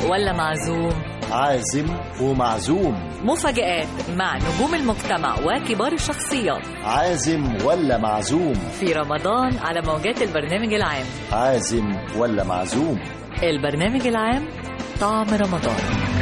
ولا معزوم عازم ومعزوم مفاجآت مع نجوم المجتمع وكبار الشخصيات عازم ولا معزوم في رمضان على موجات البرنامج العام عازم ولا معزوم البرنامج العام طعم رمضان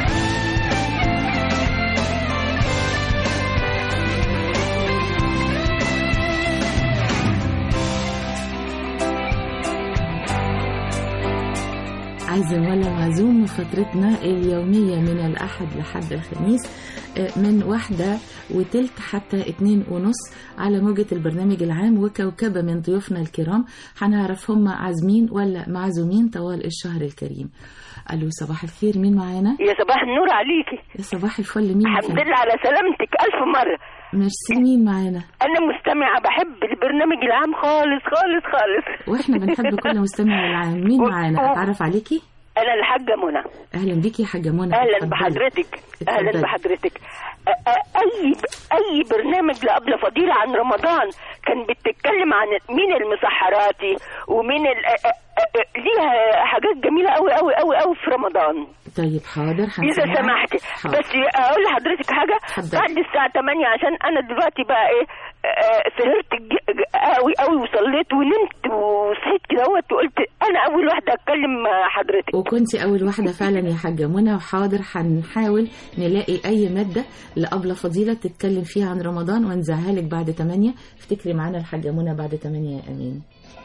عازم ولا معزوم فترتنا اليومية من الأحد لحد الخميس آه، من واحدة وتلت حتى اتنين ونص على موجة البرنامج العام وكوكبة من ضيوفنا الكرام هنعرف هم عازمين ولا معزومين طوال الشهر الكريم ألو صباح الخير مين معانا؟ يا صباح النور عليكي يا صباح الفل مين الحمد معانا؟ لله على سلامتك ألف مرة ميرسي مين معانا؟ أنا مستمعة بحب البرنامج العام خالص خالص خالص واحنا بنحب كل مستمع العام مين و- معانا؟ و- أتعرف عليكي؟ أنا الحاجة منى أهلا بيكي يا حاجة منى أهلا اتفضلي. بحضرتك أهلا اتفضلي. بحضرتك أ- أ- أي أي برنامج لأبلة فضيلة عن رمضان كان بتتكلم عن مين المسحراتي ومين ال... أ- أ- أ- ليها حاجات جميلة أوي أوي أوي أوي في رمضان طيب حاضر إذا هنسمعك. سمحتي حاضر. بس أقول لحضرتك حاجة اتفضلي. بعد الساعة 8 عشان أنا دلوقتي بقى إيه آه، سهرت ج- ج- قوي قوي وصليت ونمت وصحيت كده اهوت وقلت انا اول واحده اتكلم مع حضرتك وكنت أول واحدة فعلا يا حاجة منى وحاضر هنحاول نلاقي أي مادة لأبلة فضيلة تتكلم فيها عن رمضان ونذاعها لك بعد 8 افتكري معانا الحاجة منى بعد 8 يا أمين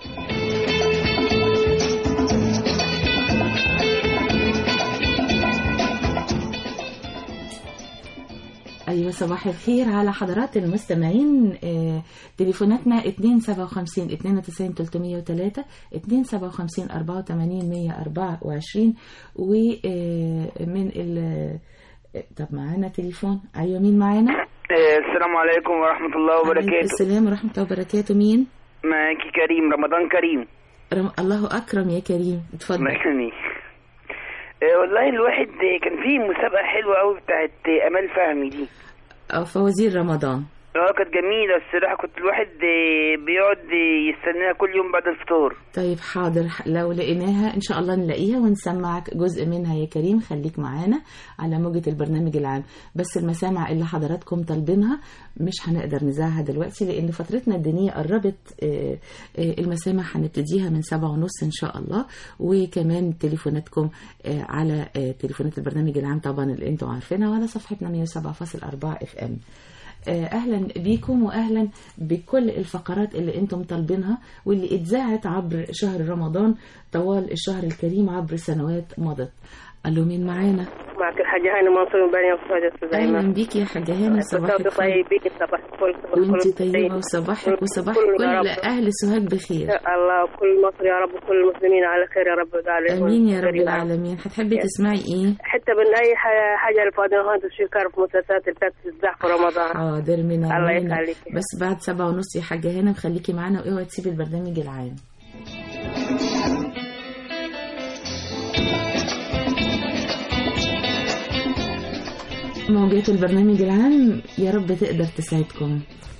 أيوة صباح الخير على حضرات المستمعين آه، تليفوناتنا 257 92 303 257 84 124 ومن ال آه، طب معانا تليفون أيوة مين معانا؟ السلام عليكم ورحمة الله عليكم وبركاته السلام ورحمة الله وبركاته مين؟ معاكي كريم رمضان كريم رم... الله أكرم يا كريم اتفضل الله يخليك آه، والله الواحد آه، كان فيه مسابقة حلوة قوي بتاعت آه، أمال فهمي دي أو فوازير رمضان اه كانت جميلة الصراحة كنت الواحد آه، بيقعد آه، يستناها كل يوم بعد الفطور طيب حاضر لو لقيناها إن شاء الله نلاقيها ونسمعك جزء منها يا كريم خليك معانا على موجة البرنامج العام بس المسامع اللي حضراتكم طالبينها مش هنقدر نذاعها دلوقتي لأن فترتنا الدينية قربت آه، آه، المسامع هنبتديها من سبعة ونص إن شاء الله وكمان تليفوناتكم آه، على آه، تليفونات البرنامج العام طبعا اللي انتم عارفينها وعلى صفحتنا 107.4 اف ام آه، اهلا بيكم واهلا بكل الفقرات اللي انتم طالبينها واللي اتذاعت عبر شهر رمضان طوال الشهر الكريم عبر سنوات مضت الو مين معانا معك الحاجه هاني منصور من بني وفاجة اهلا بيكي يا حاجه هانه صباح الخير طيبين صباح الفل صباح وانت الفل. طيبه وصباحك وصباح كل يا كل رب. اهل سوهاج بخير يا الله كل مصر يا رب وكل المسلمين على خير يا رب العالمين امين يا رب كريم. العالمين هتحبي يا- تسمعي ايه حتى من اي ح- حاجه لفاضل هون تشكر في المسلسلات اللي كانت تتذاع في رمضان حاضر من الله عينينا. يخليك. بس بعد سبعة ونص يا حاجة هنا وخليكي معانا واوعي تسيبي البرنامج العام موجات البرنامج العام يا رب تقدر تساعدكم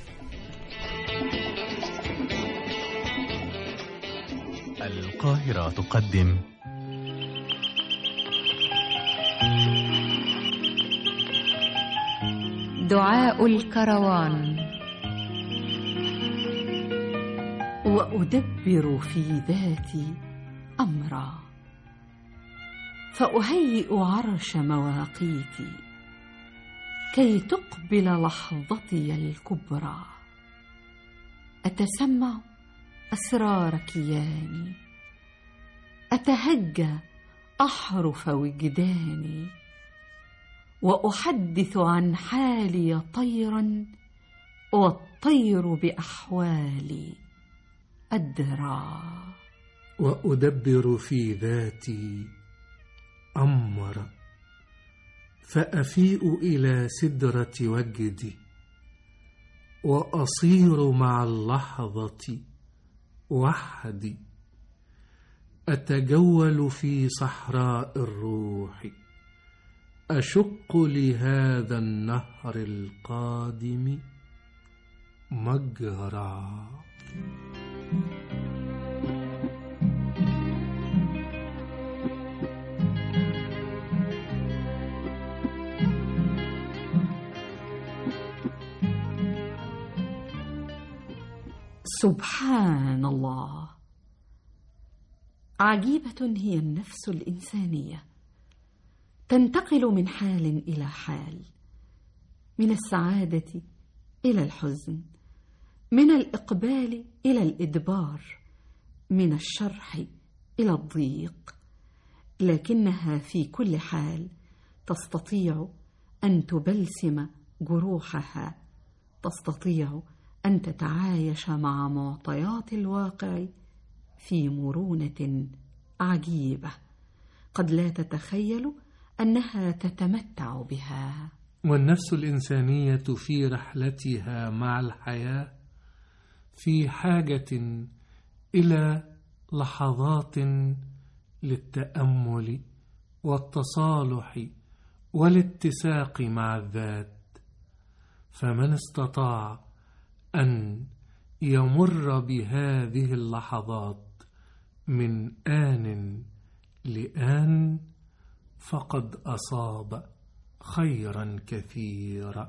القاهرة تقدم دعاء الكروان وادبر في ذاتي امرا فاهيئ عرش مواقيتي كي تقبل لحظتي الكبرى اتسمع اسرار كياني اتهجى احرف وجداني واحدث عن حالي طيرا والطير باحوالي ادرى وأدبر في ذاتي أمر فأفيء إلى سدرة وجدي وأصير مع اللحظة وحدي أتجول في صحراء الروح أشق لهذا النهر القادم مجرى سبحان الله عجيبة هي النفس الإنسانية تنتقل من حال إلى حال من السعادة إلى الحزن من الإقبال إلى الإدبار من الشرح إلى الضيق لكنها في كل حال تستطيع أن تبلسم جروحها تستطيع أن تتعايش مع معطيات الواقع في مرونة عجيبة قد لا تتخيل أنها تتمتع بها والنفس الإنسانية في رحلتها مع الحياة في حاجة إلى لحظات للتأمل والتصالح والاتساق مع الذات فمن استطاع أن يمر بهذه اللحظات من آن لآن فقد أصاب خيرا كثيرا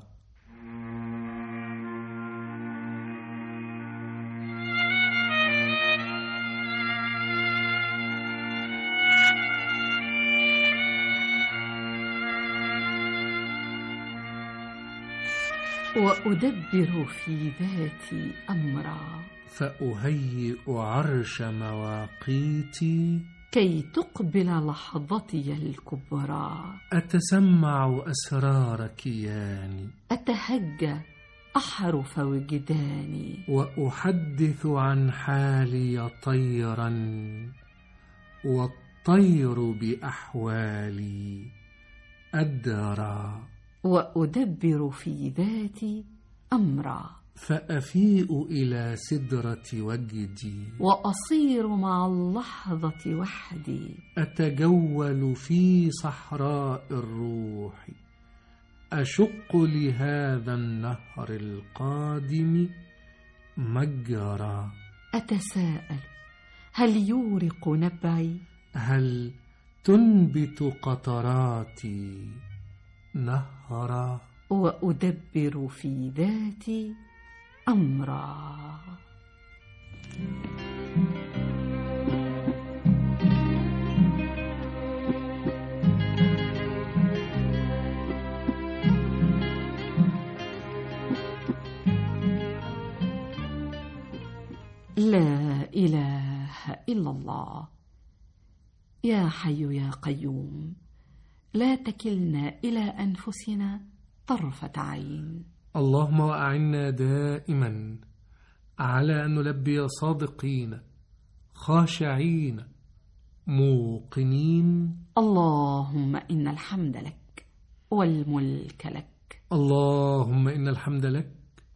وأدبر في ذاتي أمرا فأهيئ عرش مواقيتي كي تقبل لحظتي الكبرى أتسمع أسرار كياني أتهجى أحرف وجداني وأحدث عن حالي طيرا والطير بأحوالي أدرى وأدبر في ذاتي أمرا فأفيء إلى سدرة وجدي وأصير مع اللحظة وحدي أتجول في صحراء الروح أشق لهذا النهر القادم مجرى أتساءل هل يورق نبعي هل تنبت قطراتي نهرا وأدبر في ذاتي أمرا لا إله إلا الله يا حي يا قيوم لا تكلنا إلى أنفسنا طرفة عين اللهم وأعنا دائما على أن نلبي صادقين خاشعين موقنين اللهم إن الحمد لك والملك لك اللهم إن الحمد لك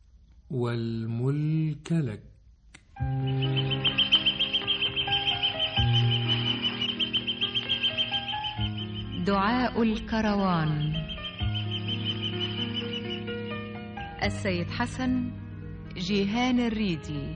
والملك لك دعاء الكروان السيد حسن جيهان الريدي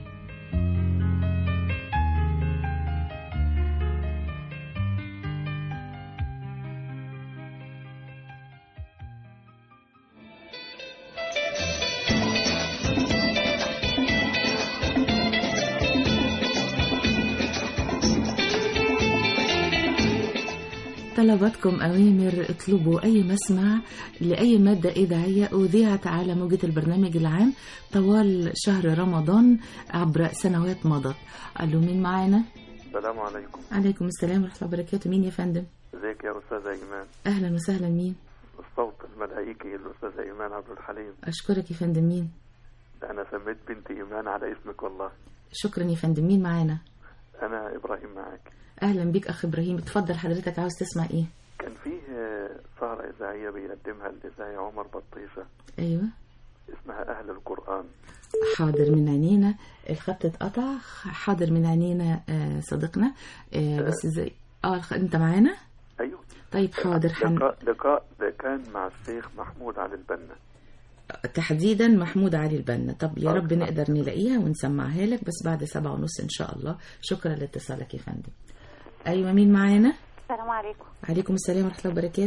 طلباتكم أوامر اطلبوا أي مسمع لأي مادة إذاعية أذيعت على موجة البرنامج العام طوال شهر رمضان عبر سنوات مضت قالوا مين معانا؟ السلام عليكم عليكم السلام ورحمة الله وبركاته مين يا فندم؟ ازيك يا استاذه ايمان أهلا وسهلا مين؟ الصوت الملائكي الاستاذه ايمان عبد الحليم أشكرك يا فندم مين؟ انا سميت بنتي ايمان على اسمك والله شكرا يا فندم مين معانا؟ انا ابراهيم معاك أهلا بيك أخ إبراهيم اتفضل حضرتك عاوز تسمع إيه؟ كان فيه آه، سهرة إذاعية بيقدمها الإذاعي عمر بطيشة أيوه اسمها أهل القرآن حاضر من عينينا الخط اتقطع حاضر من عينينا آه، صديقنا آه، بس ازاي اه الخ- انت معانا أيوه طيب حاضر حن... لقاء لقاء ده كان مع الشيخ محمود علي البنا تحديدا محمود علي البنا طب يا آه. رب نقدر نلاقيها ونسمعها لك بس بعد سبعة ونص ان شاء الله شكرا لاتصالك يا فندم ايوه مين معانا السلام عليكم عليكم السلام ورحمه الله وبركاته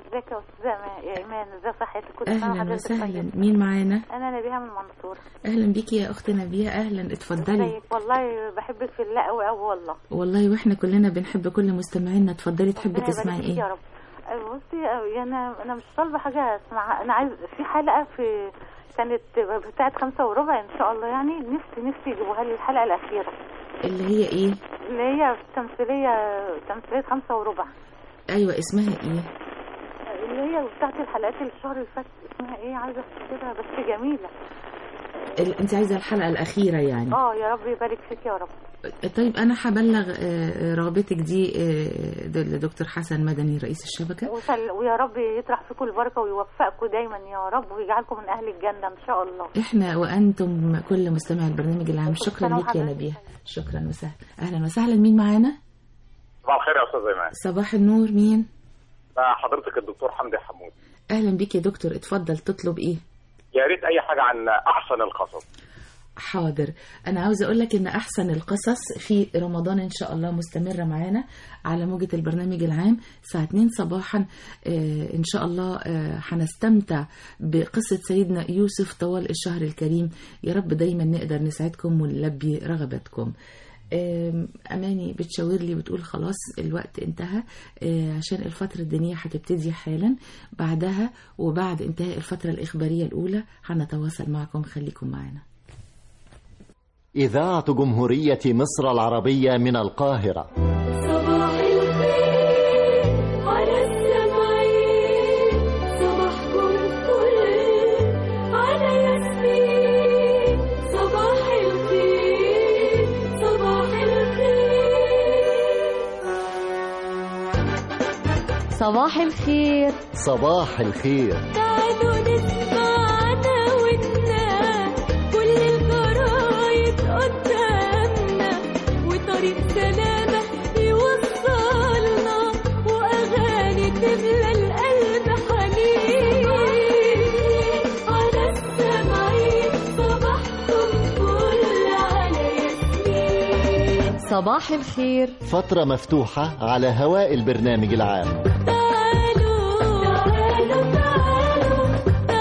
ازيك يا استاذه إيمان- يا ايمان ازي صحتك كل سنه اهلا وحضرتك وسهلا طيب. مين معانا انا نبيها من المنصوره اهلا بيكي يا اخت نبيه اهلا اتفضلي ازيك والله بحبك في الله قوي قوي والله والله واحنا كلنا بنحب كل مستمعينا اتفضلي تحبي ربنا تسمعي يبارك فيك يا ايه رب أه، بصي أه، انا انا مش طالبه حاجه اسمعها انا عايز في حلقه في كانت بتاعت خمسة وربع ان شاء الله يعني نفسي نفسي يجيبوها لي الحلقه الاخيره اللي هي ايه اللي هي تمثيليه تمثيليه خمسة وربع ايوه اسمها ايه اللي هي بتاعت الحلقات الشهر اللي فات اسمها ايه عايزه افتكرها بس جميله ال- انت عايزه الحلقه الاخيره يعني اه يا رب يبارك فيك يا رب طيب انا هبلغ آه، رغبتك دي آه، ده لدكتور حسن مدني رئيس الشبكه وسل... ويا رب يطرح فيكم البركه ويوفقكم دايما يا رب ويجعلكم من اهل الجنه ان شاء الله احنا وانتم كل مستمع البرنامج العام كل شكرا سنة لك يا وحضرتك نبيه شكرا وسهلا اهلا وسهلا مين معانا صباح الخير يا استاذ ايمان صباح النور مين مع حضرتك الدكتور حمدي حمود اهلا بيك يا دكتور اتفضل تطلب ايه يا ريت اي حاجه عن احسن القصص حاضر انا عاوزه اقول لك ان احسن القصص في رمضان ان شاء الله مستمره معانا على موجه البرنامج العام الساعه 2 صباحا آه، ان شاء الله آه، هنستمتع بقصه سيدنا يوسف طوال الشهر الكريم يا رب دايما نقدر نسعدكم ونلبي رغباتكم آم، اماني بتشاور لي وتقول خلاص الوقت انتهى آه، عشان الفتره الدينيه هتبتدي حالا بعدها وبعد انتهاء الفتره الاخباريه الاولى هنتواصل معكم خليكم معنا إذاعة جمهورية مصر العربية من القاهرة صباح الخير على السمعين صباحكم فل على ياسمين صباح الخير صباح الخير صباح الخير صباح الخير تعالوا نسمعنا ونا كل الجرايد قدامنا وطريق سلامة يوصلنا وأغاني تملى القلب حنين على السمعين صباحكم فل على ياسمين صباح الخير فترة مفتوحة على هواء البرنامج العام تعالوا تعالوا تعالوا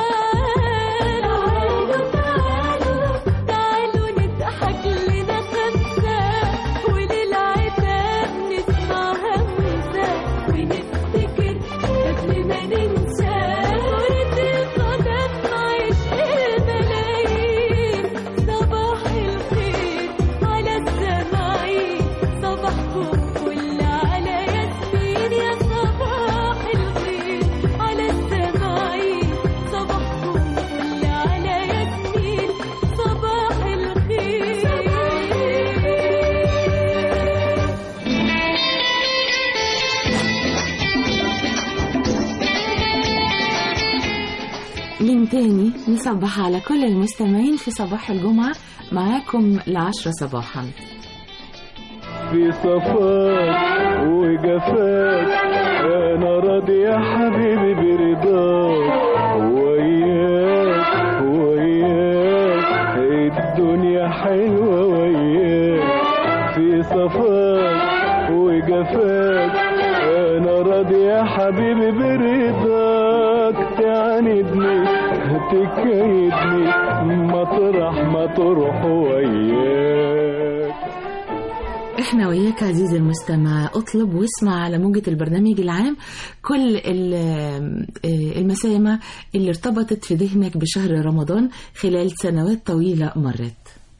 تعالوا تعالوا تعالوا نضحك لنا خمسة وللعتاب نسمع همسة ونفتكر قبل ما ننسى كرة القدم عشق الملايين صباح الخير على السماعين صباحكم فل على ياسمين يا صباح الخير على السماعين صباحكم فل على ياسمين صباح الخير من تاني نصبح على كل المستمعين في صباح الجمعة معاكم لعشرة صباحا في صفاك وجفاك انا راضي يا حبيبي برضاك وياك وياك الدنيا حلوة وياك في صفاك وجفاك انا راضي يا حبيبي برضاك تعاندني تكيدني مطرح ما تروح وياك احنا وياك عزيزي المستمع اطلب واسمع على موجة البرنامج العام كل ال- آه، المسامع اللي ارتبطت في ذهنك بشهر رمضان خلال سنوات طويلة مرت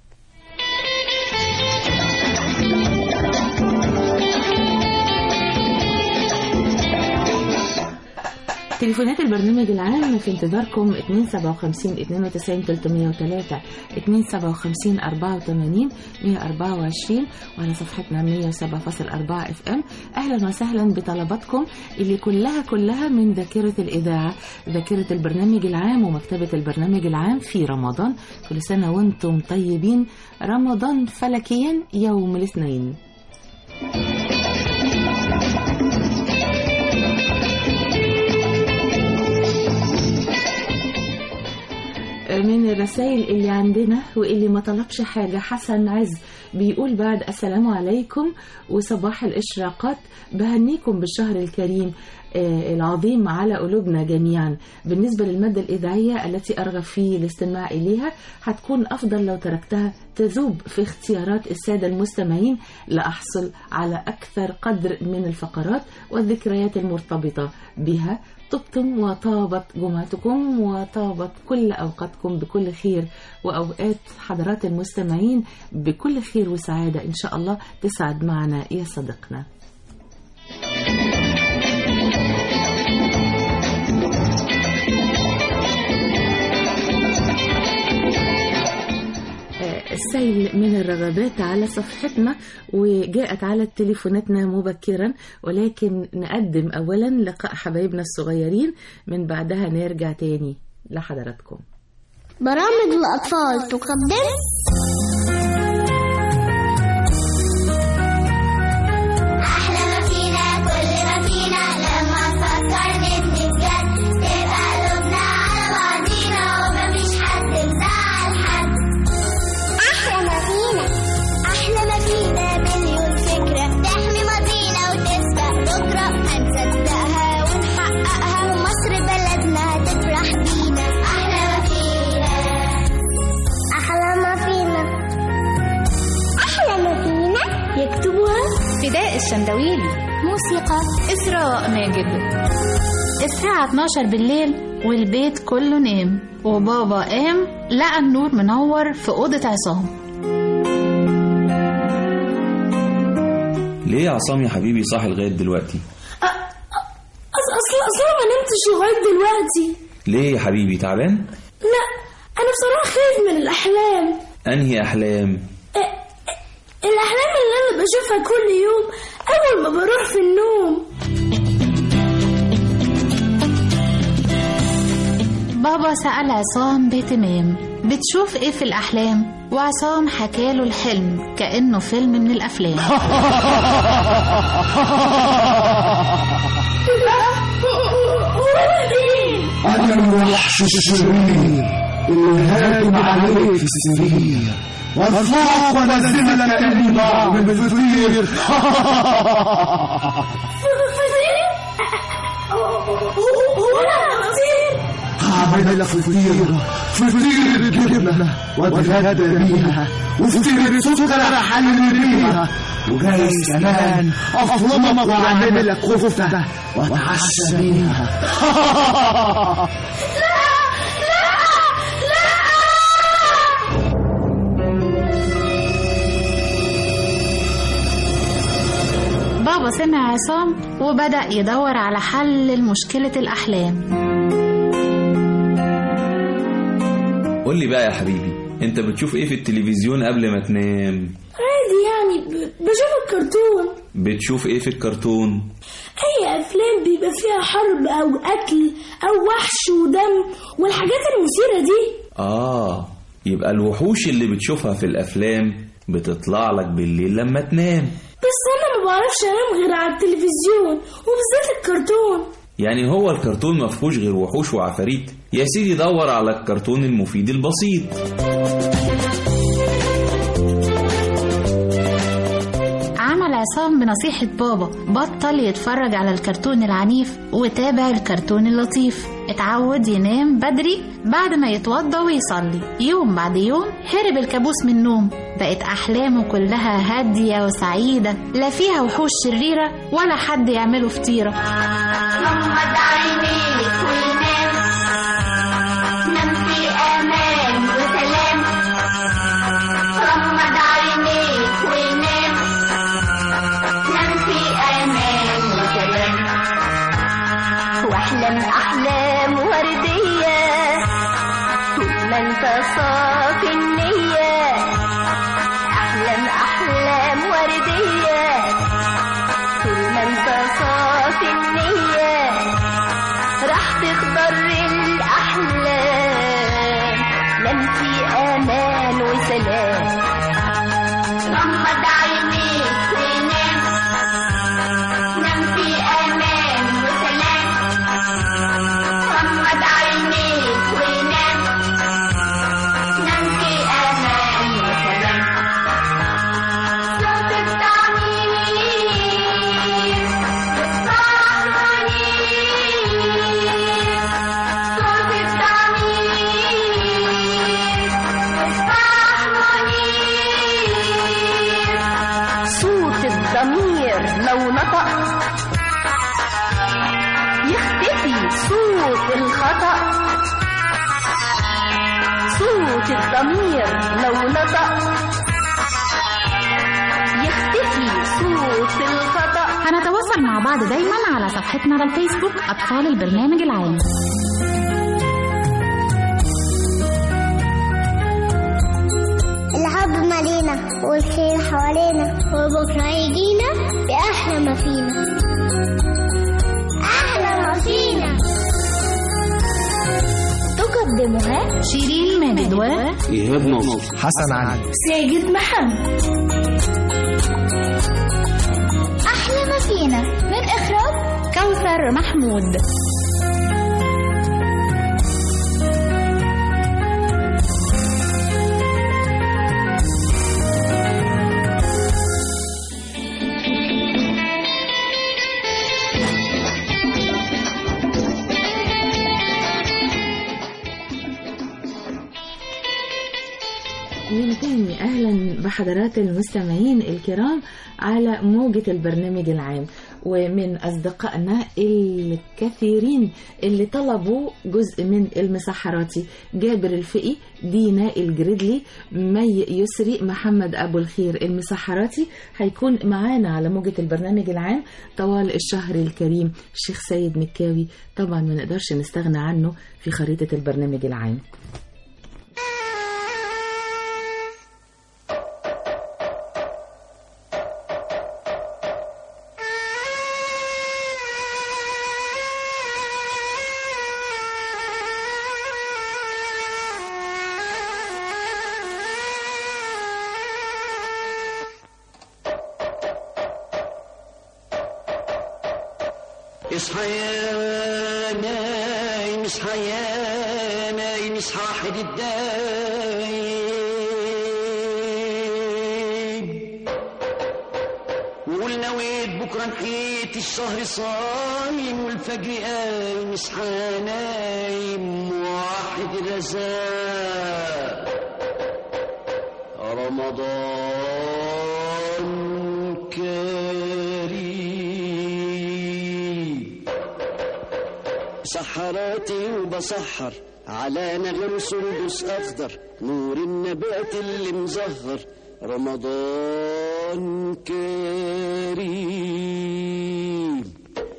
تليفونات البرنامج العام في انتظاركم 257 92 303 257 84 124 وعلى صفحتنا 107.4 اف ام اهلا وسهلا بطلباتكم اللي كلها كلها من ذاكره الاذاعه ذاكره البرنامج العام ومكتبه البرنامج العام في رمضان كل سنه وانتم طيبين رمضان فلكيا يوم الاثنين من الرسائل اللي عندنا واللي ما طلبش حاجة حسن عز بيقول بعد السلام عليكم وصباح الإشراقات بهنيكم بالشهر الكريم آه، العظيم على قلوبنا جميعا بالنسبة للمادة الإذاعية التي أرغب في الاستماع إليها هتكون أفضل لو تركتها تذوب في اختيارات السادة المستمعين لأحصل على أكثر قدر من الفقرات والذكريات المرتبطة بها طبتم وطابت جمعتكم وطابت كل أوقاتكم بكل خير وأوقات حضرات المستمعين بكل خير وسعادة إن شاء الله تسعد معنا يا صديقنا آه، السيل من الرغبات على صفحتنا وجاءت على تليفوناتنا مبكرا ولكن نقدم أولا لقاء حبايبنا الصغيرين من بعدها نرجع تاني لحضراتكم برامج الأطفال تقدم أحلى ما فينا كل ما فينا لما نفكر نبني بجد تبقى قلوبنا على بعضينا ومفيش حد مزعل حد أحلى ما فينا أحلى ما فينا مليون فكرة تحمي ماضينا وتسبق بكرة هنصدقها ونحققها ومصر بلدنا هتفرح بينا أحلى ما فينا أحلى ما فينا أحلى ما فينا يكتبها فداء الشندويلي موسيقى إسراء ماجد الساعة 12 بالليل والبيت كله نام وبابا قام لقى النور منور في أوضة عصام ليه يا عصام يا حبيبي صاحي لغاية دلوقتي؟ أصل أصل أصل ما نمتش لغاية دلوقتي ليه يا حبيبي تعبان؟ لا أنا بصراحة خايف من الأحلام أنهي أحلام؟ الأحلام اللي أنا بشوفها كل يوم أول ما بروح في النوم بابا سأل عصام باهتمام بتشوف ايه في الأحلام وعصام حكاله الحلم كأنه فيلم من الأفلام أنا الوحش الشرير اللي هاجم عليك في السرير وارفعك وانزلك كأني بعمل فطير هو أنا هطير هعمل لك فطيرة فطيرة جبنة واتغدى بيها وفطيرة سكر احل بيها وجايز كمان افرمك واعمل لك كفتة واتعشى بيها بابا سمع عصام وبدأ يدور على حل لمشكلة الأحلام قول لي بقى يا حبيبي أنت بتشوف إيه في التلفزيون قبل ما تنام؟ عادي يعني ب- بشوف الكرتون بتشوف إيه في الكرتون؟ أي أفلام بيبقى فيها حرب أو قتل أو وحش ودم والحاجات المثيرة دي آه يبقى الوحوش اللي بتشوفها في الأفلام بتطلع لك بالليل لما تنام بس أنا ما بعرفش أنام غير على التلفزيون وبالذات الكرتون يعني هو الكرتون مفهوش غير وحوش وعفاريت يا سيدي دور على الكرتون المفيد البسيط عمل عصام بنصيحة بابا بطل يتفرج على الكرتون العنيف وتابع الكرتون اللطيف اتعود ينام بدري بعد ما يتوضى ويصلي يوم بعد يوم هرب الكابوس من النوم بقت أحلامه كلها هادية وسعيدة لا فيها وحوش شريرة ولا حد يعمله فطيرة غمض عينيك ونام نام في امان وسلام غمض عينيك ونام نام في امان وسلام واحلم احلام ورديه طول ما انت صافي النيه احلم احلام ورديه طول ما انت صافي النية راح تخضر الأحلام نام في أمان وسلام غمض عينيك ونام نام في أمان وسلام غمض عينيك ونام نام في أمان وسلام صوت التعمير صوت الضمير لو نطق يختفي صوت الخطأ هنتواصل مع بعض دايما على صفحتنا على الفيسبوك أطفال البرنامج العام الحب مالينا والخير حوالينا وبكرة يجينا بأحلى ما فينا أحلى ما فينا تقدمها شيرين ماجد و إيهاب نصر حسن علي ساجد محمد أحلى ما فينا من إخراج كوثر محمود من تاني أهلا بحضرات المستمعين الكرام على موجة البرنامج العام ومن أصدقائنا الكثيرين اللي طلبوا جزء من المسحراتي جابر الفقي دينا الجريدلي مي يسري محمد أبو الخير المسحراتي هيكون معانا على موجة البرنامج العام طوال الشهر الكريم الشيخ سيد مكاوي طبعا ما نقدرش نستغنى عنه في خريطة البرنامج العام اصحى يا نايم اصحى يا نايم اصحى حد الدايم وقول نويت بكره نحيت الشهر صايم والفجر قايم اصحى نايم واحد الرزاق رمضان كريم سحراتي وبسحر على نغم سندس أخضر نور النبات اللي مزهر رمضان كريم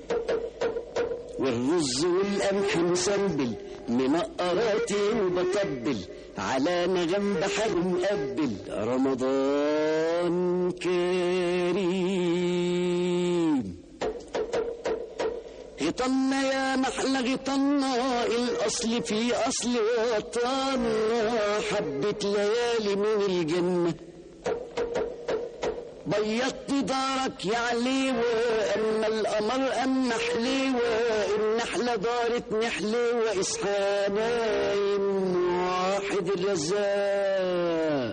والرز والقمح مسنبل منقراتي وبطبل على نغم بحر مقبل رمضان كريم غطنا يا محلى غطنا الأصل في أصل وطنا حبة ليالي من الجنة بيضت دارك يا عليوة أما القمر أما حليوة النحلة دارت نحليوة إصحى نايم واحد الرزاق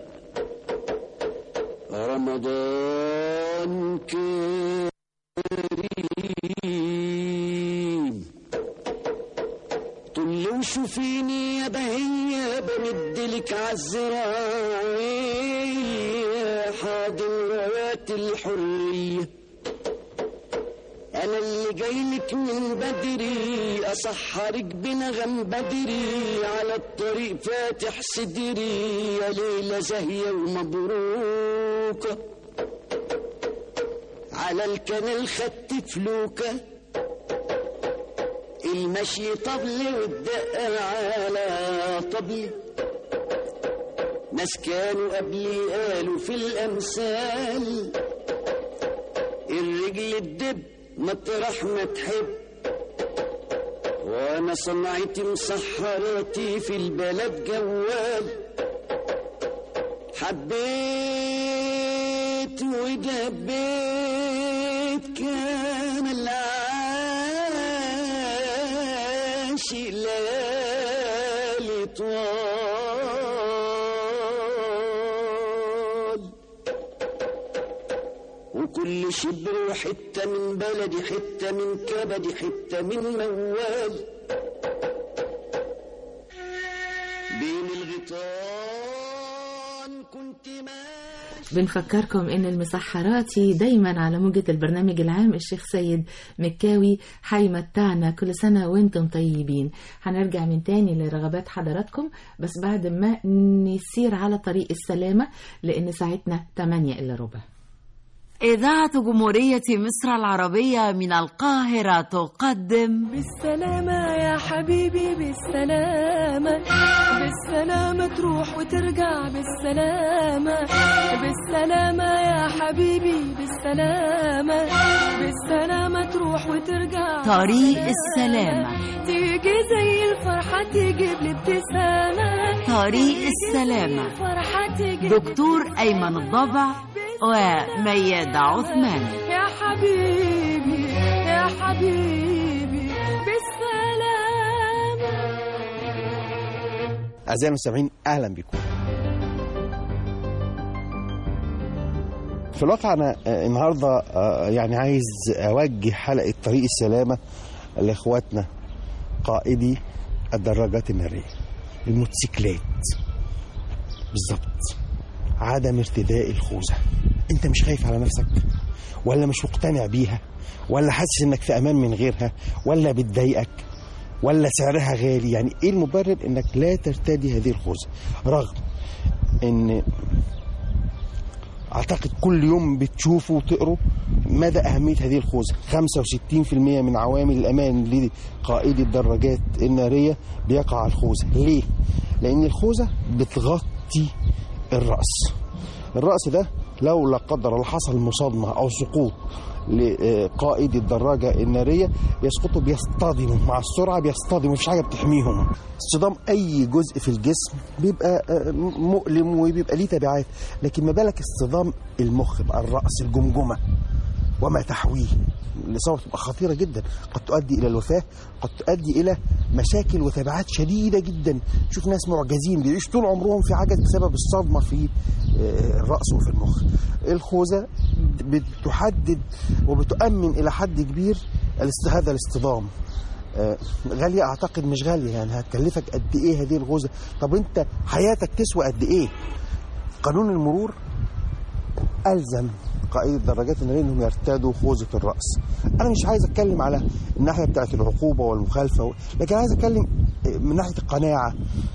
رمضان كريم طل وشوفيني يا بهية بمدلك عالزراعية حاضن رايات الحرية أنا اللي جايلك من بدري أسحرك بنغم بدري على الطريق فاتح صدري يا ليلة زاهية ومبروكة على الكنال خدت فلوكة المشي طبل والدقة على طبل ناس كانوا قبلي قالوا في الأمثال الرجل الدب مطرح ما تحب وانا صنعتي مسحراتي في البلد جوال حبيت ودبيت كان العاشق ليالي طوال وكل شبر وحتة من بلدي حتة من كبدي حتة من موال بين الغيطان كنت ما بنفكركم ان المسحراتي دايما على موجة البرنامج العام الشيخ سيد مكاوي هيمتعنا كل سنة وانتم طيبين هنرجع من تاني لرغبات حضراتكم بس بعد ما نسير على طريق السلامة لان ساعتنا 8 الا ربع إذاعة جمهورية مصر العربية من القاهرة تقدم بالسلامة يا حبيبي بالسلامة بالسلامة تروح وترجع بالسلامة بالسلامة يا حبيبي بالسلامة بالسلامة تروح وترجع طريق السلامة تيجي زي الفرحة تجيب لي ابتسامة طريق السلامة فرحة تجيب دكتور أيمن الضبع وميادة عثمان يا حبيبي يا حبيبي بالسلامة أعزائي المستمعين أهلا بكم في الواقع أنا آه، النهاردة آه، يعني عايز أوجه حلقة طريق السلامة لإخواتنا قائدي الدراجات النارية الموتوسيكلات بالظبط عدم ارتداء الخوذة انت مش خايف على نفسك ولا مش مقتنع بيها ولا حاسس انك في امان من غيرها ولا بتضايقك ولا سعرها غالي يعني ايه المبرر انك لا ترتدي هذه الخوذة رغم ان اعتقد كل يوم بتشوفوا وتقروا مدى اهميه هذه الخوذه 65% من عوامل الامان لقائدي الدراجات الناريه بيقع على الخوذه ليه لان الخوذه بتغطي الراس الراس ده لو لا قدر الله حصل مصادمه او سقوط لقائد الدراجة النارية يسقطوا بيصطدموا مع السرعة بيصطدموا مفيش حاجة بتحميهم اصطدام أي جزء في الجسم بيبقى آه، مؤلم وبيبقى ليه تبعات لكن ما بالك اصطدام المخ بقى الرأس الجمجمة وما تحويه الإصابة بتبقى خطيرة جدا قد تؤدي إلى الوفاة قد تؤدي إلى مشاكل وتبعات شديدة جدا شوف ناس معجزين بيعيشوا طول عمرهم في عجز بسبب الصدمة في آه، الرأس وفي المخ الخوذة بتحدد وبتؤمن إلى حد كبير الاست- هذا الاصطدام آه، غالية أعتقد مش غالية يعني هتكلفك قد إيه هذه الخوذة طب أنت حياتك تسوى قد إيه قانون المرور ألزم قائد الدراجات النارية انهم يرتدوا خوذة الرأس. أنا مش عايز أتكلم على الناحية بتاعت العقوبة والمخالفة و... لكن عايز أتكلم من ناحية القناعة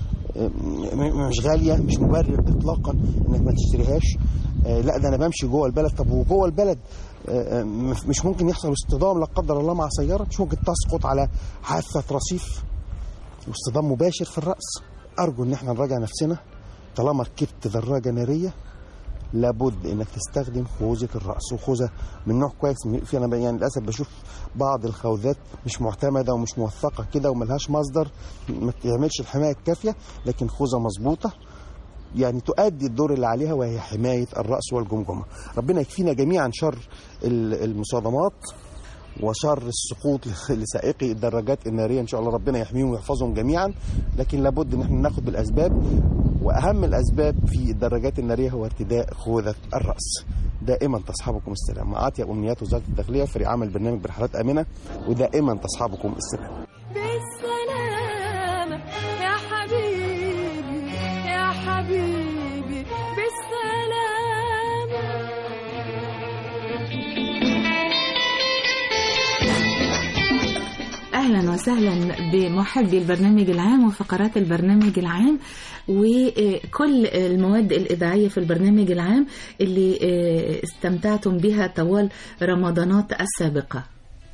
م- مش غالية مش مبرر إطلاقا إنك ما تشتريهاش آه، لا ده أنا بمشي جوه البلد طب وجوه البلد آه، آه، مف- مش ممكن يحصل اصطدام لا قدر الله مع سيارة مش ممكن تسقط على حافة رصيف واصطدام مباشر في الرأس أرجو إن احنا نراجع نفسنا طالما ركبت دراجة نارية لابد انك تستخدم خوذه الراس وخوذه من نوع كويس في انا يعني للاسف بشوف بعض الخوذات مش معتمده ومش موثقه كده وملهاش مصدر ما تعملش الحمايه الكافيه لكن خوذه مظبوطه يعني تؤدي الدور اللي عليها وهي حمايه الراس والجمجمه ربنا يكفينا جميعا شر ال- المصادمات وشر السقوط لسائقي الدراجات الناريه ان شاء الله ربنا يحميهم ويحفظهم جميعا لكن لابد ان احنا ناخد بالاسباب واهم الاسباب في الدراجات الناريه هو ارتداء خوذه الراس دائما تصحبكم السلام مع اطيب امنيات وزاره الداخليه فريق عمل برنامج برحلات امنه ودائما تصحبكم السلام بالسلامة يا حبيبي يا حبيبي بالسلامة اهلا وسهلا بمحبي البرنامج العام وفقرات البرنامج العام وكل المواد الاذاعيه في البرنامج العام اللي استمتعتم بها طوال رمضانات السابقه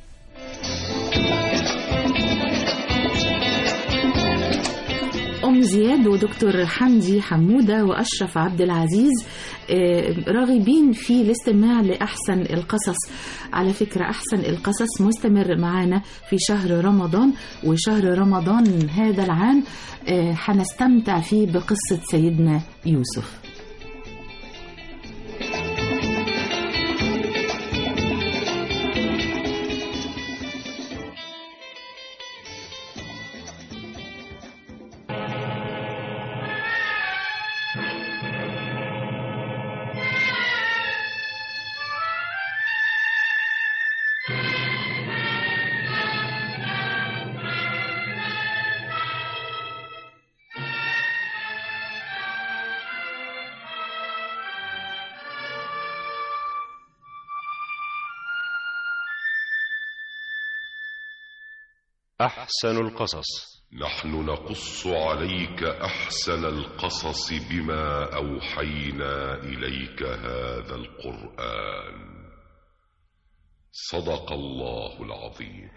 أم زياد ودكتور حمدي حمودة وأشرف عبد العزيز آه، راغبين في الاستماع لأحسن القصص على فكرة أحسن القصص مستمر معانا في شهر رمضان وشهر رمضان هذا العام آه، هنستمتع فيه بقصة سيدنا يوسف أحسن القصص نحن نقص عليك احسن القصص بما اوحينا اليك هذا القران صدق الله العظيم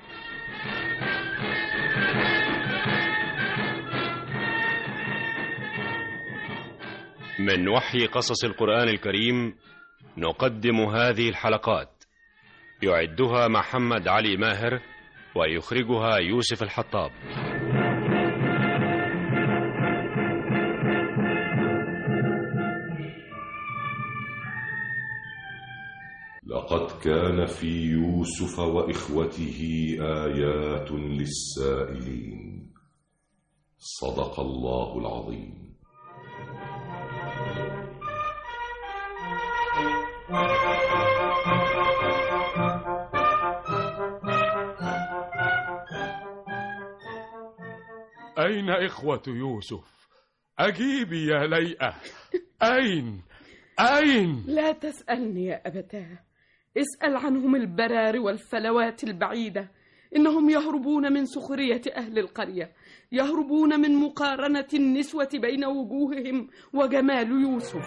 من وحي قصص القرآن الكريم نقدم هذه الحلقات يعدها محمد علي ماهر ويخرجها يوسف الحطاب لقد كان في يوسف واخوته ايات للسائلين صدق الله العظيم أين إخوة يوسف؟ أجيبي يا ليئة أين؟ أين؟ لا تسألني يا أبتاه اسأل عنهم البرار والفلوات البعيدة إنهم يهربون من سخرية أهل القرية يهربون من مقارنة النسوة بين وجوههم وجمال يوسف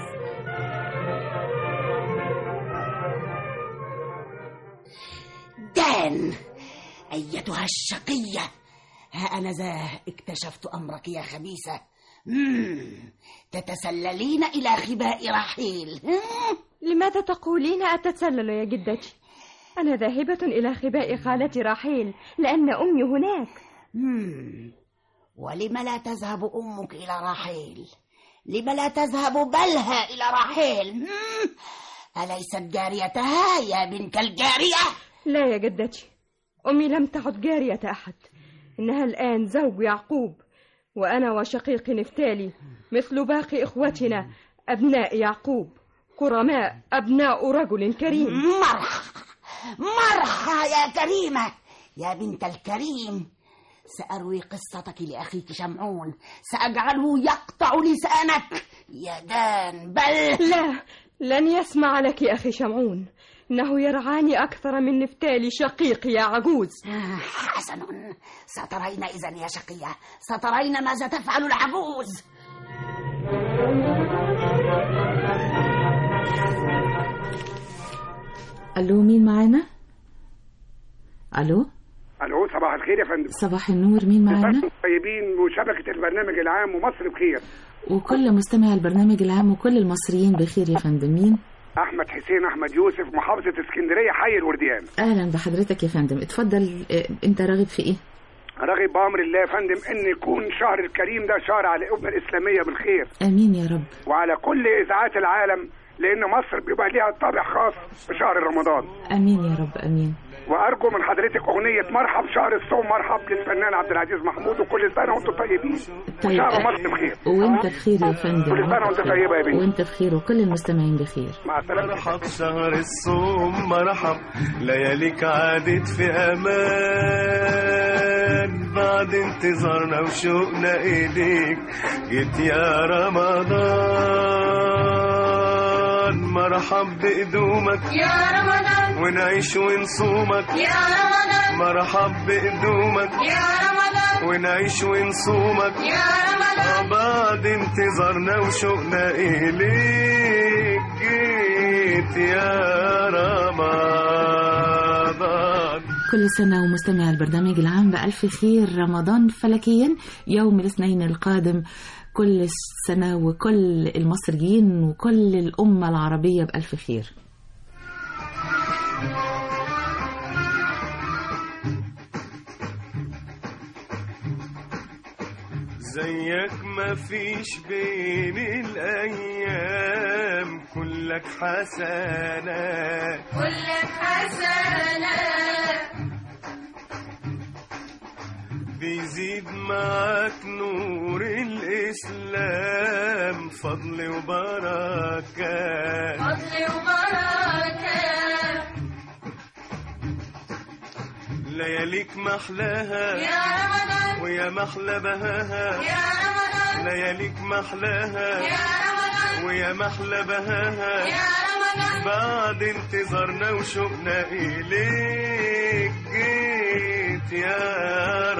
دان أيتها الشقية ها أنا ذا اكتشفت أمرك يا خبيثة مم. تتسللين إلى خباء رحيل لماذا تقولين أتتسلل يا جدتي؟ أنا ذاهبة إلى خباء خالتي راحيل لأن أمي هناك مم. ولم لا تذهب أمك إلى رحيل لم لا تذهب بلها إلى رحيل مم. أليست جاريتها يا بنت الجارية لا يا جدتي أمي لم تعد جارية أحد إنها الآن زوج يعقوب وأنا وشقيقي نفتالي مثل باقي إخوتنا أبناء يعقوب كرماء أبناء رجل كريم مرحى مرحى يا كريمة يا بنت الكريم سأروي قصتك لأخيك شمعون سأجعله يقطع لسانك يا دان بل لا لن يسمع لك أخي شمعون إنه يرعاني أكثر من نفتالي شقيقي يا عجوز حسن سترين إذا يا شقية سترين ماذا تفعل العجوز الو مين معانا الو الو صباح الخير يا فندم صباح النور مين معانا مساء طيبين وشبكه البرنامج العام ومصر بخير وكل مستمع البرنامج العام وكل المصريين بخير يا فندم مين احمد حسين احمد يوسف محافظه اسكندريه حي الورديان اهلا بحضرتك يا فندم اتفضل اه، انت راغب في ايه راغب بامر الله يا فندم ان يكون شهر الكريم ده شهر على الامه الاسلاميه بالخير امين يا رب وعلى كل اذاعات العالم لان مصر بيبقى ليها طابع خاص في شهر رمضان امين يا رب امين وارجو من حضرتك اغنيه مرحب شهر الصوم مرحب للفنان عبد العزيز محمود وكل سنه وانتم طيبين طيب وشهر مصر بخير وانت بخير يا فندم كل سنه وانت طيبه يا بنتي وانت بخير وكل المستمعين بخير مع السلامه مرحب شهر الصوم مرحب لياليك عادت في امان بعد انتظارنا وشوقنا اليك جيت يا رمضان مرحب بقدومك يا رمضان ونعيش ونصومك يا رمضان مرحب بقدومك يا رمضان ونعيش ونصومك يا رمضان بعد انتظارنا وشوقنا إليك جيت يا رمضان كل سنة ومستمع البرنامج العام بألف خير رمضان فلكيا يوم الاثنين القادم كل سنة وكل المصريين وكل الأمة العربية بألف خير زيك ما فيش بين الأيام كلك حسنات كلك حسنة بيزيد معاك نور الإسلام فضل وبركات فضل وبركة لياليك محلاها يا رمضان ويا محلى بهاها يا رمضان لياليك محلاها يا رمضان ويا محلى بهاها يا رمضان بعد انتظارنا وشوقنا إليك جيت يا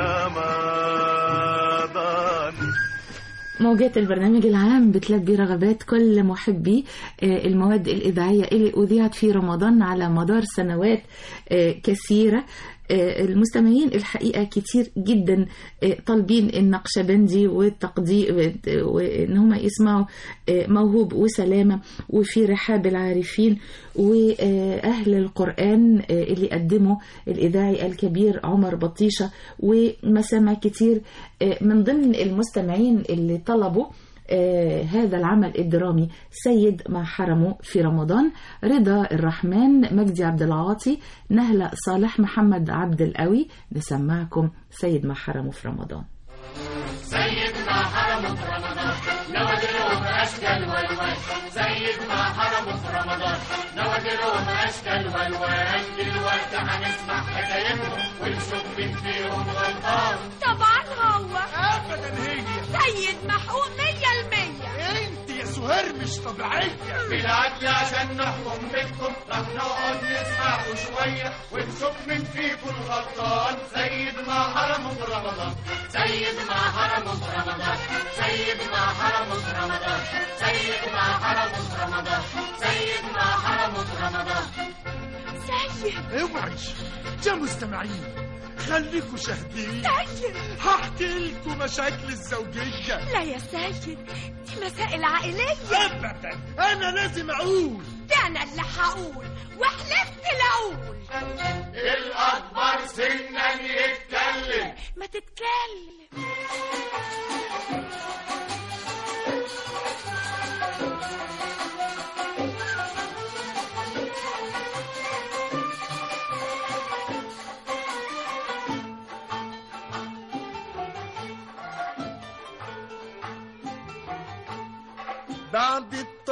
رمضان موجات البرنامج العام بتلبي رغبات كل محبي آه، المواد الإذاعية اللي أذيعت في رمضان على مدار سنوات آه، كثيرة آه، المستمعين الحقيقة كتير جدا آه، طالبين النقشبندي والتقدير وإن هم يسمعوا آه، موهوب وسلامة وفي رحاب العارفين وأهل القرآن آه، اللي قدموا الإذاعي الكبير عمر بطيشة ومسامع كتير آه، من ضمن المستمعين اللي طلبوا آه هذا العمل الدرامي سيد مع حرمه في رمضان رضا الرحمن مجدي عبد العاطي نهلة صالح محمد عبد القوي نسمعكم سيد مع حرمه في رمضان سيد ما حرمه في رمضان نوادرهم اشكال والوان سيد ما حرمه في رمضان نوادرهم اشكال والوان دلوقتي هنسمع حكايتهم ونشوف مين فيهم غلطان طبعا هو ابدا هي سيد محقوق مية المية انت يا سهير مش طبيعيه بالعدل عشان نحكم بينكم رح نقعد نسمعكوا شويه ونشوف مين فيكم الغلطان سيد ما حرمه في رمضان سيد ما حرمه في رمضان سيد ما حرمه في رمضان سيد ما حرمه في رمضان سيد ما حرمه في رمضان سيد اوعي يا مستمعين خليكوا شاهدين سيد هحكي لكم مشاكل الزوجيه لا يا سيد دي مسائل عائلية ابدا انا لازم اقول ده أنا اللي هقول وحلفت لأقول الاكبر سنا يتكلم ما تتكلم بعد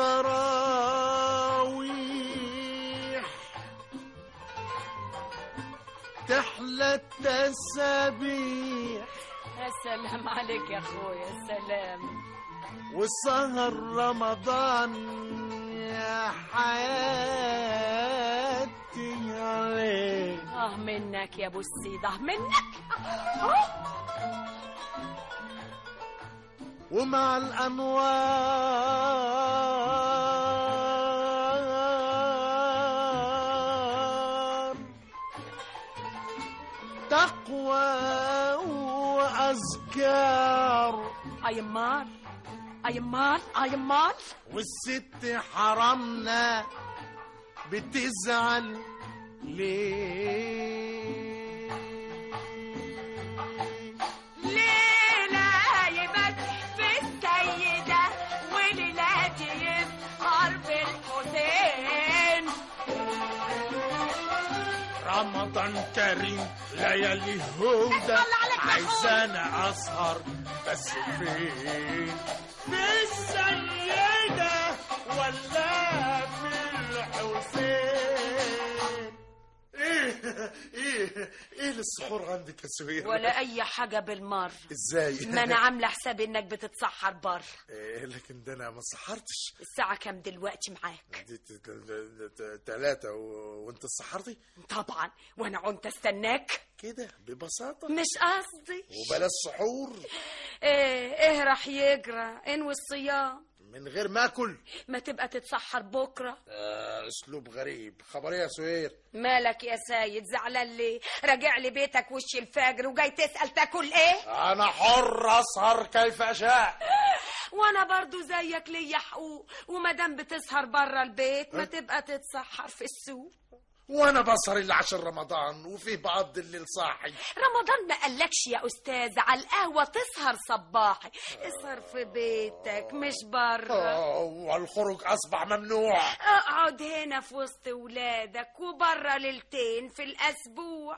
التراويح تحلى التسابيح يا سلام عليك يا اخويا سلام وسهر رمضان يا حياتي عليك اه منك يا ابو السيد اه منك ومع الأنوار تقوى وأذكار ايمار ايمار ايمار والست حرمنا بتزعل ليه ليلة يبات في السيدة وليلاتي يسهر في الحسين رمضان كريم ليالي هدى عايزانا اسهر بس فين في السيدة ولا في الحسين ايه ايه ايه السحور عندك يا سهير ولا اي حاجه بالمر ازاي ما انا عامله حسابي انك بتتسحر بره إيه لكن ده انا ما سحرتش الساعه كام دلوقتي معاك دي ت- ت- ت- ت- تلاتة و... وانت سحرتي طبعا وانا كنت استناك كده ببساطة مش قصدي وبلا السحور ايه ايه راح يجرى انوي الصيام من غير ما اكل ما تبقى تتسحر بكره آه اسلوب غريب خبر إيه يا سهير مالك يا سيد زعلان ليه راجع لي بيتك وش الفجر وجاي تسال تاكل ايه انا حر اسهر كيف اشاء وانا برضو زيك ليا حقوق ومادام بتسهر بره البيت ما تبقى تتسحر في السوق وانا بسهر الا عشان رمضان وفي بعض الليل صاحي رمضان ما قالكش يا استاذ على القهوه تسهر صباحي اسهر في بيتك مش بره آه، والخروج اصبح ممنوع اقعد هنا في وسط ولادك وبره ليلتين في الاسبوع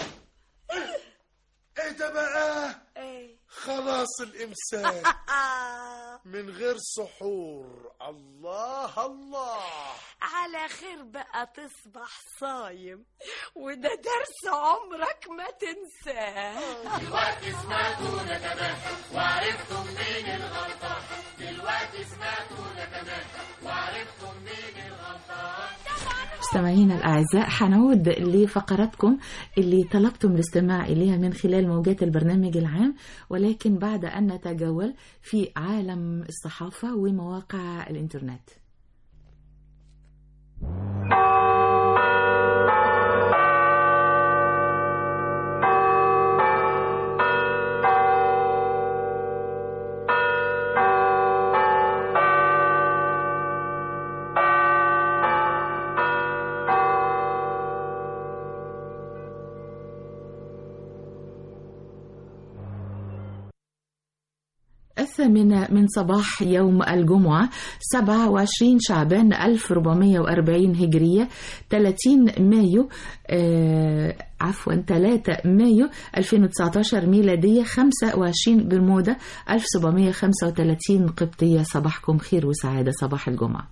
ايه ده بقى ايه خلاص الامساك من غير سحور الله الله على خير بقى تصبح صايم وده درس عمرك ما تنساه دلوقتي سمعتوا ده كمان وعرفتم مين الغلطان دلوقتي سمعتوا ده كمان وعرفتم مين الغلطان مستمعينا الأعزاء حنعود لفقراتكم اللي طلبتم الاستماع إليها من خلال موجات البرنامج العام ولكن بعد أن نتجول في عالم الصحافة ومواقع الإنترنت الثامنة من صباح يوم الجمعة 27 شعبان 1440 هجرية 30 مايو آه عفوا 3 مايو 2019 ميلادية 25 برمودا 1735 قبطية صباحكم خير وسعادة صباح الجمعة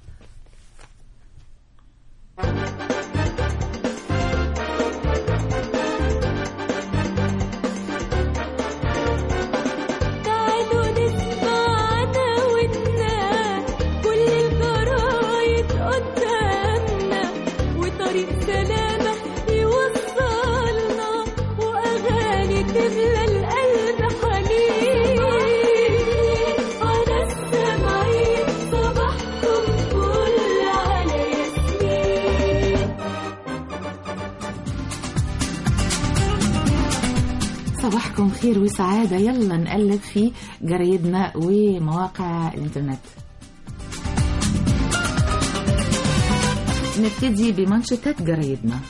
تعالوا نسمع عداوتنا كل الجرايد قدامنا وطريق سلامة يوصلنا وأغاني تملى القلب حنين على السمعين صباحكم فل على ياسمين صباحكم خير وسعادة يلا نقلب في جرايدنا ومواقع الإنترنت نبتدي بمنشطات جرايدنا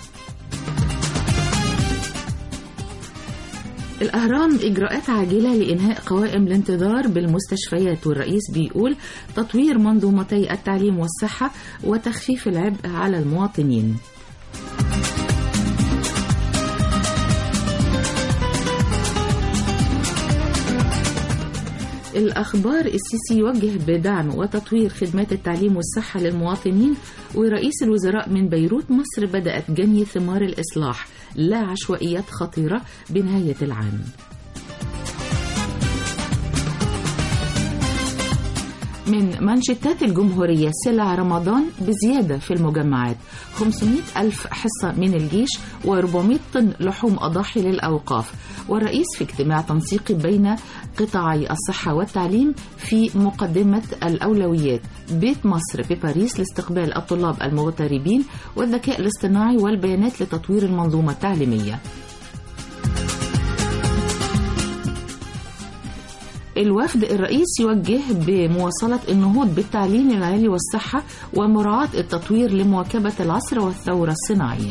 الأهرام إجراءات عاجلة لإنهاء قوائم الانتظار بالمستشفيات والرئيس بيقول تطوير منظومتي التعليم والصحة وتخفيف العبء على المواطنين الأخبار السيسي يوجه بدعم وتطوير خدمات التعليم والصحة للمواطنين ورئيس الوزراء من بيروت مصر بدأت جني ثمار الإصلاح لا عشوائيات خطيرة بنهاية العام من منشطات الجمهورية سلع رمضان بزيادة في المجمعات 500 ألف حصة من الجيش و400 طن لحوم أضاحي للأوقاف والرئيس في اجتماع تنسيقي بين قطاعي الصحة والتعليم في مقدمة الأولويات بيت مصر بباريس لاستقبال الطلاب المغتربين والذكاء الاصطناعي والبيانات لتطوير المنظومة التعليمية الوفد الرئيس يوجه بمواصلة النهوض بالتعليم العالي والصحة ومراعاة التطوير لمواكبة العصر والثورة الصناعية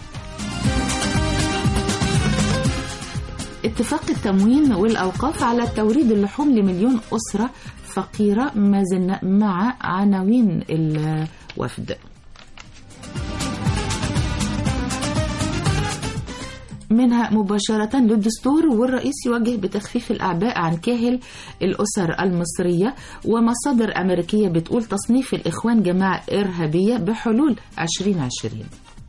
اتفاق التموين والأوقاف على توريد اللحوم لمليون أسرة فقيرة ما زلنا مع عناوين الوفد منها مباشرة للدستور والرئيس يوجه بتخفيف الأعباء عن كاهل الأسر المصرية ومصادر أمريكية بتقول تصنيف الإخوان جماعة إرهابية بحلول 2020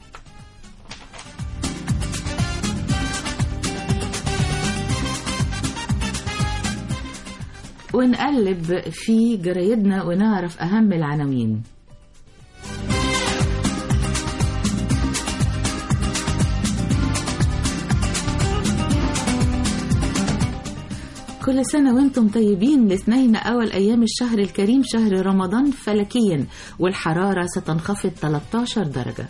ونقلب في جرايدنا ونعرف أهم العناوين كل سنة وانتم طيبين الاثنين أول أيام الشهر الكريم شهر رمضان فلكيا والحرارة ستنخفض 13 درجة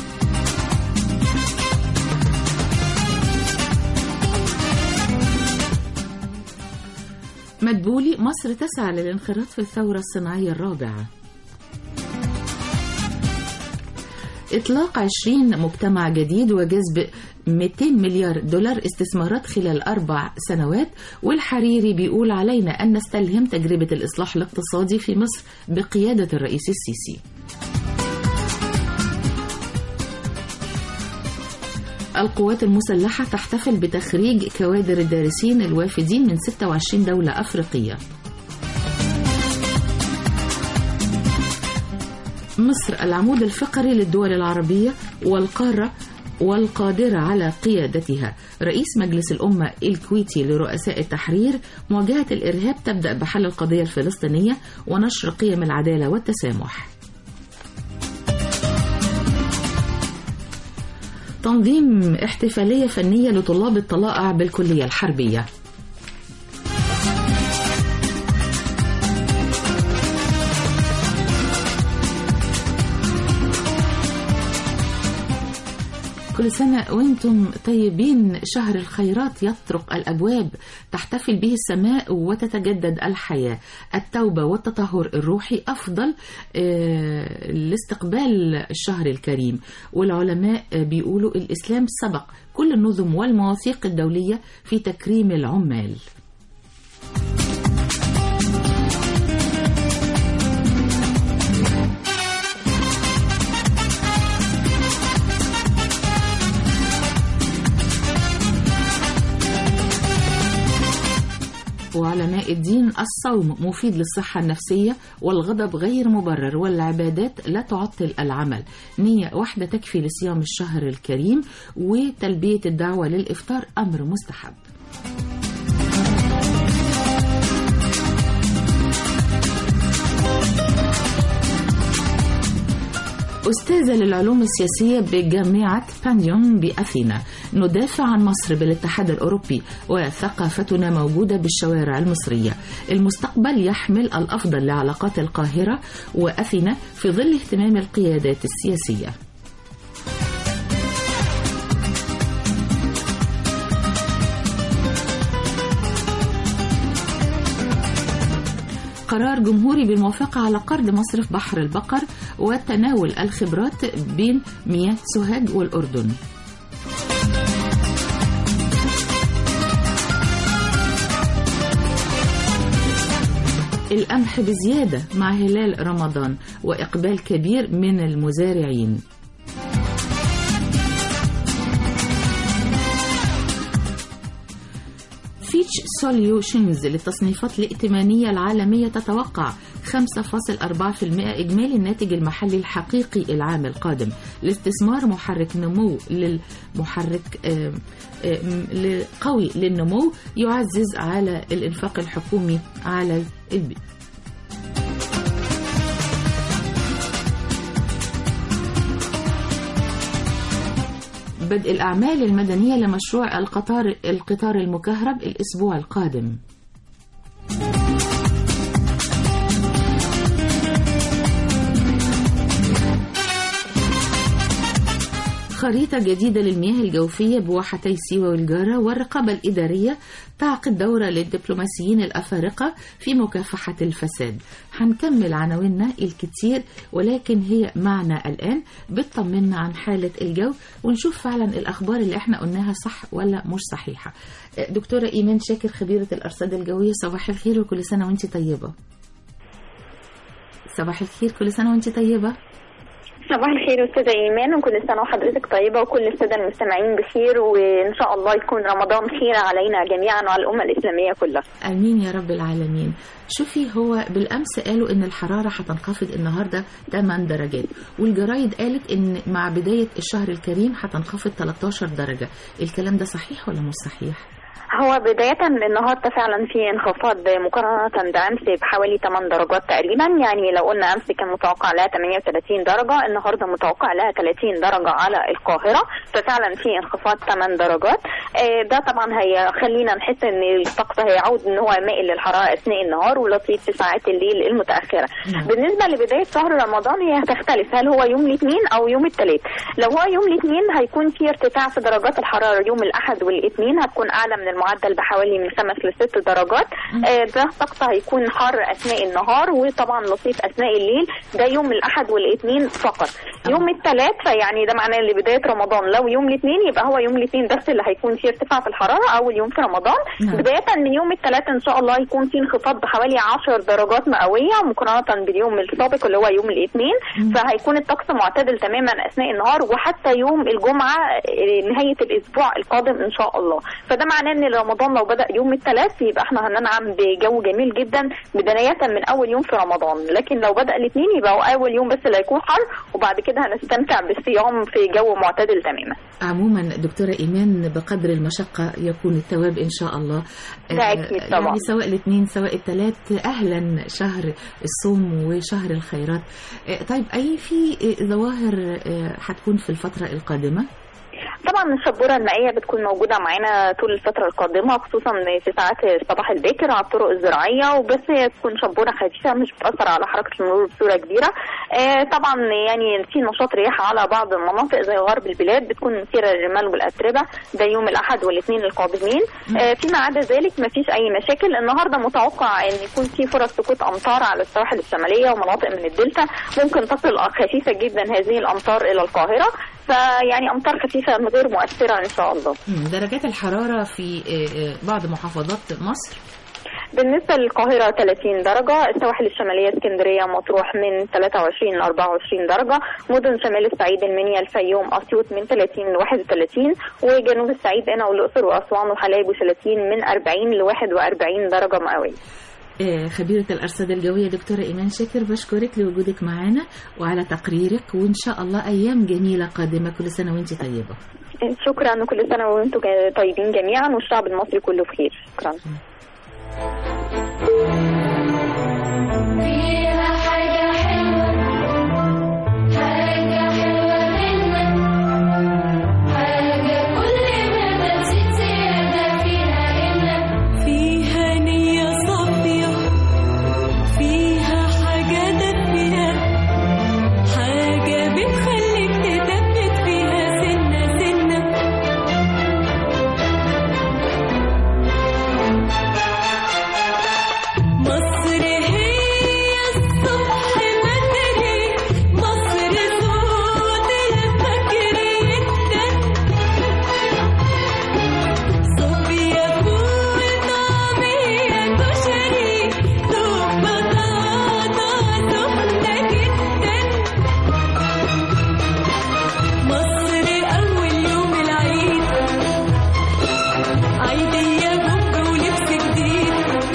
مدبولي مصر تسعى للانخراط في الثورة الصناعية الرابعة إطلاق 20 مجتمع جديد وجذب 200 مليار دولار استثمارات خلال أربع سنوات والحريري بيقول علينا أن نستلهم تجربة الإصلاح الاقتصادي في مصر بقيادة الرئيس السيسي القوات المسلحة تحتفل بتخريج كوادر الدارسين الوافدين من 26 دولة أفريقية مصر العمود الفقري للدول العربية والقارة والقادرة على قيادتها رئيس مجلس الأمة الكويتي لرؤساء التحرير مواجهة الإرهاب تبدأ بحل القضية الفلسطينية ونشر قيم العدالة والتسامح تنظيم احتفالية فنية لطلاب الطلائع بالكلية الحربية كل سنة وانتم طيبين شهر الخيرات يطرق الأبواب تحتفل به السماء وتتجدد الحياة التوبة والتطهر الروحي أفضل آه، لاستقبال الشهر الكريم والعلماء آه، بيقولوا الإسلام سبق كل النظم والمواثيق الدولية في تكريم العمال وعلماء الدين الصوم مفيد للصحة النفسية والغضب غير مبرر والعبادات لا تعطل العمل نية واحدة تكفي لصيام الشهر الكريم وتلبية الدعوة للإفطار أمر مستحب أستاذة للعلوم السياسية بجامعة بانيون بأثينا ندافع عن مصر بالاتحاد الأوروبي وثقافتنا موجودة بالشوارع المصرية المستقبل يحمل الأفضل لعلاقات القاهرة وأثينا في ظل اهتمام القيادات السياسية قرار جمهوري بالموافقة على قرض مصرف بحر البقر وتناول الخبرات بين مياه سوهاج والأردن القمح بزيادة مع هلال رمضان وإقبال كبير من المزارعين فيتش سوليوشنز للتصنيفات الائتمانية العالمية تتوقع 5.4% إجمالي الناتج المحلي الحقيقي العام القادم الاستثمار محرك نمو للمحرك آم، آم، قوي للنمو يعزز على الإنفاق الحكومي على الب... بدء الأعمال المدنية لمشروع القطار القطار المكهرب الأسبوع القادم خريطة جديدة للمياه الجوفية بواحتي سيوة والجارة والرقابة الإدارية تعقد دورة للدبلوماسيين الأفارقة في مكافحة الفساد هنكمل عناويننا الكتير ولكن هي معنا الآن بتطمنا عن حالة الجو ونشوف فعلا الأخبار اللي احنا قلناها صح ولا مش صحيحة دكتورة إيمان شاكر خبيرة الأرصاد الجوية صباح الخير وكل سنة وانت طيبة صباح الخير كل سنة وانت طيبة صباح الخير استاذه ايمان وكل سنه وحضرتك طيبه وكل الساده المستمعين بخير وان شاء الله يكون رمضان خير علينا جميعا وعلى الامه الاسلاميه كلها امين يا رب العالمين شوفي هو بالامس قالوا ان الحراره هتنخفض النهارده 8 درجات والجرايد قالت ان مع بدايه الشهر الكريم هتنخفض 13 درجه الكلام ده صحيح ولا مش صحيح هو بداية النهاردة فعلا في انخفاض مقارنة بأمس بحوالي 8 درجات تقريبا يعني لو قلنا أمس كان متوقع لها 38 درجة النهاردة متوقع لها 30 درجة على القاهرة ففعلا في انخفاض 8 درجات آه، ده طبعا هيخلينا نحس ان الطقس هيعود ان هو مائل للحرارة أثناء النهار ولطيف في ساعات الليل المتأخرة بالنسبة لبداية شهر رمضان هي هتختلف هل هو يوم الاثنين أو يوم الثلاث لو هو يوم الاثنين هيكون في ارتفاع في درجات الحرارة يوم الأحد والاثنين هتكون أعلى من المعدل بحوالي من خمس لست درجات آه، ده طقس هيكون حار اثناء النهار وطبعا لطيف اثناء الليل ده يوم الاحد والاثنين فقط يوم الثلاث فيعني ده معناه لبدايه رمضان لو يوم الاثنين يبقى هو يوم الاثنين بس اللي هيكون فيه ارتفاع في الحراره اول يوم في رمضان نعم. بدايه من يوم الثلاث ان شاء الله يكون فيه انخفاض بحوالي 10 درجات مئويه مقارنه باليوم السابق اللي هو يوم الاثنين فهيكون الطقس معتدل تماما اثناء النهار وحتى يوم الجمعه آه، نهايه الاسبوع القادم ان شاء الله فده معناه ان رمضان لو بدا يوم الثلاث يبقى احنا هننعم بجو جميل جدا بدايه من اول يوم في رمضان لكن لو بدا الاثنين يبقى هو اول يوم بس اللي هيكون حر وبعد كده هنستمتع بالصيام في جو معتدل تماما عموما دكتورة إيمان بقدر المشقة يكون الثواب إن شاء الله ده آه، أكيد طبعا. يعني سواء الاثنين سواء الثلاث أهلا شهر الصوم وشهر الخيرات آه، طيب أي في آه، ظواهر آه، هتكون في الفترة القادمة؟ طبعا الشبوره المائيه بتكون موجوده معانا طول الفتره القادمه خصوصا في ساعات الصباح الباكر على الطرق الزراعيه وبس هي تكون شبوره خفيفه مش بتاثر على حركه المرور بصوره كبيره آه طبعا يعني في نشاط رياح على بعض المناطق زي غرب البلاد بتكون مثيره للرمال والاتربه ده يوم الاحد والاثنين القادمين آه فيما عدا ذلك ما فيش اي مشاكل النهارده متوقع ان يكون في فرص سقوط امطار على السواحل الشماليه ومناطق من الدلتا ممكن تصل خفيفه جدا هذه الامطار الى القاهره فيعني امطار خفيفه غير مؤثره ان شاء الله مم، درجات الحرارة في آه، آه، بعض محافظات مصر بالنسبة للقاهرة 30 درجة السواحل الشمالية اسكندرية مطروح من 23 ل 24 درجة مدن شمال الصعيد المنيا الفيوم أسيوط من 30 ل 31 وجنوب الصعيد هنا والأقصر وأسوان وحلايب وشلاتين من 40 ل 41 درجة مئوية آه، خبيرة الأرصاد الجوية دكتورة إيمان شاكر بشكرك لوجودك معنا وعلى تقريرك وإن شاء الله أيام جميلة قادمة كل سنة وأنت طيبة شكرا وكل سنة وانتم طيبين جميعا والشعب المصري كله بخير شكرا فيها حاجة حلوة حاجة حلوة منك حاجة كل ما بتزيد زيادة فيها إنك فيها نية صافية فيها حاجة دافية حاجة بتخليك تثبت فيها سنة سنة مصر هي الصبح بدري مصر صوت الفجر يدك صوفيا فول طعمية كشري دوب بطاطا سخنة جدا مصر أول يوم العيد عيدية بومب ولبس جديد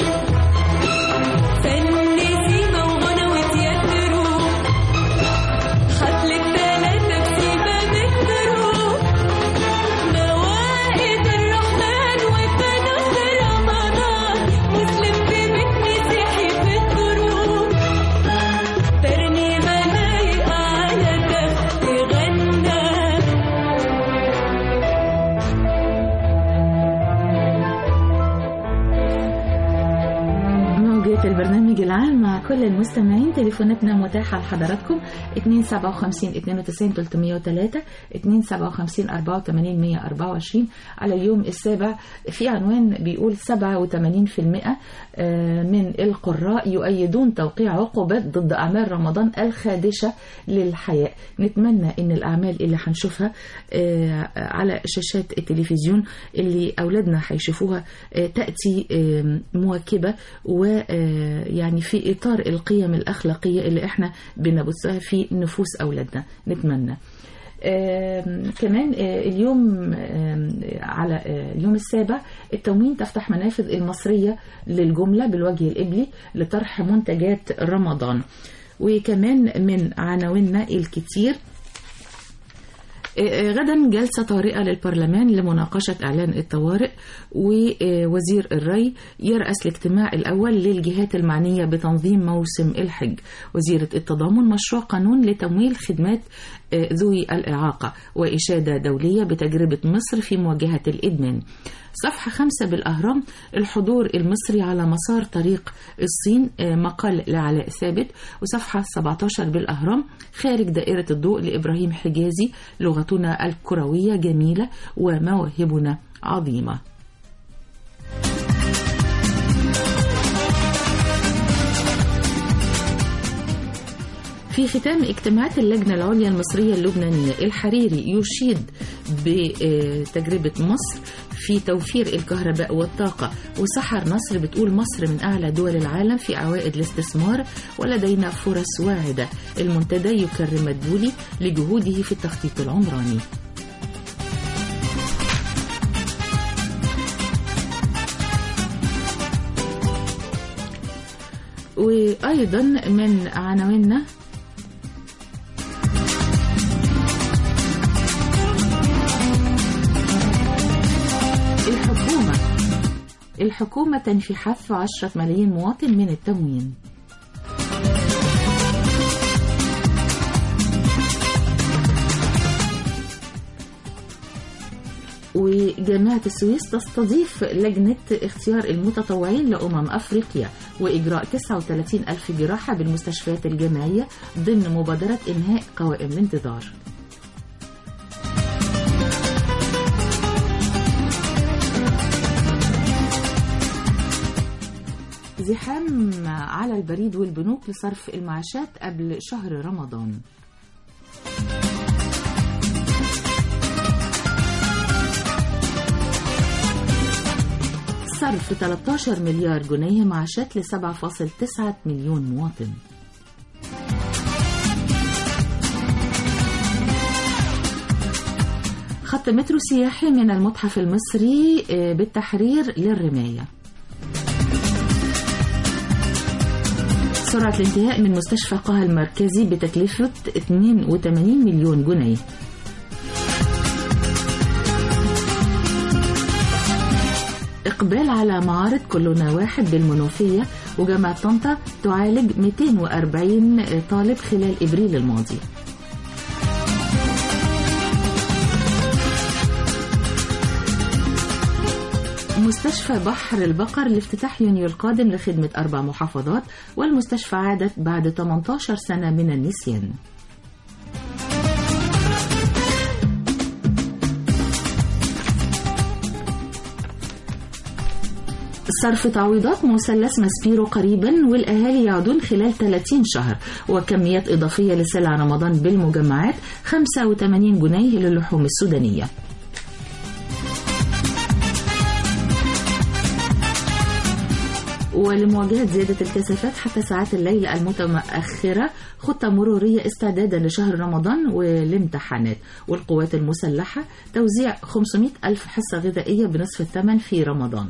فن سيما وغنى وتياترو حفلة تلاتة بسيبة بالدروب موائد الرحمن وفانوس رمضان مسلم في بيت مسيحي في الدروب ترنيمة لايقة على تخت غنى موجة البرنامج العام مع كل المستمعين تليفوناتنا متاحة لحضراتكم 257 92 303 257 84 124 على اليوم السابع في عنوان بيقول 87% آه، من القراء يؤيدون توقيع عقوبات ضد أعمال رمضان الخادشة للحياة نتمنى ان الأعمال اللي هنشوفها آه، على شاشات التلفزيون اللي أولادنا هيشوفوها آه، تأتي آه، مواكبة ويعني في إطار القيم الأخلاقية اللي احنا بنبثها في نفوس أولادنا نتمنى آم، كمان آه، اليوم آم، على آه، اليوم السابع التموين تفتح منافذ المصرية للجملة بالوجه الإبلي لطرح منتجات رمضان وكمان من عناويننا الكتير آه، غدا جلسة طارئة للبرلمان لمناقشة إعلان الطوارئ ووزير الري يرأس الاجتماع الأول للجهات المعنية بتنظيم موسم الحج وزيرة التضامن مشروع قانون لتمويل خدمات آه، ذوي الإعاقة وإشادة دولية بتجربة مصر في مواجهة الإدمان صفحة خمسة بالأهرام الحضور المصري على مسار طريق الصين آه، مقال لعلاء ثابت وصفحة 17 بالأهرام خارج دائرة الضوء لإبراهيم حجازي لغتنا الكروية جميلة ومواهبنا عظيمة في ختام اجتماعات اللجنة العليا المصرية اللبنانية الحريري يشيد بتجربة مصر في توفير الكهرباء والطاقة وسحر نصر بتقول مصر من أعلى دول العالم في عوائد الاستثمار ولدينا فرص واعدة المنتدى يكرم مدبولي لجهوده في التخطيط العمراني وأيضا من عناويننا الحكومة الحكومة تنفي حث عشرة ملايين مواطن من التموين وجامعة السويس تستضيف لجنة اختيار المتطوعين لأمم أفريقيا وإجراء 39 ألف جراحة بالمستشفيات الجامعية ضمن مبادرة إنهاء قوائم الانتظار زحام على البريد والبنوك لصرف المعاشات قبل شهر رمضان صرف 13 مليار جنيه معاشات ل 7.9 مليون مواطن خط مترو سياحي من المتحف المصري آه، بالتحرير للرماية سرعة الانتهاء من مستشفى قها المركزي بتكلفة 82 مليون جنيه إقبال على معارض كلنا واحد بالمنوفية وجامعة طنطا تعالج 240 طالب خلال إبريل الماضي مستشفى بحر البقر لافتتاح يونيو القادم لخدمة أربع محافظات والمستشفى عادت بعد 18 سنة من النسيان صرف تعويضات مثلث ماسبيرو قريبا والأهالي يعودون خلال 30 شهر وكميات إضافية لسلع رمضان بالمجمعات 85 جنيه للحوم السودانية ولمواجهة زيادة الكثافات حتى ساعات الليل المتأخرة خطة مرورية استعدادا لشهر رمضان والامتحانات والقوات المسلحة توزيع 500 ألف حصة غذائية بنصف الثمن في رمضان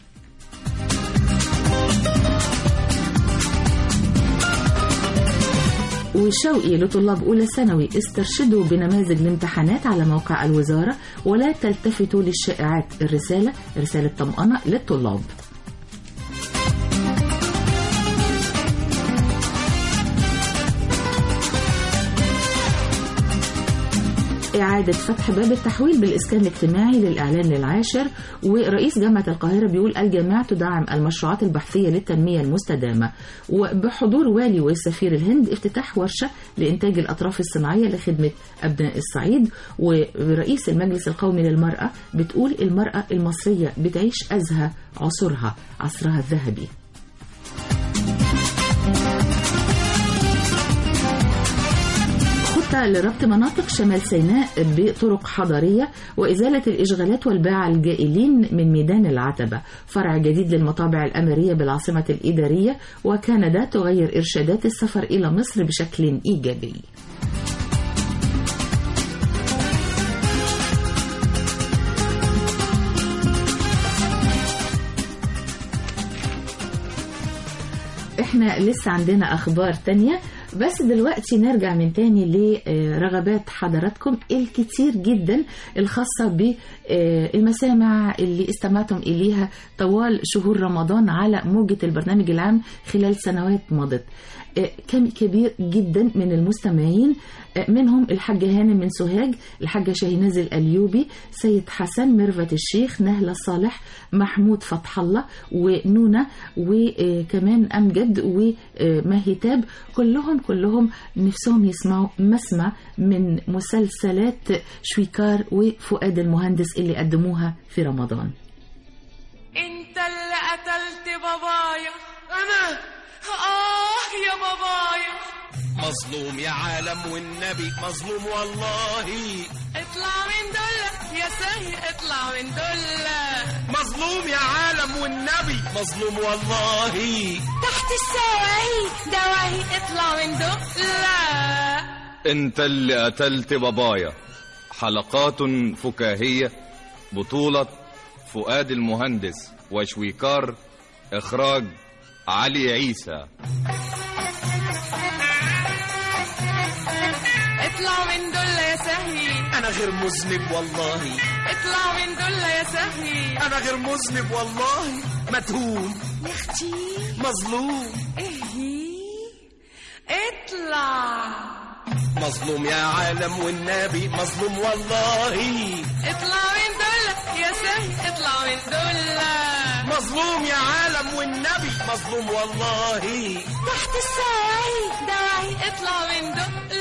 وشوقي لطلاب أولى ثانوي استرشدوا بنماذج الامتحانات على موقع الوزارة ولا تلتفتوا للشائعات الرسالة رسالة طمأنة للطلاب إعادة فتح باب التحويل بالإسكان الاجتماعي للإعلان للعاشر ورئيس جامعة القاهرة بيقول الجامعة تدعم المشروعات البحثية للتنمية المستدامة وبحضور والي وسفير الهند افتتاح ورشة لإنتاج الأطراف الصناعية لخدمة أبناء الصعيد ورئيس المجلس القومي للمرأة بتقول المرأة المصرية بتعيش أزهى عصرها عصرها الذهبي خطة لربط مناطق شمال سيناء بطرق حضرية وإزالة الإشغالات والباعة الجائلين من ميدان العتبة فرع جديد للمطابع الأمرية بالعاصمة الإدارية وكندا تغير إرشادات السفر إلى مصر بشكل إيجابي احنا لسه عندنا اخبار تانية بس دلوقتي نرجع من تاني لرغبات حضراتكم الكتير جدا الخاصة بالمسامع اللي استمعتم إليها طوال شهور رمضان على موجة البرنامج العام خلال سنوات مضت كم كبير جدا من المستمعين منهم الحاجة هانم من سوهاج الحاجة شاهيناز الأليوبي سيد حسن ميرفت الشيخ نهلة صالح محمود فتح الله ونونة وكمان أمجد ومهيتاب كلهم كلهم نفسهم يسمعوا مسمع من مسلسلات شويكار وفؤاد المهندس اللي قدموها في رمضان انت اللي قتلت بابايا انا اه يا بابايا مظلوم يا عالم والنبي مظلوم والله اطلع من دولة يا سهي اطلع من دولة مظلوم يا عالم والنبي مظلوم والله تحت السواهي دواهي اطلع من دولة انت اللي قتلت بابايا حلقات فكاهية بطولة فؤاد المهندس وشويكار اخراج علي عيسى اطلع من دولة يا سهي انا غير مذنب والله اطلع من دولة يا سهي انا غير مذنب والله متهوم يا اختي مظلوم ايه اطلع مظلوم يا عالم والنبي مظلوم والله اطلع من دولة يا سهل اطلع من دول مظلوم يا عالم والنبي مظلوم والله تحت الساعي داعي اطلع من دول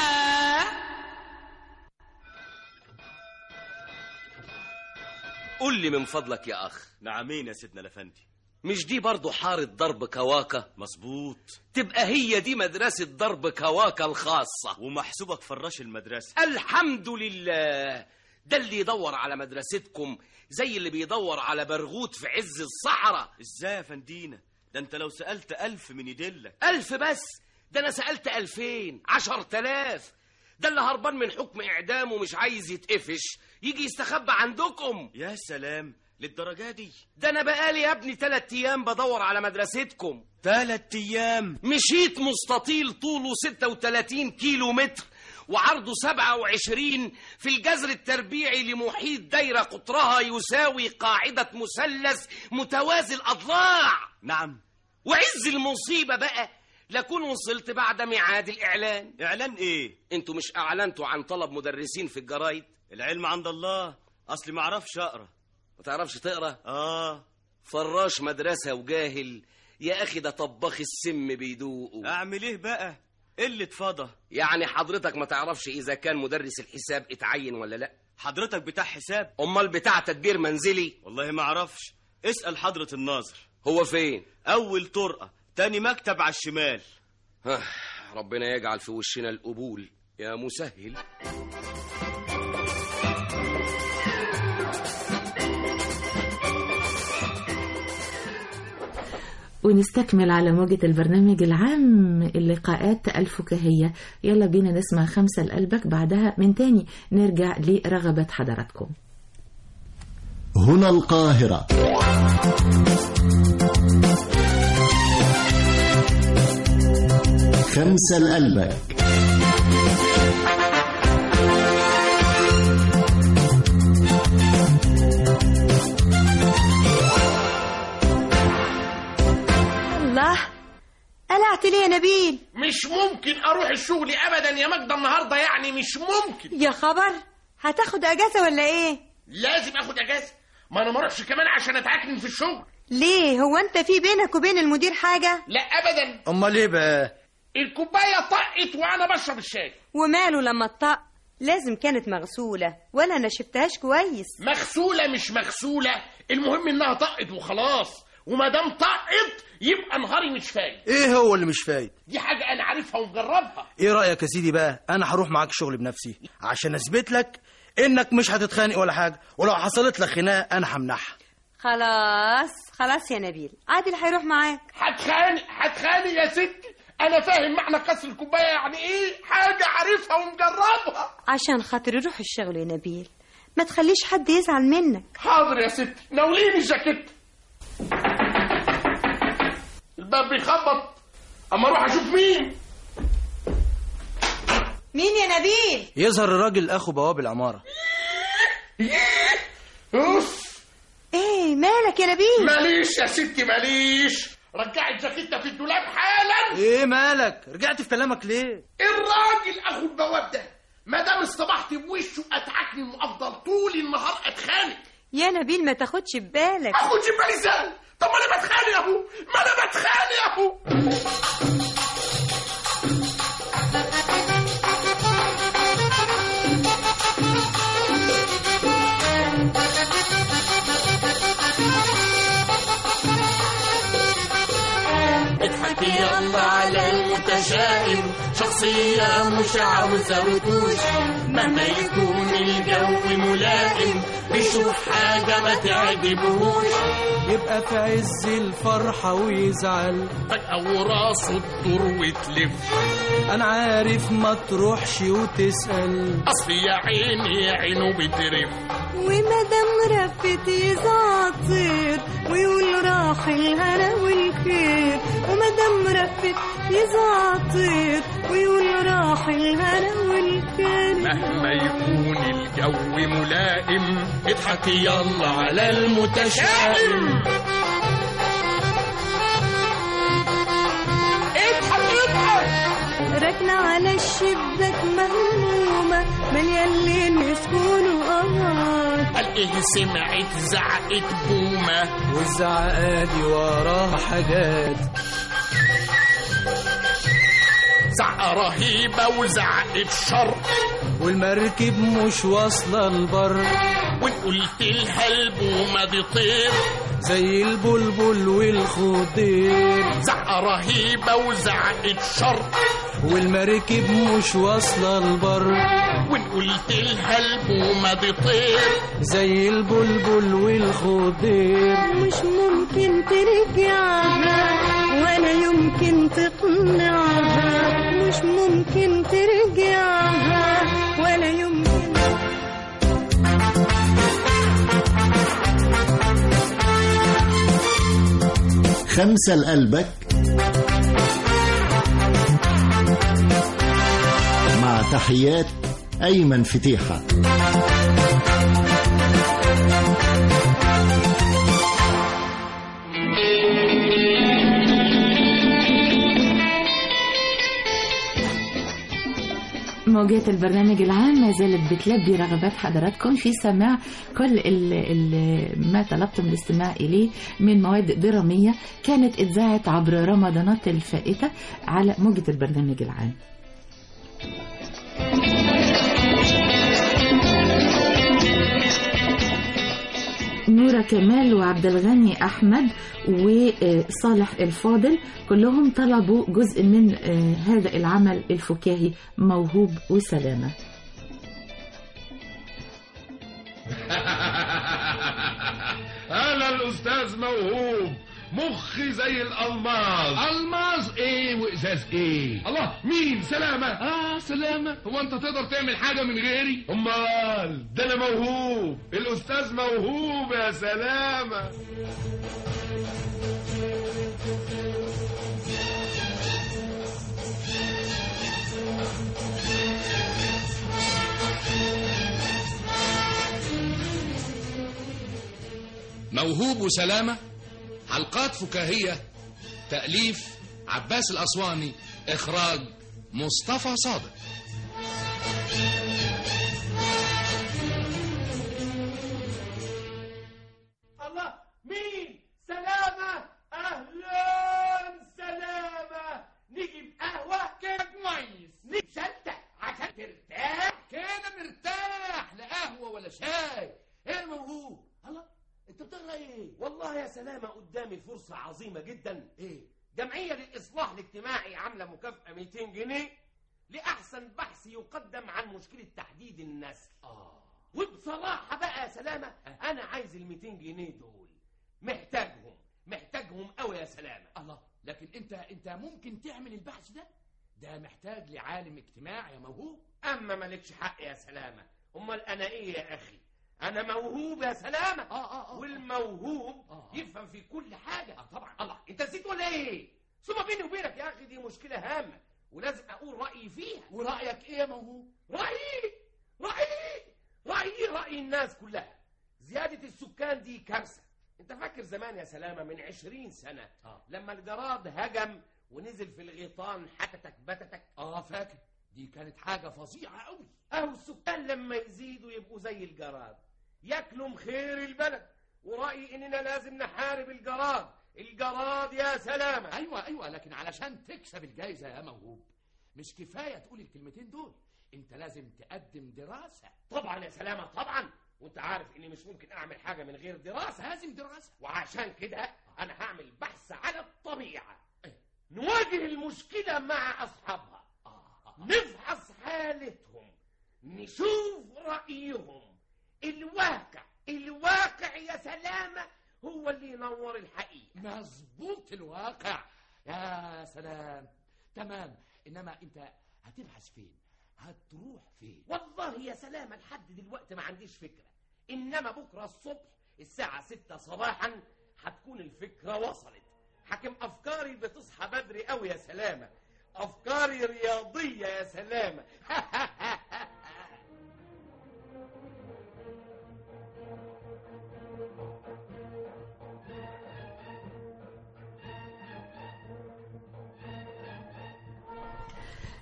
قول لي من فضلك يا أخ نعمين يا سيدنا الأفندي مش دي برضو حارة ضرب كواكا مظبوط تبقى هي دي مدرسة ضرب كواكا الخاصة ومحسوبك فراش المدرسة الحمد لله ده اللي يدور على مدرستكم زي اللي بيدور على برغوت في عز الصحراء ازاي يا فندينا ده انت لو سألت ألف من يدلك ألف بس ده أنا سألت ألفين عشر تلاف ده اللي هربان من حكم إعدام ومش عايز يتقفش يجي يستخبى عندكم يا سلام للدرجة دي ده أنا بقالي يا ابني تلات أيام بدور على مدرستكم تلات أيام مشيت مستطيل طوله 36 كيلو متر وعرضه 27 في الجذر التربيعي لمحيط دايرة قطرها يساوي قاعدة مثلث متوازي الأضلاع نعم وعز المصيبة بقى لكون وصلت بعد ميعاد الإعلان إعلان إيه؟ انتوا مش أعلنتوا عن طلب مدرسين في الجرايد العلم عند الله أصلي ما أعرفش أقرأ ما تعرفش تقرأ آه فراش مدرسة وجاهل يا أخي ده طباخ السم بيدوقوا أعمل إيه بقى؟ قلة فضة يعني حضرتك ما تعرفش إذا كان مدرس الحساب اتعين ولا لأ حضرتك بتاع حساب أمال بتاع تدبير منزلي والله ما أعرفش اسأل حضرة الناظر هو فين أول طرقة تاني مكتب على الشمال ها، ربنا يجعل في وشنا القبول يا مسهل ونستكمل على موجة البرنامج العام اللقاءات الفكاهية يلا بينا نسمع خمسة لقلبك بعدها من تاني نرجع لرغبة حضراتكم هنا القاهرة خمسة لقلبك الله قلعت ليه يا نبيل مش ممكن اروح الشغل ابدا يا ماجدة النهارده يعني مش ممكن يا خبر هتاخد اجازه ولا ايه لازم اخد اجازه ما انا ما اروحش كمان عشان اتعكن في الشغل ليه هو انت في بينك وبين المدير حاجه لا ابدا امال ايه بقى الكوبايه طقت وانا بشرب الشاي وماله لما الطق لازم كانت مغسوله ولا انا شفتهاش كويس مغسوله مش مغسوله المهم انها طقت وخلاص وما دام طقت يبقى نهاري مش فايد ايه هو اللي مش فايد دي حاجه انا عارفها ومجربها ايه رايك يا سيدي بقى انا هروح معاك الشغل بنفسي عشان اثبت لك انك مش هتتخانق ولا حاجه ولو حصلت لك خناقه انا همنعها خلاص خلاص يا نبيل عادل هيروح معاك هتخانق هتخانق يا ستي انا فاهم معنى كسر الكوبايه يعني ايه حاجه عارفها ومجربها عشان خاطر يروح الشغل يا نبيل ما تخليش حد يزعل منك حاضر يا ستي ناوليني الجاكيت الباب بيخبط اما اروح اشوف مين مين يا نبيل يظهر الراجل اخو بواب العماره اوف ايه مالك يا نبيل ماليش يا ستي ماليش رجعي الجاكيتة في الدولاب حالا ايه مالك رجعت في كلامك ليه الراجل اخو البواب ده ما دام اصطبحت بوشه اتعكني وافضل طول النهار اتخانق يا نبيل ما تاخدش ببالك اخد بالي ازاي طب ما انا بتخانق يا ابو ما انا بتخانق يا ابو اضحك يلا على المتشائم شخصية مش عاوزة وتوش مهما يكون الجو ملائم بيشوف حاجة ما تعجبهوش يبقى في عز الفرحة ويزعل فجأة وراسه تدور وتلف أنا عارف ما تروحش وتسأل أصل يا عيني عينه بترف ومدام رفت يزعطر ويقول راح الهنا والخير ومدام رفت يزعطر ويقول راح الهنا والخير مهما يكون الجو ملائم اضحك يلا على المتشائم اضحك اضحك واحنا على الشباك مهمومة مليان ليل يسكنوا قمر قال ايه سمعت زعقت بومة والزعقة دي وراها حاجات زعقة رهيبة وزعقت شر والمركب مش واصلة البر وان قلت لها البومة دي طير زي البلبل والخضير زعقة رهيبة وزعقت شر والمركب مش واصلة البر وان قلت لها البومة دي طير زي البلبل والخضير مش ممكن ترجعها ولا يمكن تقنعها مش ممكن ترجعها ولا يمكن خمسة لقلبك مع تحيات أيمن فتيحة موجات البرنامج العام ما زالت بتلبي رغبات حضراتكم في سماع كل ال ال ما طلبتم الاستماع إليه من مواد درامية كانت اتذاعت عبر رمضانات الفائتة على موجة البرنامج العام نورة كمال وعبد الغني أحمد وصالح الفاضل كلهم طلبوا جزء من آه، هذا العمل الفكاهي موهوب وسلامة انا الاستاذ موهوب مخي زي الالماظ الماظ ايه وازاز ايه الله مين سلامة اه سلامة هو انت تقدر تعمل حاجة من غيري امال ده انا موهوب الاستاذ موهوب يا سلامة موهوب وسلامة حلقات فكاهية تأليف عباس الأسواني إخراج مصطفى صادق الله مين سلامة أهلا سلامة نجيب قهوة كده كويس نجيب شلتة عشان ترتاح كده مرتاح لا قهوة ولا شاي ايه موهوب الله انت بتقرا ايه والله يا سلامة قدامي فرصة عظيمة جدا ايه جمعية للإصلاح الاجتماعي عاملة مكافأة 200 جنيه لأحسن بحث يقدم عن مشكلة تحديد النسل آه وبصراحة بقى يا سلامة أنا عايز ال 200 جنيه دول محتاجهم محتاجهم قوي يا سلامة الله لكن انت انت ممكن تعمل البحث ده ده محتاج لعالم اجتماعي يا موهوب أما مالكش حق يا سلامة أمال أنا إيه يا أخي أنا موهوب يا سلامة آه آه آه. والموهوب آه. يفهم في كل حاجة آه طبعا الله أنت نسيت ولا إيه ثم بيني وبينك يا أخي دي مشكلة هامة ولازم أقول رأيي فيها ورأيك ايه يا موهوب رأيي رأيي رأيي رأي الناس كلها زيادة السكان دي كارثة انت فاكر زمان يا سلامة من عشرين سنة آه. لما الجراد هجم ونزل في الغيطان حتتك بتتك اه فاكر دي كانت حاجة فظيعة قوي اهو السكان لما يزيدوا يبقوا زي الجراد ياكلوا خير البلد ورأيي اننا لازم نحارب الجراد الجراد يا سلامة ايوه ايوه لكن علشان تكسب الجايزة يا موهوب مش كفاية تقول الكلمتين دول انت لازم تقدم دراسة طبعا يا سلامة طبعا وانت عارف اني مش ممكن اعمل حاجة من غير دراسة لازم دراسة وعشان كده انا هعمل بحث على الطبيعة نواجه المشكلة مع اصحابها نفحص حالتهم نشوف رأيهم الواقع الواقع يا سلامة هو اللي ينور الحقيقة مظبوط الواقع يا سلام تمام انما انت هتبحث فين هتروح فين والله يا سلامة لحد دلوقتي ما عنديش فكرة إنما بكرة الصبح الساعة ستة صباحا هتكون الفكرة وصلت حكم أفكاري بتصحى بدري أوي يا سلامة أفكاري رياضية يا سلامة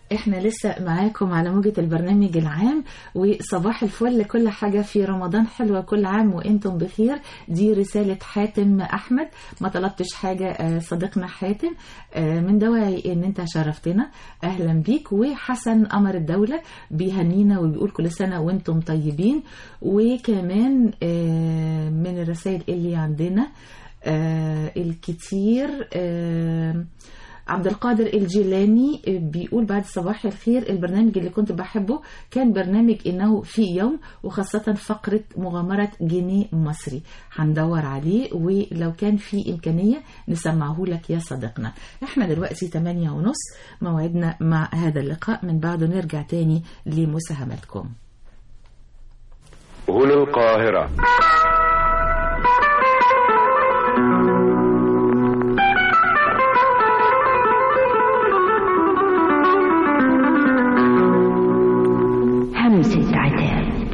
احنا لسه معاكم على موجة البرنامج العام وصباح الفل كل حاجة في رمضان حلوة كل عام وانتم بخير دي رسالة حاتم احمد ما طلبتش حاجة آه، صديقنا حاتم آه، من دواعي ان انت شرفتنا اهلا بيك وحسن قمر الدولة بيهنينا وبيقول كل سنة وانتم طيبين وكمان آه، من الرسائل اللي عندنا آه، الكتير آه، عبد القادر الجيلاني بيقول بعد صباح الخير البرنامج اللي كنت بحبه كان برنامج إنه في يوم وخاصة فقرة مغامرة جنيه مصري هندور عليه ولو كان في إمكانية نسمعه لك يا صديقنا احنا دلوقتي 8 ونص موعدنا مع هذا اللقاء من بعده نرجع تاني لمساهمتكم هنا القاهرة همسة عتاب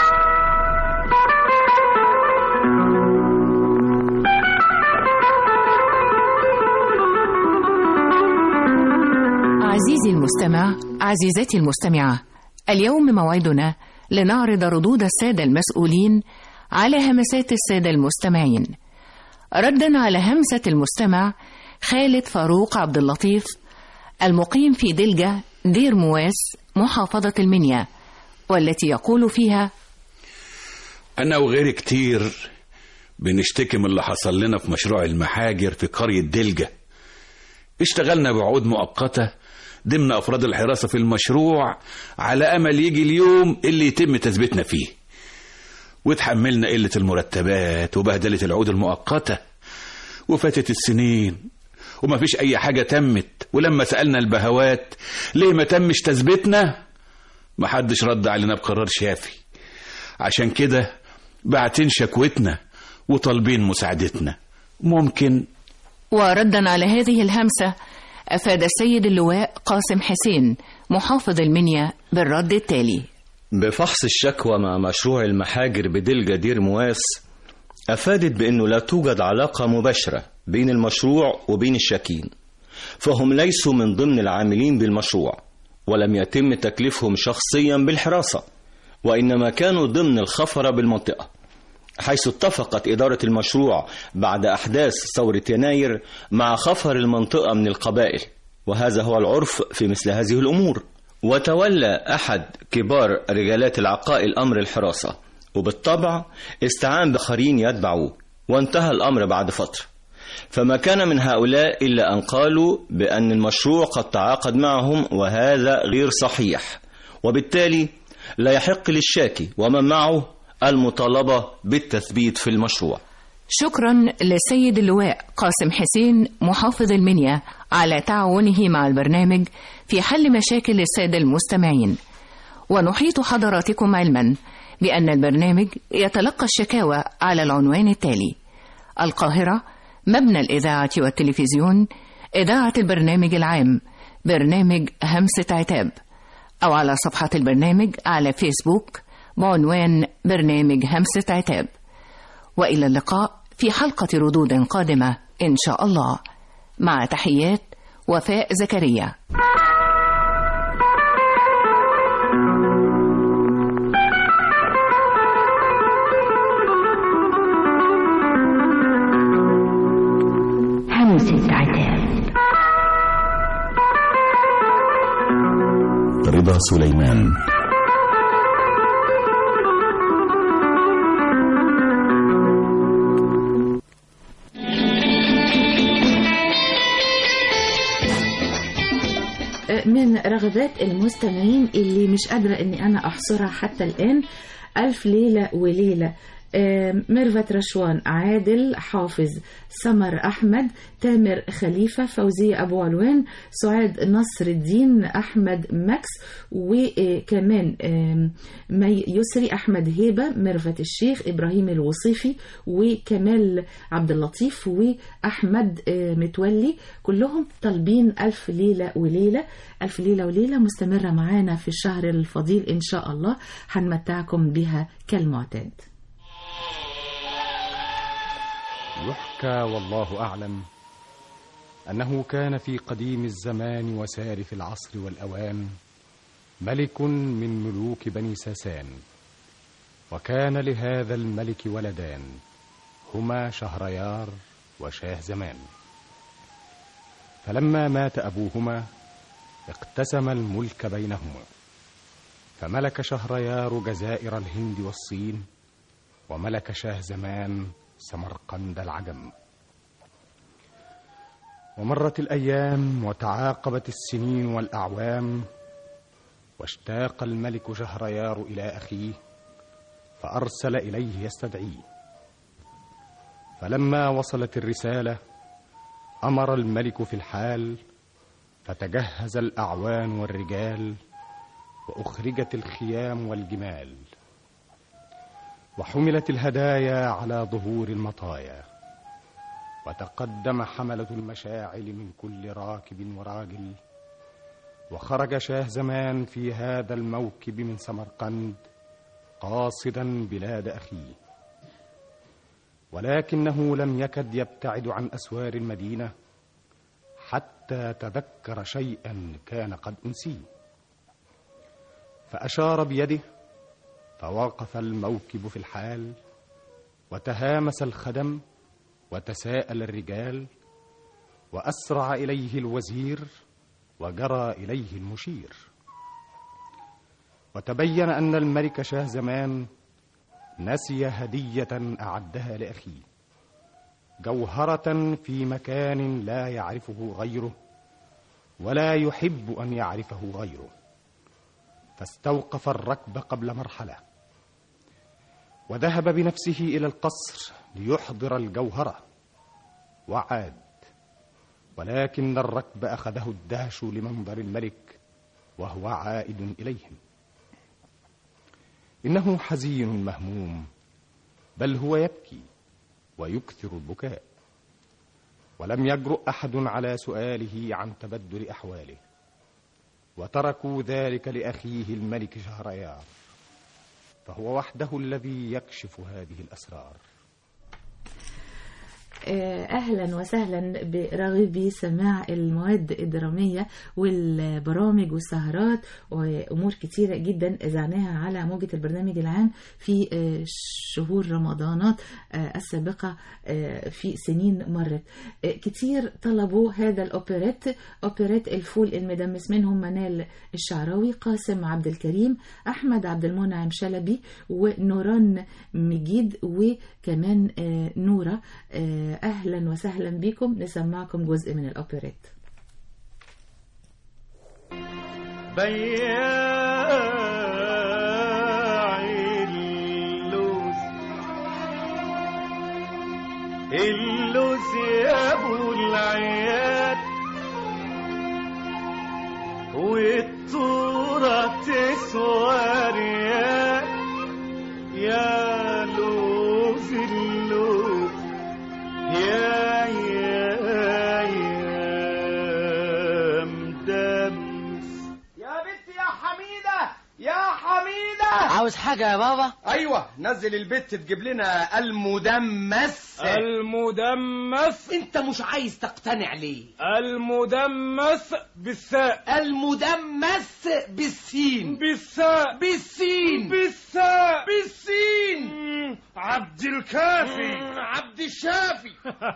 عزيزي المستمع عزيزتي المستمعة اليوم موعدنا لنعرض ردود السادة المسؤولين على همسات السادة المستمعين ردا على همسة المستمع خالد فاروق عبد اللطيف المقيم في دلجة دير مواس محافظة المنيا والتي يقول فيها أنا وغيري كتير بنشتكي من اللي حصل لنا في مشروع المحاجر في قرية دلجة اشتغلنا بعقود مؤقتة ضمن أفراد الحراسة في المشروع على أمل يجي اليوم اللي يتم تثبيتنا فيه وتحملنا قلة المرتبات وبهدلة العقود المؤقتة وفاتت السنين ومفيش أي حاجة تمت ولما سألنا البهوات ليه ما تمش تثبيتنا محدش رد علينا بقرار شافي عشان كده بعتين شكوتنا وطالبين مساعدتنا ممكن وردا على هذه الهمسة أفاد السيد اللواء قاسم حسين محافظ المنيا بالرد التالي بفحص الشكوى مع مشروع المحاجر بدلجة دير مواس أفادت بأنه لا توجد علاقة مباشرة بين المشروع وبين الشاكين فهم ليسوا من ضمن العاملين بالمشروع ولم يتم تكليفهم شخصيا بالحراسة وإنما كانوا ضمن الخفرة بالمنطقة حيث اتفقت إدارة المشروع بعد أحداث ثورة يناير مع خفر المنطقة من القبائل وهذا هو العرف في مثل هذه الأمور وتولى أحد كبار رجالات العقائل أمر الحراسة وبالطبع استعان بخرين يتبعوه وانتهى الأمر بعد فترة فما كان من هؤلاء إلا أن قالوا بأن المشروع قد تعاقد معهم وهذا غير صحيح وبالتالي لا يحق للشاكي ومن معه المطالبة بالتثبيت في المشروع شكرا للسيد اللواء قاسم حسين محافظ المنيا على تعاونه مع البرنامج في حل مشاكل السادة المستمعين ونحيط حضراتكم علما بأن البرنامج يتلقى الشكاوى على العنوان التالي القاهرة مبنى الإذاعة والتلفزيون إذاعة البرنامج العام برنامج همسة عتاب أو على صفحة البرنامج على فيسبوك بعنوان برنامج همسة عتاب وإلى اللقاء في حلقة ردود قادمة إن شاء الله مع تحيات وفاء زكريا همسة عتاب رضا سليمان من رغبات المستمعين اللي مش قادرة اني انا احصرها حتى الان ألف ليلة وليلة آه، ميرفت رشوان عادل حافظ سمر أحمد تامر خليفة فوزية أبو علوان سعاد نصر الدين أحمد ماكس وكمان آم، مي يسري أحمد هيبة ميرفت الشيخ إبراهيم الوصيفي وكمال عبد اللطيف وأحمد آه، متولي كلهم طالبين ألف ليلة وليلة ألف ليلة وليلة مستمرة معانا في الشهر الفضيل إن شاء الله هنمتعكم بها كالمعتاد يحكى والله أعلم أنه كان في قديم الزمان وسارف العصر والأوان ملك من ملوك بني ساسان وكان لهذا الملك ولدان هما شهريار وشاه زمان فلما مات أبوهما اقتسم الملك بينهما فملك شهريار جزائر الهند والصين وملك شاه زمان سمرقند العجم ومرت الأيام وتعاقبت السنين والأعوام واشتاق الملك شهريار إلى أخيه فأرسل إليه يستدعيه فلما وصلت الرسالة أمر الملك في الحال فتجهز الأعوان والرجال وأخرجت الخيام والجمال وحملت الهدايا على ظهور المطايا وتقدم حملة المشاعل من كل راكب وراجل وخرج شاه زمان في هذا الموكب من سمرقند قاصدا بلاد أخيه ولكنه لم يكد يبتعد عن أسوار المدينة حتى تذكر شيئا كان قد أنسيه فأشار بيده فوقف الموكب في الحال وتهامس الخدم وتساءل الرجال وأسرع إليه الوزير وجرى إليه المشير وتبين أن الملك شاه زمان نسي هدية أعدها لأخيه جوهرة في مكان لا يعرفه غيره ولا يحب أن يعرفه غيره فاستوقف الركب قبل مرحلة وذهب بنفسه إلى القصر ليحضر الجوهرة وعاد ولكن الركب أخذه الدهش لمنظر الملك وهو عائد إليهم إنه حزين مهموم بل هو يبكي ويكثر البكاء ولم يجرؤ أحد على سؤاله عن تبدل أحواله وتركوا ذلك لأخيه الملك شهريار فهو وحده الذي يكشف هذه الأسرار اهلا وسهلا براغبي سماع المواد الدراميه والبرامج والسهرات وامور كتيره جدا اذعناها على موجه البرنامج العام في شهور رمضانات السابقه في سنين مرت كتير طلبوا هذا الاوبريت اوبريت الفول المدمس منهم منال الشعراوي قاسم عبد الكريم احمد عبد المنعم شلبي ونوران مجيد وكمان نوره أهلا وسهلا بكم نسمعكم جزء من الأوبريت بياع اللوز اللوز يا ابو العيال والطورة تسوى ريال يا لوز اللوز يا يا يا مدمس يا بنت يا حميدة يا حميدة عاوز حاجة يا بابا أيوة نزل البت تجيب لنا المدمس المدمس انت مش عايز تقتنع ليه المدمس بالثاء المدمس بالسين بالثاء بالسين بالثاء بالسين عبد الكافي عبد الشافي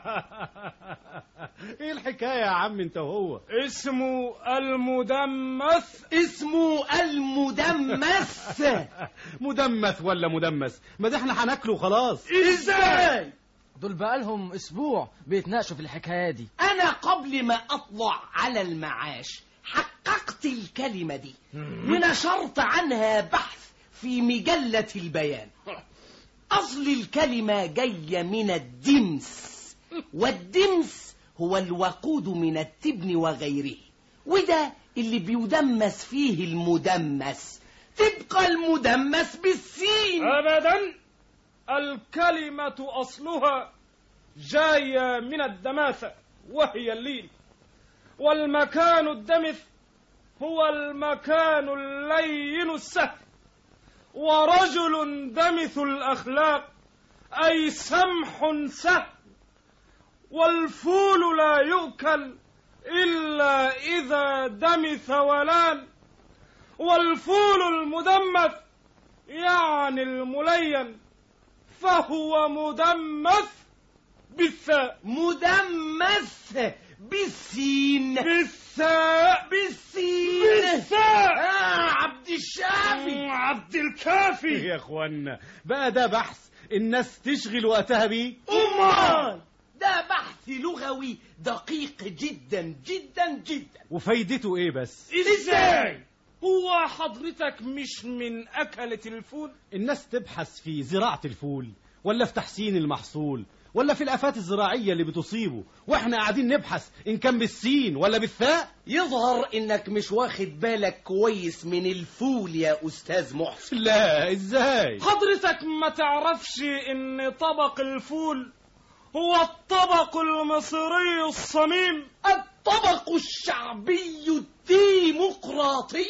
ايه الحكايه يا عم انت وهو اسمه المدمس اسمه المدمس مدمث ولا مدمس ما ده احنا هناكله خلاص ازاي دول بقالهم اسبوع بيتناقشوا في الحكايه دي انا قبل ما اطلع على المعاش حققت الكلمه دي ونشرت عنها بحث في مجله البيان اصل الكلمه جايه من الدمس والدمس هو الوقود من التبن وغيره وده اللي بيدمس فيه المدمس تبقى المدمس بالسين ابدا الكلمه اصلها جايه من الدماثه وهي اللين والمكان الدمث هو المكان اللين السهل ورجل دمث الأخلاق أي سمح سهل والفول لا يؤكل إلا إذا دمث ولان والفول المدمث يعني الملين فهو مدمث بالثاء مدمث بالسين بالثاء بالسين بالثاء آه عبد الشافي عبد الكافي يا اخوانا بقى ده بحث الناس تشغل وقتها بيه أمال ده بحث لغوي دقيق جدا جدا جدا وفايدته ايه بس ازاي هو حضرتك مش من أكلة الفول الناس تبحث في زراعة الفول ولا في تحسين المحصول ولا في الآفات الزراعية اللي بتصيبه واحنا قاعدين نبحث إن كان بالسين ولا بالثاء يظهر انك مش واخد بالك كويس من الفول يا استاذ محسن لا ازاي حضرتك ما تعرفش ان طبق الفول هو الطبق المصري الصميم الطبق الشعبي الديمقراطي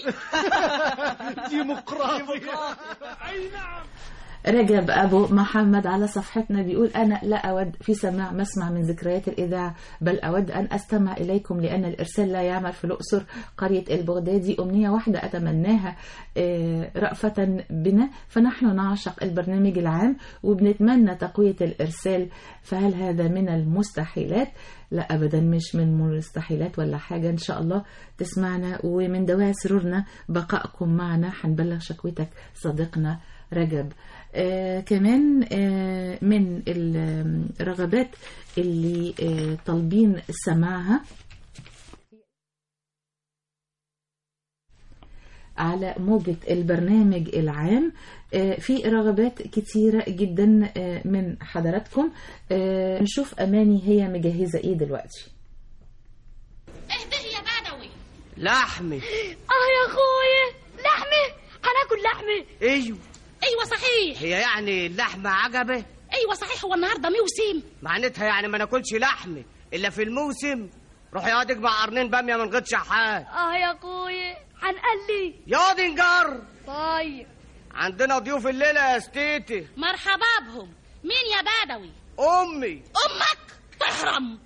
ديمقراطي اي نعم رجب أبو محمد على صفحتنا بيقول أنا لا أود في سماع مسمع من ذكريات الإذاعة بل أود أن أستمع إليكم لأن الإرسال لا يعمل في الأقصر قرية البغدادي أمنية واحدة أتمناها آه، رأفة بنا فنحن نعشق البرنامج العام وبنتمنى تقوية الإرسال فهل هذا من المستحيلات؟ لا أبدا مش من المستحيلات ولا حاجة إن شاء الله تسمعنا ومن دواعي سرورنا بقائكم معنا هنبلغ شكوتك صديقنا رجب آه كمان آه من الرغبات اللي آه طالبين سماعها على موجة البرنامج العام آه، في رغبات كتيرة جدا آه، من حضراتكم آه، نشوف أماني هي مجهزة إيه دلوقتي اهدي يا بدوي لحمي اه يا اخويا لحمه هناكل لحمه ايوه ايوه صحيح هي يعني اللحمة عجبه ايوه صحيح هو النهارده موسم معناتها يعني ما ناكلش لحمة الا في الموسم روح يقعد مع قرنين بامية من غير شحات اه يا اخويا هنقلي يقعد نجر طيب عندنا ضيوف الليلة يا ستيتي مرحبا بهم مين يا بدوي امي امك تحرم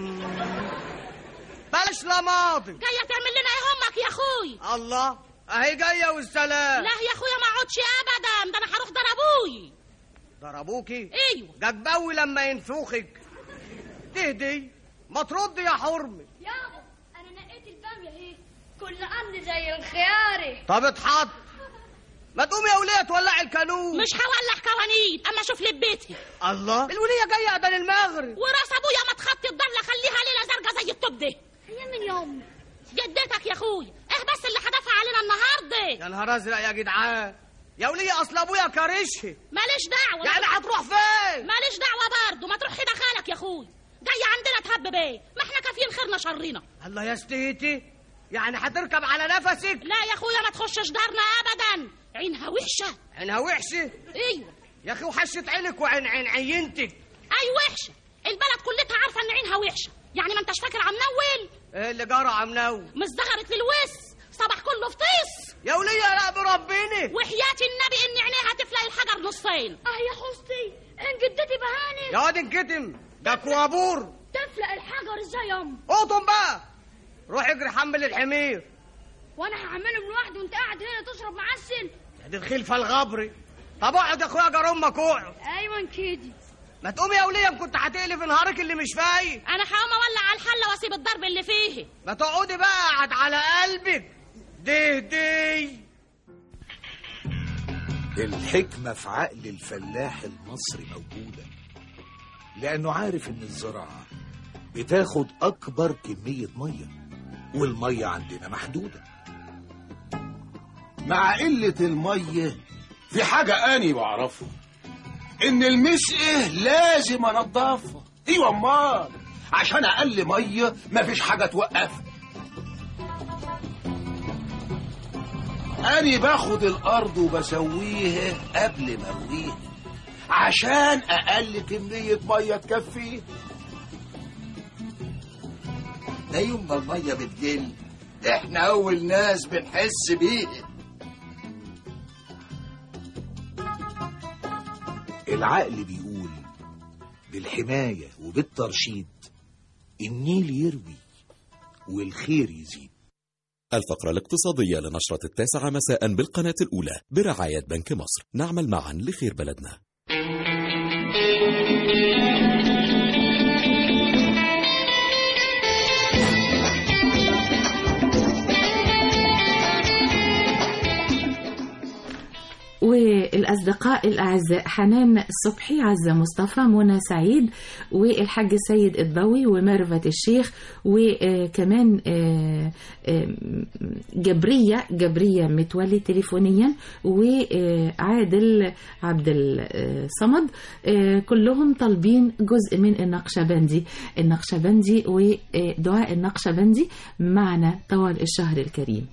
بلاش لماضي جايه تعمل لنا ايه امك يا اخوي الله اهي جايه والسلام لا يا اخويا ما اقعدش ابدا ده انا هروح ضربوي ضربوكي ايوه جاكبوي لما ينفوخك تهدي ما تردي يا حرمي يابا انا نقيت الباميه اهي كل امن زي الخياري طب اتحط ما تقومي يا وليه تولعي الكانون مش هولع قوانين اما اشوف لي بيتي الله الوليه جايه قدام المغرب وراس ابويا ما تخطي الضله خليها ليله زرقاء زي الطب ده هي من يوم جدتك يا اخويا ايه بس اللي هدفع علينا النهارده يا نهار ازرق يا جدعان يا وليه اصل ابويا كارشه ماليش دعوه يعني هتروح فين ماليش دعوه برضه ما تروح هنا خالك يا اخويا جاي عندنا تهب بيه ما احنا كافيين خيرنا شرنا الله يا ستيتي يعني هتركب على نفسك لا يا اخويا ما تخشش دارنا ابدا عينها وحشه عينها وحشه ايوه يا اخي وحشه عينك وعين عين عينتك اي وحشه البلد كلها عارفه ان عينها وحشه يعني ما انتش فاكر عمنول ايه اللي جرى عمنو مش ظهرت للوس صباح كله فطيس يا وليه لا بربنا وحياة النبي ان عينيها تفلق الحجر نصين اه يا حستي ان جدتي بهاني يا واد انكتم ده كوابور تفلق الحجر ازاي يا ام قطم بقى روح اجري حمل الحمير وانا هعمله من لوحدي وانت قاعد هنا تشرب معسل دي الخلفه الغبري طب اقعد يا اخويا جار امك اقعد ايوه كده ما تقومي يا وليه كنت هتقلب نهارك اللي مش فايق انا هقوم اولع على الحله واسيب الضرب اللي فيه ما تقعدي بقى قعد على قلبك دي دي الحكمة في عقل الفلاح المصري موجودة لأنه عارف إن الزراعة بتاخد أكبر كمية مية والمية عندنا محدودة مع قلة المية في حاجة أني بعرفها إن المسقة لازم أنضفها أيوة أمال عشان أقل مية مفيش حاجة توقفها أني باخد الأرض وبسويها قبل ما أرويها عشان أقل كمية مية تكفيها ده يوم ما المية بتقل احنا أول ناس بنحس بيها العقل بيقول بالحماية وبالترشيد النيل يروي والخير يزيد الفقرة الاقتصادية لنشرة التاسعة مساء بالقناة الأولى برعاية بنك مصر نعمل معا لخير بلدنا والأصدقاء الأعزاء حنان صبحي عزة مصطفى منى سعيد والحاج سيد الضوي وميرفت الشيخ وكمان آه، آه، جبرية جبرية متولي تليفونيا وعادل عبد الصمد آه، كلهم طالبين جزء من النقشبندي النقشبندي ودعاء النقشبندي معنا طوال الشهر الكريم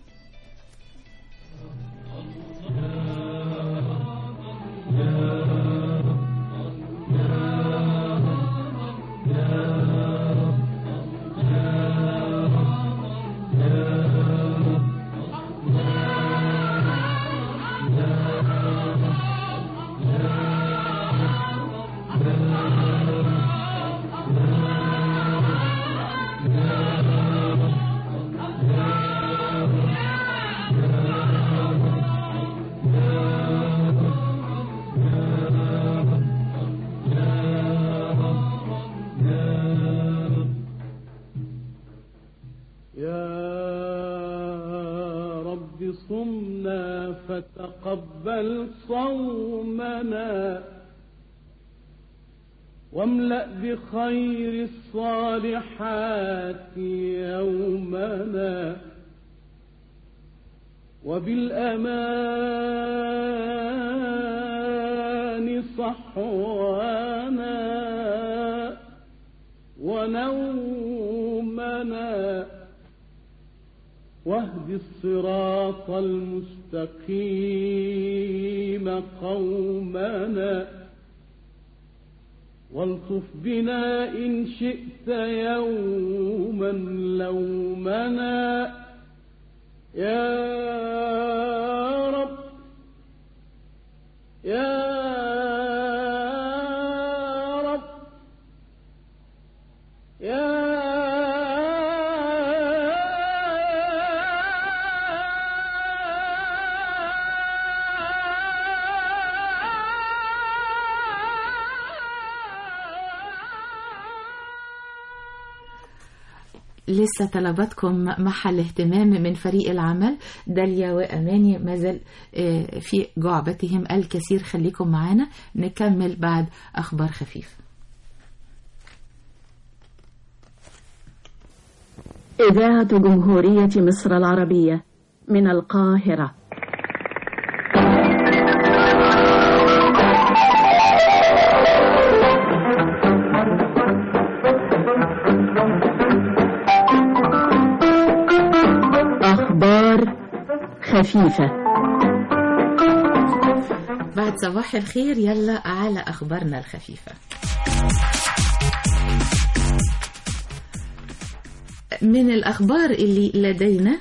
يا رب صمنا فتقبل صومنا واملأ بخير الصالحات يومنا وبالأمان صحوانا ونومنا واهد الصراط المستقيم قومنا والطف بنا إن شئت يوما لومنا يا رب يا رب يا لسه طلباتكم محل اهتمام من فريق العمل داليا وأماني ما زال آه، في جعبتهم الكثير خليكم معانا نكمل بعد أخبار خفيفة إذاعة جمهورية مصر العربية من القاهرة أخبار خفيفة بعد صباح الخير يلا على أخبارنا الخفيفة من الأخبار اللي لدينا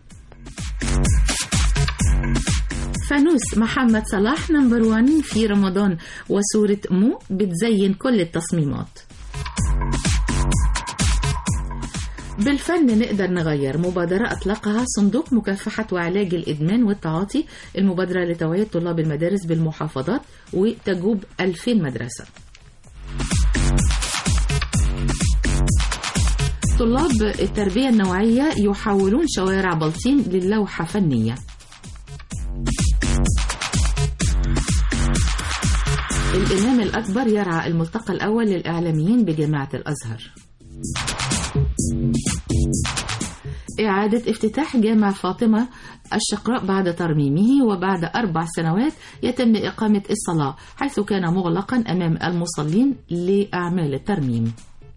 فانوس محمد صلاح نمبر وان في رمضان وصورة مو بتزين كل التصميمات بالفن نقدر نغير مبادرة أطلقها صندوق مكافحة وعلاج الإدمان والتعاطي المبادرة لتوعية طلاب المدارس بالمحافظات وتجوب 2000 مدرسة طلاب التربية النوعية يحولون شوارع بلطيم للوحة فنية الإمام الأكبر يرعى الملتقى الأول للإعلاميين بجامعة الأزهر إعادة افتتاح جامع فاطمة الشقراء بعد ترميمه وبعد أربع سنوات يتم إقامة الصلاة حيث كان مغلقا أمام المصلين لأعمال الترميم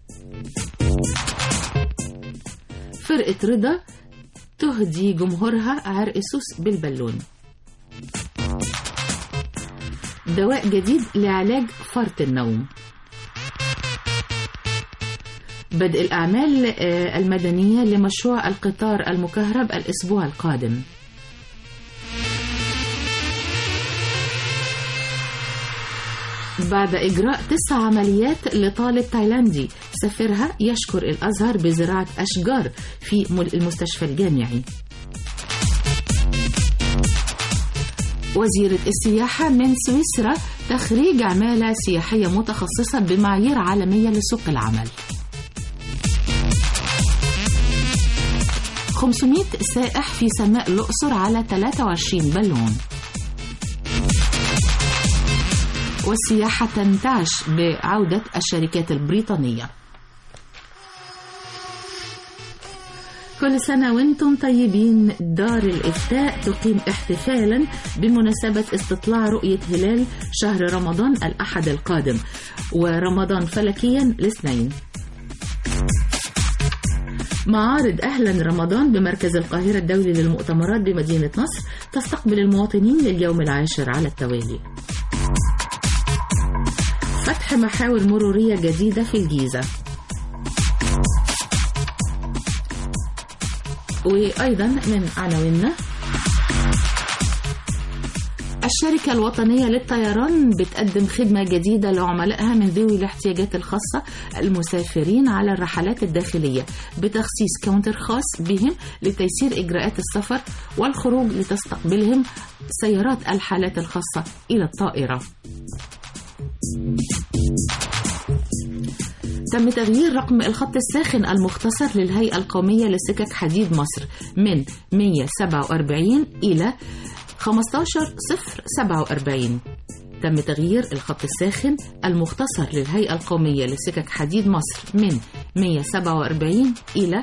فرقة رضا تهدي جمهورها عرقسوس بالبالون دواء جديد لعلاج فرط النوم بدء الأعمال آه، المدنية لمشروع القطار المكهرب الأسبوع القادم بعد إجراء تسع عمليات لطالب تايلاندي سفرها يشكر الأزهر بزراعة أشجار في مل- المستشفى الجامعي وزيرة السياحة من سويسرا تخريج عمالة سياحية متخصصة بمعايير عالمية لسوق العمل 500 سائح في سماء الأقصر على 23 بالون والسياحة تنتعش بعودة الشركات البريطانية كل سنة وانتم طيبين دار الإفتاء تقيم احتفالا بمناسبة استطلاع رؤية هلال شهر رمضان الأحد القادم ورمضان فلكيا الاثنين معارض أهلا رمضان بمركز القاهرة الدولي للمؤتمرات بمدينة نصر تستقبل المواطنين لليوم العاشر على التوالي فتح محاور مرورية جديدة في الجيزة وأيضا من عناويننا الشركة الوطنية للطيران بتقدم خدمة جديدة لعملائها من ذوي الاحتياجات الخاصة المسافرين على الرحلات الداخلية بتخصيص كاونتر خاص بهم لتيسير إجراءات السفر والخروج لتستقبلهم سيارات الحالات الخاصة إلى الطائرة تم تغيير رقم الخط الساخن المختصر للهيئة القومية لسكك حديد مصر من 147 إلى 15047 تم تغيير الخط الساخن المختصر للهيئة القومية لسكك حديد مصر من 147 إلى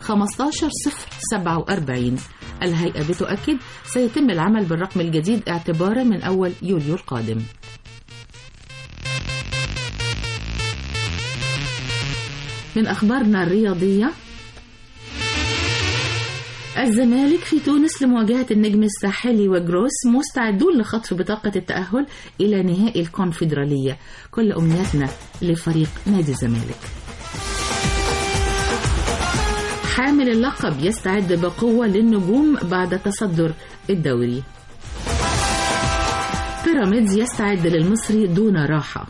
15047 الهيئة بتؤكد سيتم العمل بالرقم الجديد اعتبارا من أول يوليو القادم من أخبارنا الرياضية الزمالك في تونس لمواجهة النجم الساحلي وجروس مستعدون لخطف بطاقة التأهل إلى نهائي الكونفدرالية كل أمنياتنا لفريق نادي الزمالك حامل اللقب يستعد بقوة للنجوم بعد تصدر الدوري بيراميدز يستعد للمصري دون راحة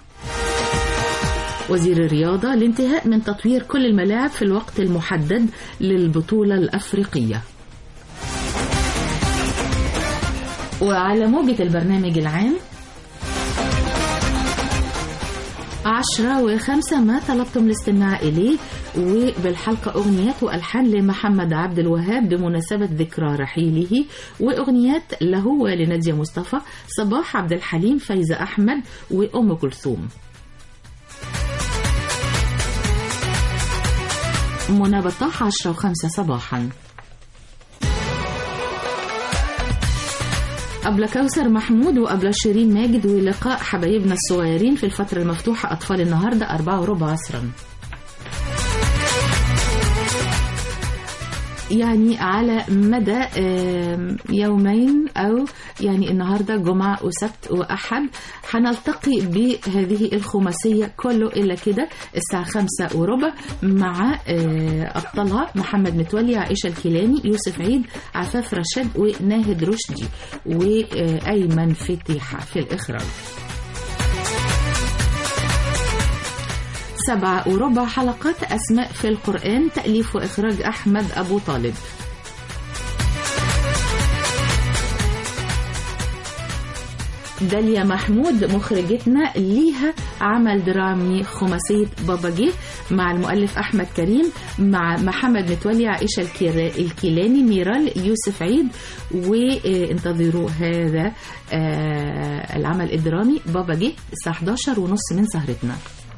وزير الرياضة الانتهاء من تطوير كل الملاعب في الوقت المحدد للبطولة الأفريقية وعلى موجة البرنامج العام عشرة وخمسة ما طلبتم الاستماع إليه وبالحلقة أغنيات وألحان لمحمد عبد الوهاب بمناسبة ذكرى رحيله وأغنيات له ولنادية مصطفى صباح عبد الحليم فايزة أحمد وأم كلثوم منى بطاح عشرة وخمسة صباحا قبل كوثر محمود وقبل شيرين ماجد ولقاء حبايبنا الصغيرين في الفترة المفتوحة أطفال النهاردة أربعة وربع عصرا يعني على مدى يومين أو يعني النهاردة جمعة وسبت وأحد هنلتقي بهذه الخماسية كله إلا كده الساعة خمسة وربع مع أبطالها محمد متولي عائشة الكيلاني يوسف عيد عفاف رشاد وناهد رشدي وأيمن فتيحة في الإخراج سبعة وربع حلقات أسماء في القرآن تأليف وإخراج أحمد أبو طالب داليا محمود مخرجتنا ليها عمل درامي خماسية بابا جه مع المؤلف أحمد كريم مع محمد متولي عائشة الكيلاني ميرال يوسف عيد وانتظروا هذا العمل الدرامي بابا جه الساعة 11 ونص من سهرتنا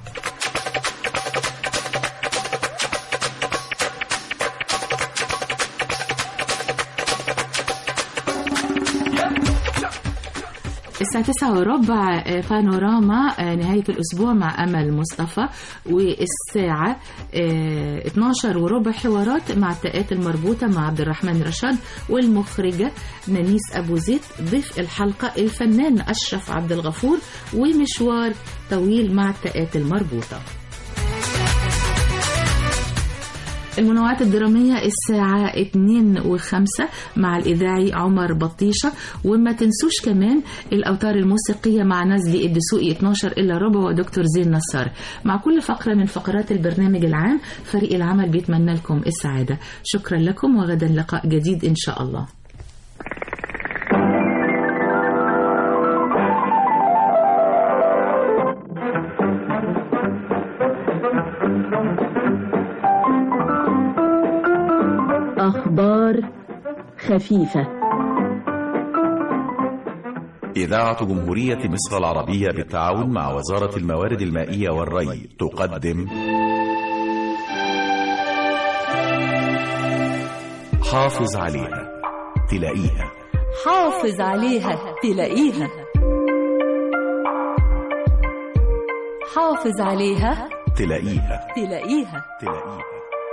الساعة تسعة وربع بانوراما نهاية الأسبوع مع أمل مصطفى والساعة 12 وربع حوارات مع التاءات المربوطة مع عبد الرحمن رشاد والمخرجة نانيس أبو زيد ضيف الحلقة الفنان أشرف عبد الغفور ومشوار طويل مع التاءات المربوطة المنوعات الدرامية الساعة 2 و5 مع الإذاعي عمر بطيشة وما تنسوش كمان الأوتار الموسيقية مع نزلي الدسوقي 12 إلا ربع ودكتور زين نصار مع كل فقرة من فقرات البرنامج العام فريق العمل بيتمنى لكم السعادة شكرا لكم وغدا لقاء جديد إن شاء الله أخبار خفيفة إذاعة جمهورية مصر العربية بالتعاون مع وزارة الموارد المائية والري تقدم حافظ عليها تلاقيها حافظ عليها تلاقيها حافظ عليها تلاقيها تلاقيها تلاقيها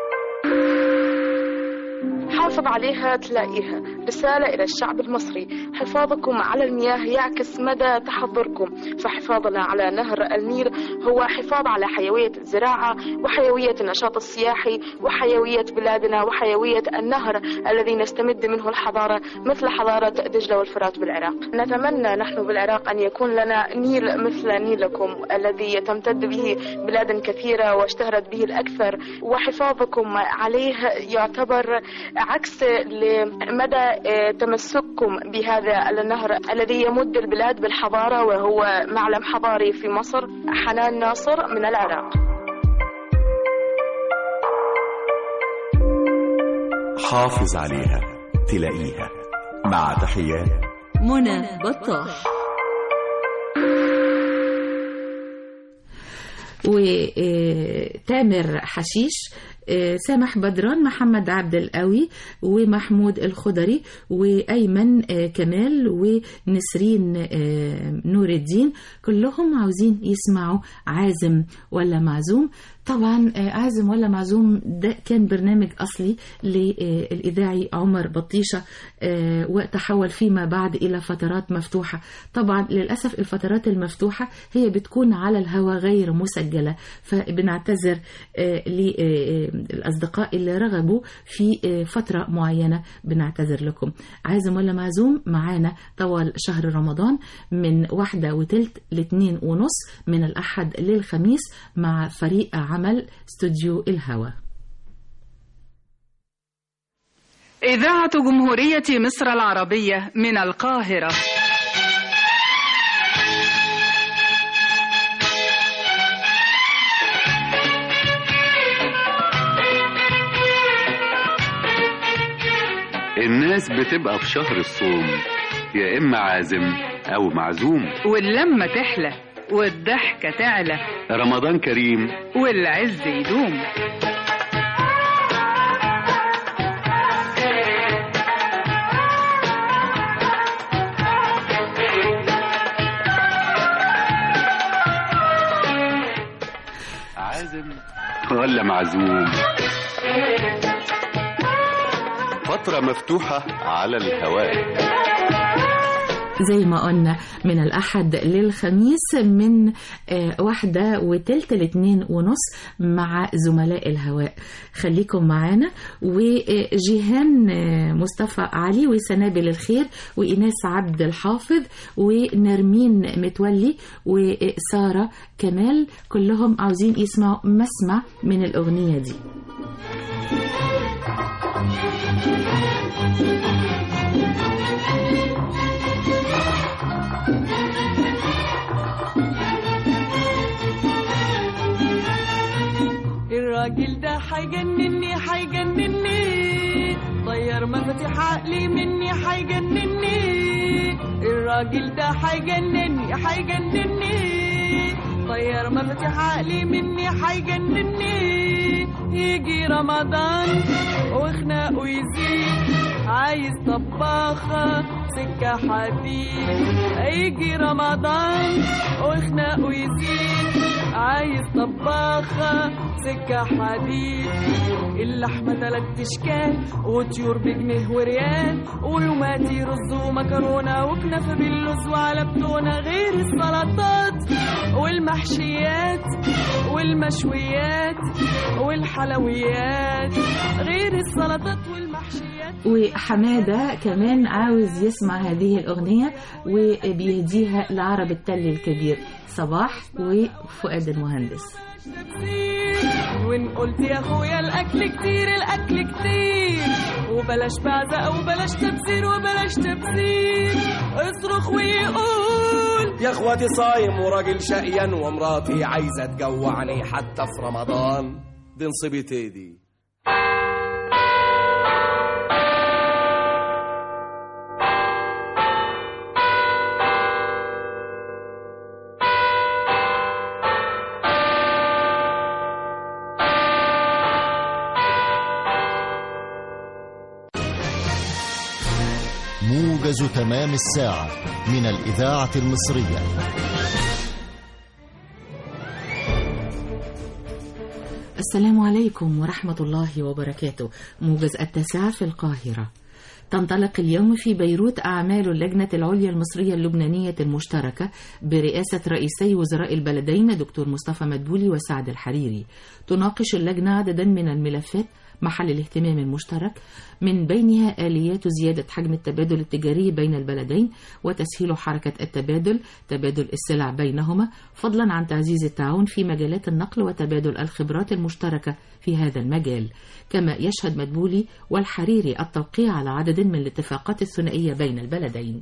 حافظ عليها تلاقيها رسالة إلى الشعب المصري حفاظكم على المياه يعكس مدى تحضركم فحفاظنا على نهر النيل هو حفاظ على حيوية الزراعة وحيوية النشاط السياحي وحيوية بلادنا وحيوية النهر الذي نستمد منه الحضارة مثل حضارة دجلة والفرات بالعراق نتمنى نحن بالعراق أن يكون لنا نيل مثل نيلكم الذي تمتد به بلاد كثيرة واشتهرت به الأكثر وحفاظكم عليه يعتبر عكس لمدى تمسككم بهذا النهر الذي يمد البلاد بالحضارة وهو معلم حضاري في مصر حنان ناصر من العراق حافظ عليها تلاقيها مع تحيات منى بطاح وتامر حشيش سامح بدران محمد عبد القوي ومحمود الخضري وأيمن كمال ونسرين نور الدين كلهم عاوزين يسمعوا عازم ولا معزوم طبعا عازم ولا معزوم ده كان برنامج أصلي للإذاعي عمر بطيشة وتحول فيما بعد إلى فترات مفتوحة طبعا للأسف الفترات المفتوحة هي بتكون على الهواء غير مسجلة فبنعتذر للأصدقاء اللي رغبوا في فترة معينة بنعتذر لكم عازم ولا معزوم معانا طوال شهر رمضان من واحدة وتلت لاتنين ونص من الأحد للخميس مع فريق عمل استوديو الهوى إذاعة جمهورية مصر العربية من القاهرة الناس بتبقى في شهر الصوم يا إما عازم أو معزوم واللمة تحلى والضحكة تعلى رمضان كريم والعز يدوم عازم ولا معزوم فترة مفتوحة على الهواء زي ما قلنا من الأحد للخميس من واحدة وتلت لاتنين ونص مع زملاء الهواء خليكم معانا وجيهان مصطفى علي وسنابل الخير وإناس عبد الحافظ ونرمين متولي وسارة كمال كلهم عاوزين يسمعوا مسمع من الأغنية دي الراجل ده حيجنني حيجنني طير مفاتيح عقلي مني حيجنني الراجل ده حيجنني حيجنني طير مفاتيح عقلي مني حيجنني يجي رمضان وخناقه يزيد عايز طباخة سكة حديد يجي رمضان وخناقه يزيد عايز طباخة سكة حديد اللحمة تلات اشكال وطيور بجنيه وريال ويوماتي رز ومكرونة وكنافة باللوز وعلى بتونة غير السلطات والمحشيات والمشويات والحلويات غير السلطات والمحشيات وحمادة كمان عاوز يسمع هذه الأغنية وبيهديها لعرب التل الكبير صباح وفؤاد المهندس وان قلت يا اخويا الاكل كتير الاكل كتير وبلاش بعزق وبلاش تبذير وبلاش تبذير اصرخ ويقول يا اخواتي صايم وراجل شقيان ومراتي عايزه تجوعني حتى في رمضان دي نصيبتي دي موجز تمام الساعة من الإذاعة المصرية السلام عليكم ورحمة الله وبركاته موجز التاسعة في القاهرة تنطلق اليوم في بيروت أعمال اللجنة العليا المصرية اللبنانية المشتركة برئاسة رئيسي وزراء البلدين دكتور مصطفى مدبولي وسعد الحريري تناقش اللجنة عددا من الملفات محل الاهتمام المشترك من بينها آليات زيادة حجم التبادل التجاري بين البلدين وتسهيل حركة التبادل تبادل السلع بينهما فضلا عن تعزيز التعاون في مجالات النقل وتبادل الخبرات المشتركة في هذا المجال كما يشهد مدبولي والحريري التوقيع على عدد من الاتفاقات الثنائية بين البلدين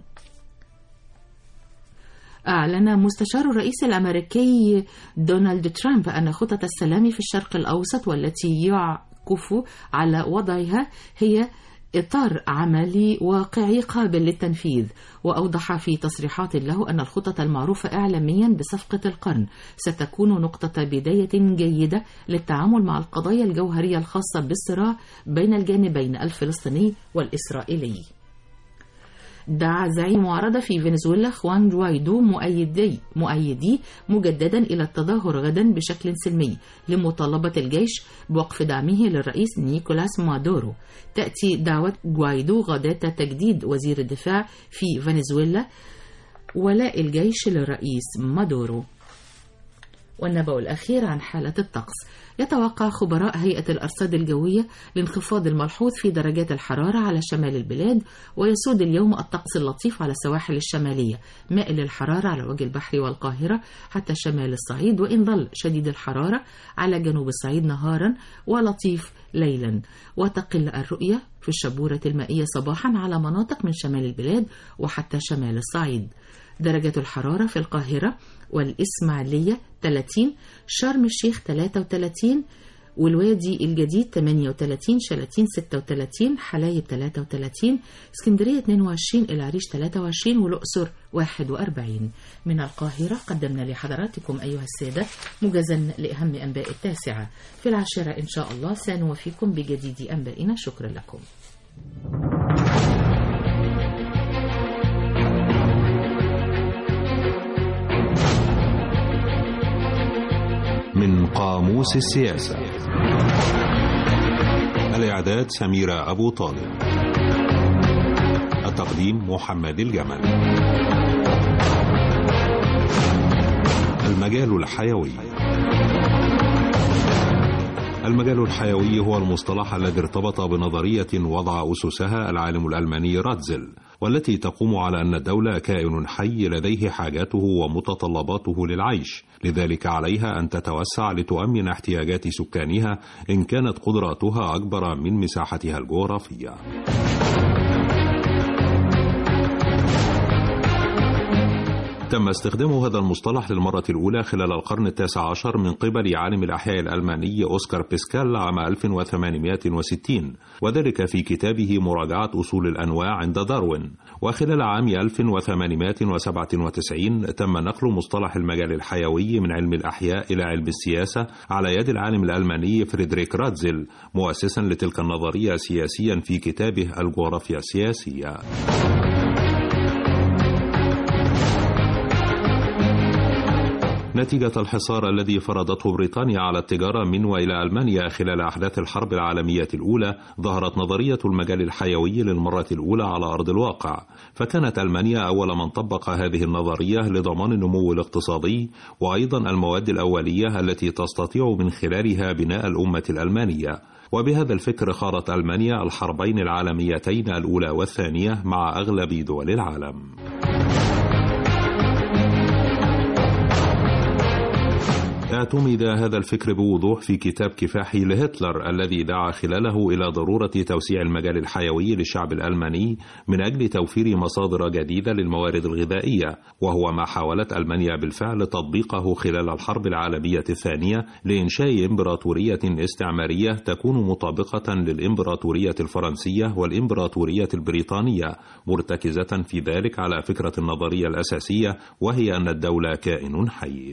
أعلن مستشار الرئيس الأمريكي دونالد ترامب أن خطط السلام في الشرق الأوسط والتي يعكف على وضعها هي إطار عملي واقعي قابل للتنفيذ وأوضح في تصريحات له أن الخطط المعروفة إعلاميا بصفقة القرن ستكون نقطة بداية جيدة للتعامل مع القضايا الجوهرية الخاصة بالصراع بين الجانبين الفلسطيني والإسرائيلي دعا زعيم معارضة في فنزويلا خوان جوايدو مؤيدي مؤيدي مجددا إلى التظاهر غدا بشكل سلمي لمطالبة الجيش بوقف دعمه للرئيس نيكولاس مادورو تأتي دعوة جوايدو غداة تجديد وزير الدفاع في فنزويلا ولاء الجيش للرئيس مادورو والنبأ الأخير عن حالة الطقس يتوقع خبراء هيئة الأرصاد الجوية الانخفاض الملحوظ في درجات الحرارة على شمال البلاد ويسود اليوم الطقس اللطيف على السواحل الشمالية مائل الحرارة على وجه البحر والقاهرة حتى شمال الصعيد وإن ظل شديد الحرارة على جنوب الصعيد نهارا ولطيف ليلا وتقل الرؤية في الشبورة المائية صباحا على مناطق من شمال البلاد وحتى شمال الصعيد درجة الحرارة في القاهرة والإسماعيلية 30 شرم الشيخ 33 والوادي الجديد 38 شلاتين 36 حلايب 33 اسكندرية 22 العريش 23 والأقصر 41 من القاهرة قدمنا لحضراتكم أيها السادة موجزا لأهم أنباء التاسعة في العاشرة إن شاء الله سنوفيكم بجديد أنبائنا شكرا لكم من قاموس السياسة الإعداد سميرة أبو طالب التقديم محمد الجمل المجال الحيوي المجال الحيوي هو المصطلح الذي ارتبط بنظرية وضع أسسها العالم الألماني راتزل والتي تقوم على أن الدولة كائن حي لديه حاجاته ومتطلباته للعيش لذلك عليها أن تتوسع لتؤمن احتياجات سكانها إن كانت قدراتها أكبر من مساحتها الجغرافية تم استخدام هذا المصطلح للمرة الأولى خلال القرن التاسع عشر من قبل عالم الأحياء الألماني أوسكار بيسكال عام 1860 وذلك في كتابه مراجعة أصول الأنواع عند داروين وخلال عام 1897 تم نقل مصطلح المجال الحيوي من علم الأحياء إلى علم السياسة على يد العالم الألماني فريدريك راتزل مؤسسا لتلك النظرية سياسيا في كتابه الجغرافيا السياسية نتيجة الحصار الذي فرضته بريطانيا على التجارة من وإلى ألمانيا خلال أحداث الحرب العالمية الأولى ظهرت نظرية المجال الحيوي للمرة الأولى على أرض الواقع فكانت ألمانيا أول من طبق هذه النظرية لضمان النمو الاقتصادي وأيضا المواد الأولية التي تستطيع من خلالها بناء الأمة الألمانية وبهذا الفكر خاضت ألمانيا الحربين العالميتين الأولى والثانية مع أغلب دول العالم اعتمد هذا الفكر بوضوح في كتاب كفاحي لهتلر الذي دعا خلاله إلى ضرورة توسيع المجال الحيوي للشعب الألماني من أجل توفير مصادر جديدة للموارد الغذائية وهو ما حاولت ألمانيا بالفعل تطبيقه خلال الحرب العالمية الثانية لإنشاء إمبراطورية استعمارية تكون مطابقة للإمبراطورية الفرنسية والإمبراطورية البريطانية مرتكزة في ذلك على فكرة النظرية الأساسية وهي أن الدولة كائن حي.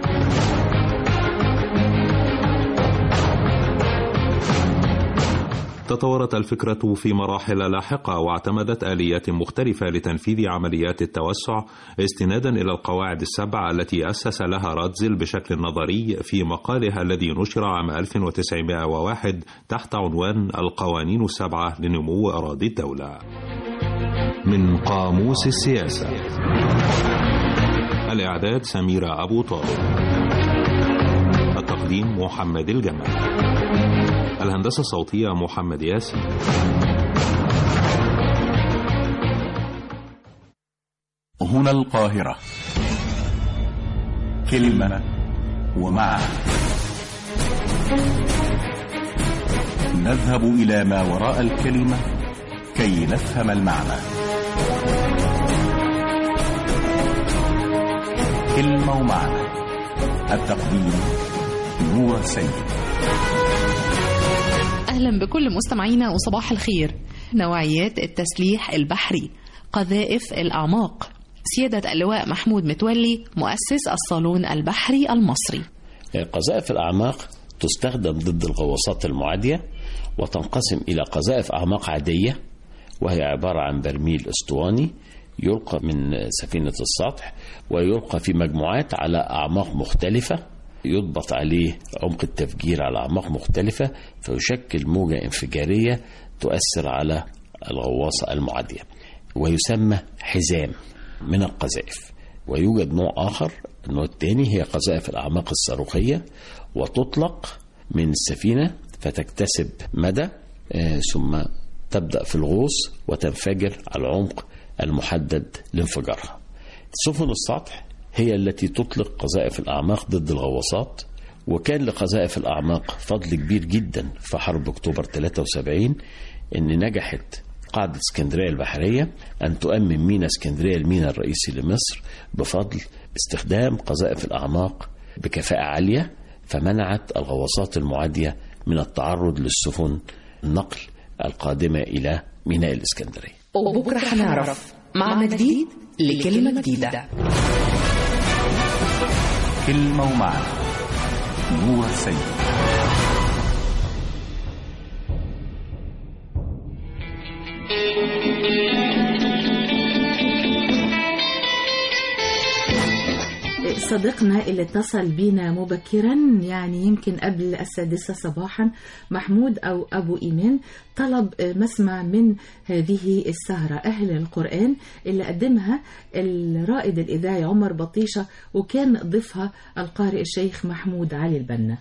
تطورت الفكرة في مراحل لاحقة واعتمدت آليات مختلفة لتنفيذ عمليات التوسع استنادا إلى القواعد السبع التي أسس لها رادزل بشكل نظري في مقاله الذي نشر عام 1901 تحت عنوان القوانين السبعة لنمو أراضي الدولة. من قاموس السياسة الإعداد سميرة أبو طالب التقديم محمد الجمال الهندسة الصوتية محمد ياسين هنا القاهرة كلمة ومعنى نذهب إلى ما وراء الكلمة كي نفهم المعنى كلمة ومعنى التقديم نور سيد أهلا بكل مستمعينا وصباح الخير نوعيات التسليح البحري قذائف الأعماق سيادة اللواء محمود متولي مؤسس الصالون البحري المصري قذائف الأعماق تستخدم ضد الغواصات المعادية وتنقسم إلى قذائف أعماق عادية وهي عبارة عن برميل اسطواني يلقى من سفينة السطح ويلقى في مجموعات على أعماق مختلفة يضبط عليه عمق التفجير على أعماق مختلفة فيشكل موجة انفجارية تؤثر على الغواصة المعادية ويسمى حزام من القذائف ويوجد نوع آخر النوع الثاني هي قذائف الأعماق الصاروخية وتطلق من السفينة فتكتسب مدى آه، ثم تبدأ في الغوص وتنفجر على العمق المحدد لانفجارها سفن السطح هي التي تطلق قذائف الأعماق ضد الغواصات وكان لقذائف الأعماق فضل كبير جدا في حرب أكتوبر 73 إن نجحت قاعدة اسكندرية البحرية أن تؤمن ميناء اسكندرية الميناء الرئيسي لمصر بفضل استخدام قذائف الأعماق بكفاءة عالية فمنعت الغواصات المعادية من التعرض للسفن النقل القادمة إلى ميناء الإسكندرية وبكرة هنعرف معنى جديد لكلمة جديدة كلمة ومعنى نور سيد صديقنا اللي اتصل بينا مبكرا يعني يمكن قبل السادسة صباحا محمود أو أبو إيمان طلب مسمع من هذه السهرة أهل القرآن اللي قدمها الرائد الإذاعي عمر بطيشة وكان ضيفها القارئ الشيخ محمود علي البنا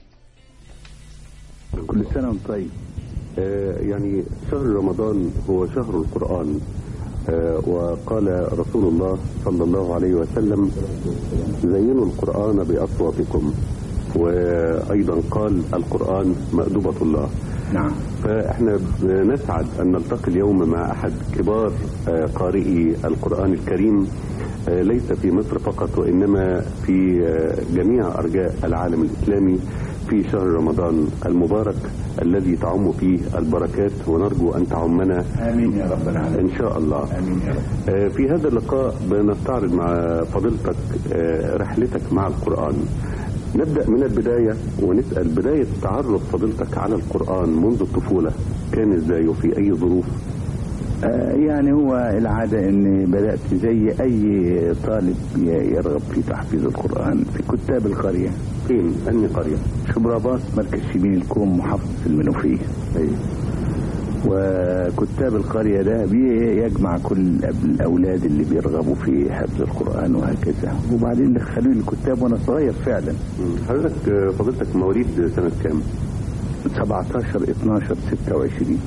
كل سنة وانت طيب آه يعني شهر رمضان هو شهر القرآن آه وقال رسول الله صلى الله عليه وسلم زينوا القرآن بأصواتكم وأيضا قال القرآن مأدبة الله نعم فإحنا بنسعد أن نلتقي اليوم مع أحد كبار آه قارئي القرآن الكريم آه ليس في مصر فقط وإنما في جميع أرجاء العالم الإسلامي في شهر رمضان المبارك الذي تعم فيه البركات ونرجو أن تعمنا آمين يا رب العالمين إن شاء الله آمين يا رب في هذا اللقاء بنستعرض مع فضيلتك رحلتك مع القرآن نبدأ من البداية ونسأل بداية تعرف فضيلتك على القرآن منذ الطفولة كان ازاي وفي أي ظروف آه، يعني هو العادة اني بدأت زي اي طالب ي- يرغب في تحفيظ القرآن في كتاب القرية فين؟ أنهي قرية؟ شبراباط مركز شبين الكوم محافظة المنوفية أيوه وكتاب القرية ده بيجمع كل الأب- الأولاد اللي بيرغبوا في حفظ القرآن وهكذا وبعدين دخلوني الكتاب وأنا صغير فعلا حضرتك فضلتك مواليد سنة كام؟ 17 12 26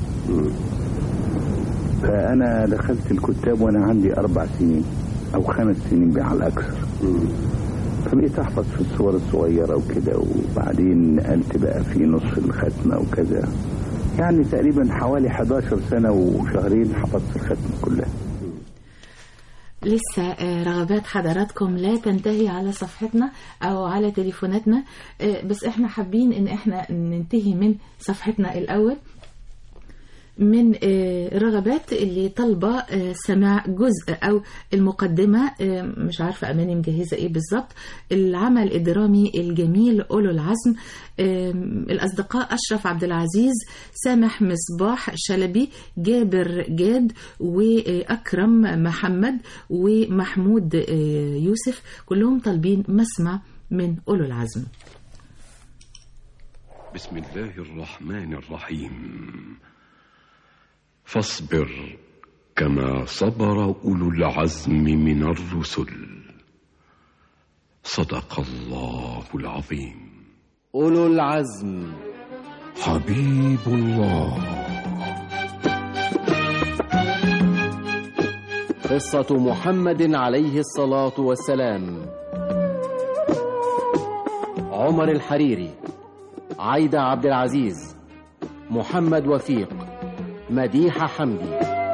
فأنا دخلت الكتاب وأنا عندي أربع سنين أو خمس سنين على الأكثر فبقيت أحفظ في الصور الصغيرة وكده وبعدين نقلت بقى في نصف الختمة وكذا يعني تقريبا حوالي 11 سنة وشهرين حفظت الختمة كلها لسه آه، رغبات حضراتكم لا تنتهي على صفحتنا او على تليفوناتنا آه، بس احنا حابين ان احنا ننتهي من صفحتنا الاول من آه، الرغبات اللي طالبة آه، سماع جزء أو المقدمة آه، مش عارفة أماني مجهزة إيه بالظبط العمل الدرامي الجميل أولو العزم آه، الأصدقاء أشرف عبد العزيز سامح مصباح شلبي جابر جاد وأكرم محمد ومحمود آه، يوسف كلهم طالبين مسمع من أولو العزم بسم الله الرحمن الرحيم فاصبر كما صبر اولو العزم من الرسل صدق الله العظيم أولو العزم حبيب الله قصة محمد عليه الصلاة والسلام عمر الحريري عايدة عبد العزيز محمد وفيق مديحة حمدي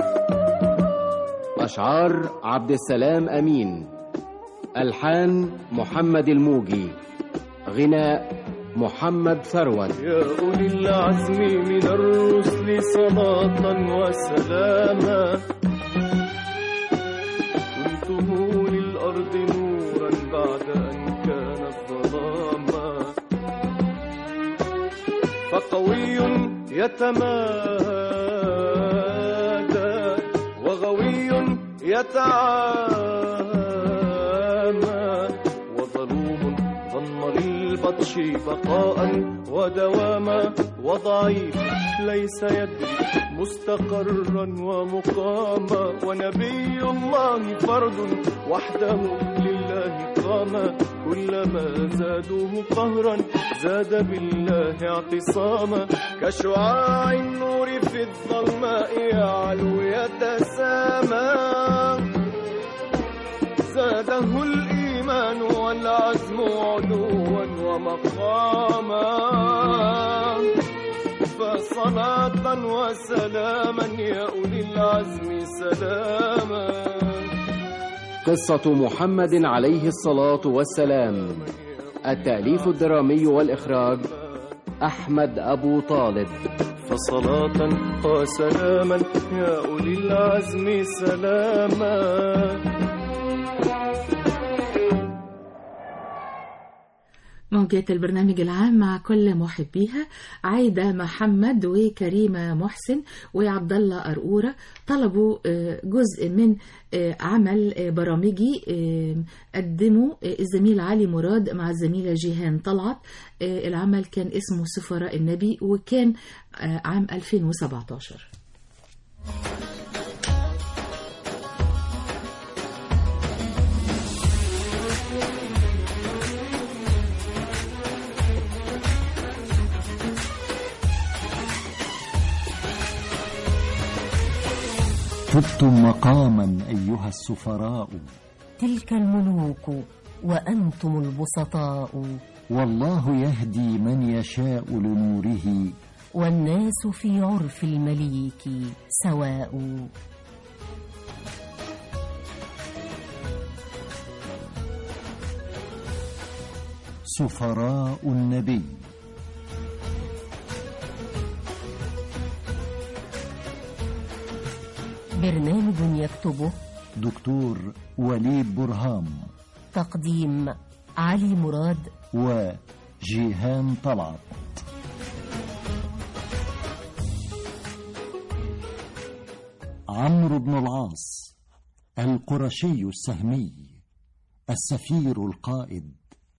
أشعار عبد السلام أمين ألحان محمد الموجي غناء محمد ثروت يا أولي العزم من الرسل صلاة وسلاما كنتم للأرض نورا بعد أن كانت ظلاما فقوي يتمادى وغوي يتعامى وظلوم ظن للبطش بقاء ودواما وضعيف ليس يدري مستقرا ومقاما ونبي الله فرد وحده لله قام كلما زادوه قهرا زاد بالله اعتصاما كشعاع النور في الظلماء يعلو يتسامى زاده الإيمان والعزم علوا ومقاما فصلاة وسلاما يا أولي العزم سلاما قصة محمد عليه الصلاة والسلام التأليف الدرامي والإخراج أحمد أبو طالب فصلاة وسلاما يا أولي العزم سلاما موجات البرنامج العام مع كل محبيها عايدة محمد وكريمة محسن وعبد الله قرقورة طلبوا آه، جزء من آه، عمل آه، برامجي آه، قدمه آه، الزميل علي مراد مع الزميلة جيهان طلعت آه، العمل كان اسمه سفراء النبي وكان آه، عام 2017 طبتم مقاما أيها السفراء تلك الملوك وأنتم البسطاء والله يهدي من يشاء لنوره والناس في عرف المليك سواء سفراء النبي برنامج يكتبه دكتور وليد برهام تقديم علي مراد وجيهان طلعت عمرو بن العاص القرشي السهمي السفير القائد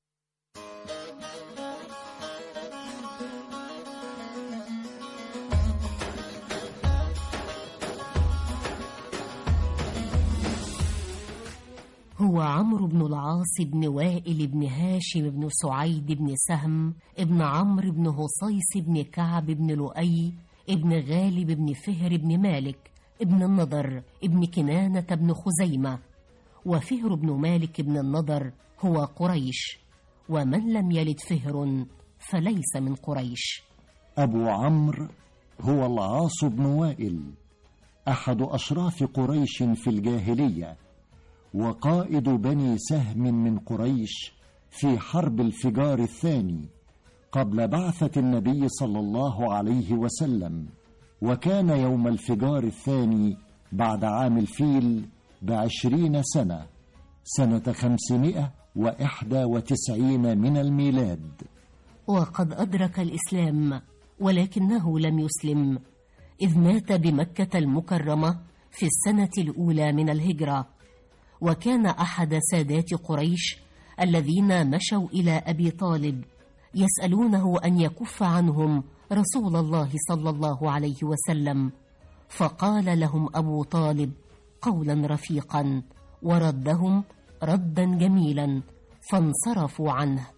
هو عمرو بن العاص بن وائل بن هاشم بن سعيد بن سهم ابن عمرو بن هصيص بن كعب بن لؤي ابن غالب بن فهر بن مالك ابن النضر ابن كنانة بن خزيمة وفهر بن مالك بن النضر هو قريش ومن لم يلد فهر فليس من قريش أبو عمرو هو العاص بن وائل أحد أشراف قريش في الجاهلية وقائد بني سهم من قريش في حرب الفجار الثاني قبل بعثة النبي صلى الله عليه وسلم وكان يوم الفجار الثاني بعد عام الفيل بعشرين سنة سنة خمسمائة وإحدى وتسعين من الميلاد وقد أدرك الإسلام ولكنه لم يسلم إذ مات بمكة المكرمة في السنة الأولى من الهجرة وكان أحد سادات قريش الذين مشوا إلى أبي طالب يسألونه أن يكف عنهم رسول الله صلى الله عليه وسلم فقال لهم أبو طالب قولا رفيقا وردهم ردا جميلا فانصرفوا عنه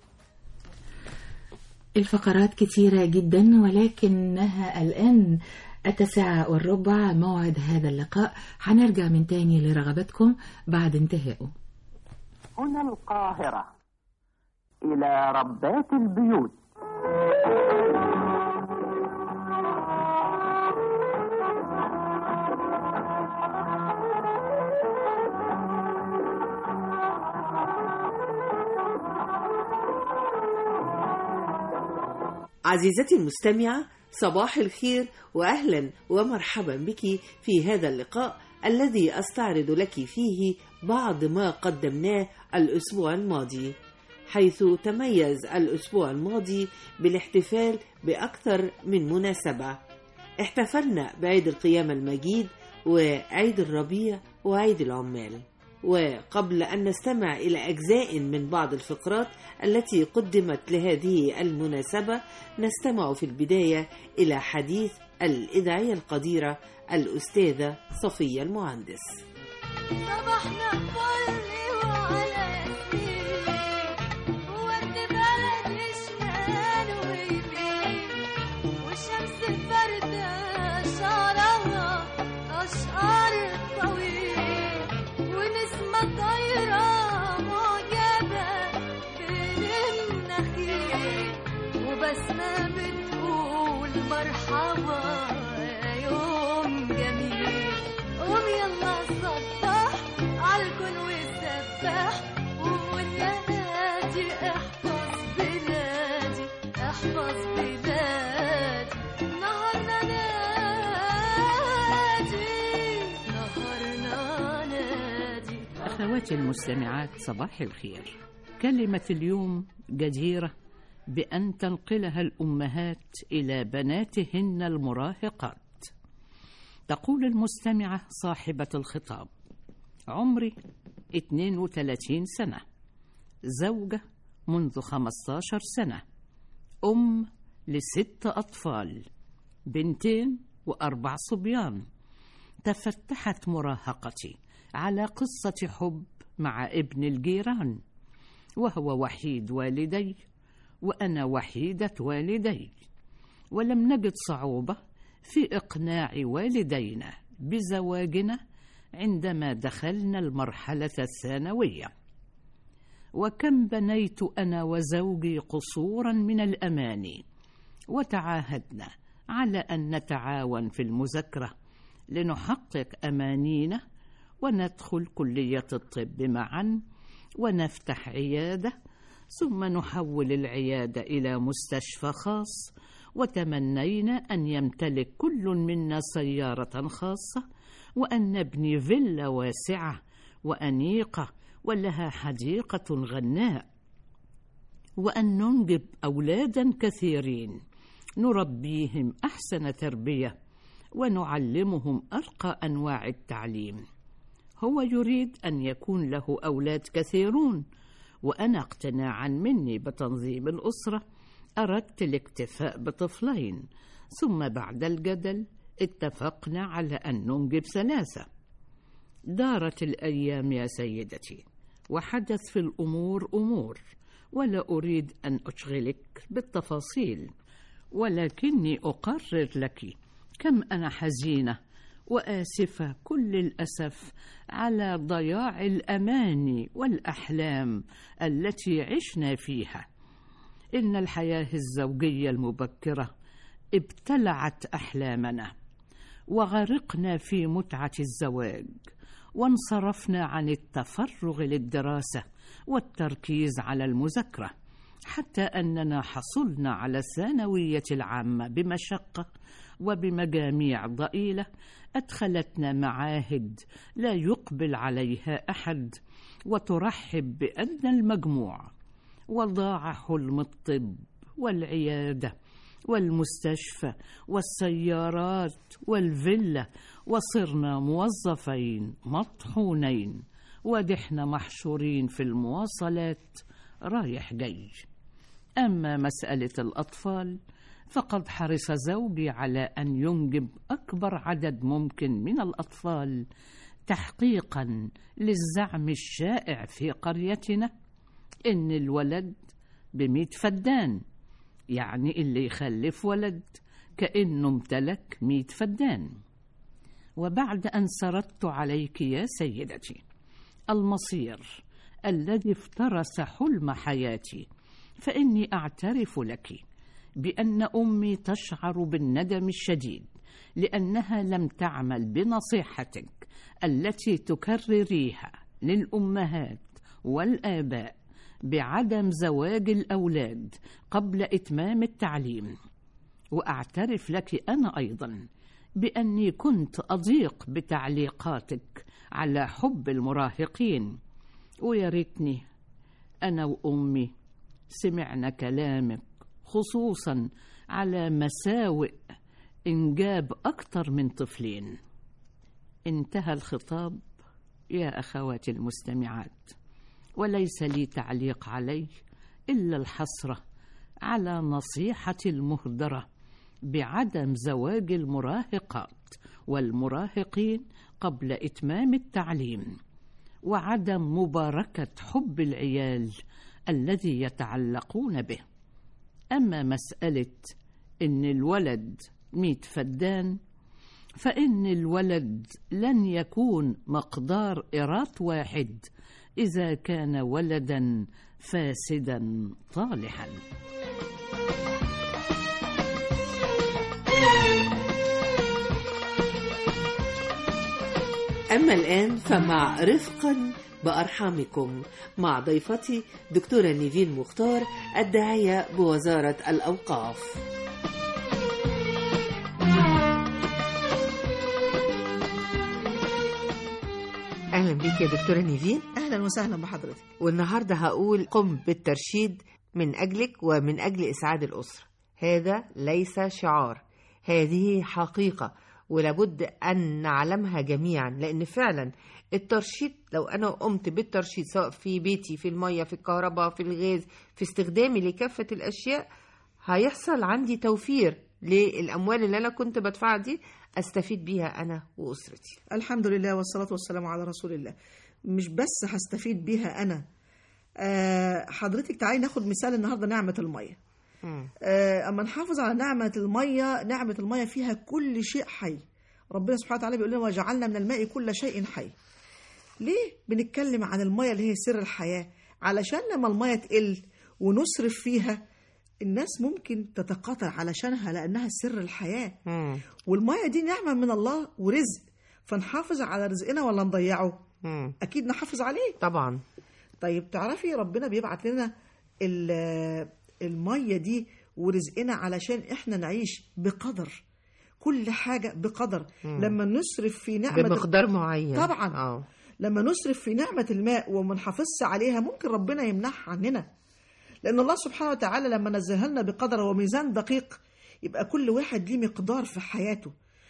الفقرات كتيرة جدا ولكنها الآن التاسعة والربع موعد هذا اللقاء هنرجع من تاني لرغبتكم بعد انتهائه هنا القاهرة إلى ربات البيوت عزيزتي المستمعة صباح الخير وأهلا ومرحبا بك في هذا اللقاء الذي أستعرض لك فيه بعض ما قدمناه الأسبوع الماضي حيث تميز الأسبوع الماضي بالاحتفال بأكثر من مناسبة احتفلنا بعيد القيامة المجيد وعيد الربيع وعيد العمال وقبل أن نستمع إلى أجزاء من بعض الفقرات التي قدمت لهذه المناسبة نستمع في البداية إلى حديث الإذاعية القديرة الأستاذة صفية المهندس صباحنا فل وعلى ياسمين ورد بلد شمال ويمين والشمس فردة شعرها أشقر طويل ونسمة طايرة معجبة بين النخيل وبسمة بتقول مرحبا يا يوم جميل قوم يلا صبح عالكل وسبح وقول يا نادي احفظ بلادي احفظ بلادي نهارنا نادي نهارنا نادي أخواتي المستمعات صباح الخير كلمة اليوم جديرة بأن تنقلها الأمهات إلى بناتهن المراهقات تقول المستمعة صاحبة الخطاب عمري 32 سنة زوجة منذ 15 سنة أم لست أطفال بنتين وأربع صبيان تفتحت مراهقتي على قصة حب مع ابن الجيران وهو وحيد والدي وأنا وحيدة والدي ولم نجد صعوبة في إقناع والدينا بزواجنا عندما دخلنا المرحلة الثانوية وكم بنيت أنا وزوجي قصورا من الأماني وتعاهدنا على أن نتعاون في المذاكرة لنحقق أمانينا وندخل كلية الطب معا ونفتح عيادة ثم نحول العيادة إلى مستشفى خاص وتمنينا أن يمتلك كل منا سيارة خاصة وأن نبني فيلا واسعة وأنيقة ولها حديقة غناء وأن ننجب أولادا كثيرين نربيهم أحسن تربية ونعلمهم ارقى انواع التعليم هو يريد ان يكون له اولاد كثيرون وانا اقتناعا مني بتنظيم الاسره اردت الاكتفاء بطفلين ثم بعد الجدل اتفقنا على ان ننجب ثلاثه دارت الايام يا سيدتي وحدث في الامور امور ولا اريد ان اشغلك بالتفاصيل ولكني اقرر لك كم انا حزينه واسفه كل الاسف على ضياع الاماني والاحلام التي عشنا فيها ان الحياه الزوجيه المبكره ابتلعت احلامنا وغرقنا في متعه الزواج وانصرفنا عن التفرغ للدراسه والتركيز على المذاكره حتى اننا حصلنا على الثانويه العامه بمشقه وبمجاميع ضئيله ادخلتنا معاهد لا يقبل عليها احد وترحب بان المجموع وضاع حلم الطب والعياده والمستشفى والسيارات والفيلا وصرنا موظفين مطحونين ودحنا محشورين في المواصلات رايح جاي اما مساله الاطفال فقد حرص زوجي على ان ينجب اكبر عدد ممكن من الاطفال تحقيقا للزعم الشائع في قريتنا ان الولد بميت فدان يعني اللي يخلف ولد كانه امتلك ميت فدان وبعد ان سردت عليك يا سيدتي المصير الذي افترس حلم حياتي فاني اعترف لك بان امي تشعر بالندم الشديد لانها لم تعمل بنصيحتك التي تكرريها للامهات والاباء بعدم زواج الاولاد قبل اتمام التعليم واعترف لك انا ايضا باني كنت اضيق بتعليقاتك على حب المراهقين ويا ريتني انا وامي سمعنا كلامك خصوصا على مساوئ انجاب اكثر من طفلين انتهى الخطاب يا اخواتي المستمعات وليس لي تعليق عليه الا الحسره على نصيحتي المهدره بعدم زواج المراهقات والمراهقين قبل اتمام التعليم وعدم مباركه حب العيال الذي يتعلقون به اما مساله ان الولد ميت فدان فان الولد لن يكون مقدار ايرات واحد اذا كان ولدا فاسدا طالحا أما الآن فمع رفقا بأرحامكم مع ضيفتي دكتورة نيفين مختار الداعية بوزارة الأوقاف أهلا بك يا دكتورة نيفين اهلا وسهلا بحضرتك والنهاردة هقول قم بالترشيد من أجلك ومن أجل إسعاد الأسرة هذا ليس شعار هذه حقيقة ولابد أن نعلمها جميعا لأن فعلا الترشيد لو أنا قمت بالترشيد سواء في بيتي في المية في الكهرباء في الغاز في استخدامي لكافة الأشياء هيحصل عندي توفير للأموال اللي أنا كنت بدفعها دي أستفيد بيها أنا وأسرتي الحمد لله والصلاة والسلام على رسول الله مش بس هستفيد بيها أنا آه حضرتك تعالي ناخد مثال النهاردة نعمة المية آه أما نحافظ على نعمة المية نعمة المية فيها كل شيء حي ربنا سبحانه وتعالى بيقول لنا وجعلنا من الماء كل شيء حي ليه بنتكلم عن المية اللي هي سر الحياة علشان لما المية تقل ونصرف فيها الناس ممكن تتقاطع علشانها لأنها سر الحياة والمية دي نعمة من الله ورزق فنحافظ على رزقنا ولا نضيعه أكيد نحافظ عليه طبعا طيب تعرفي ربنا بيبعت لنا ال- المية دي ورزقنا علشان احنا نعيش بقدر كل حاجة بقدر مم. لما نصرف في نعمة بمقدار معين طبعا آه. لما نصرف في نعمة الماء وما نحافظش عليها ممكن ربنا يمنعها عننا لأن الله سبحانه وتعالى لما نزلها لنا بقدر وميزان دقيق يبقى كل واحد ليه مقدار في حياته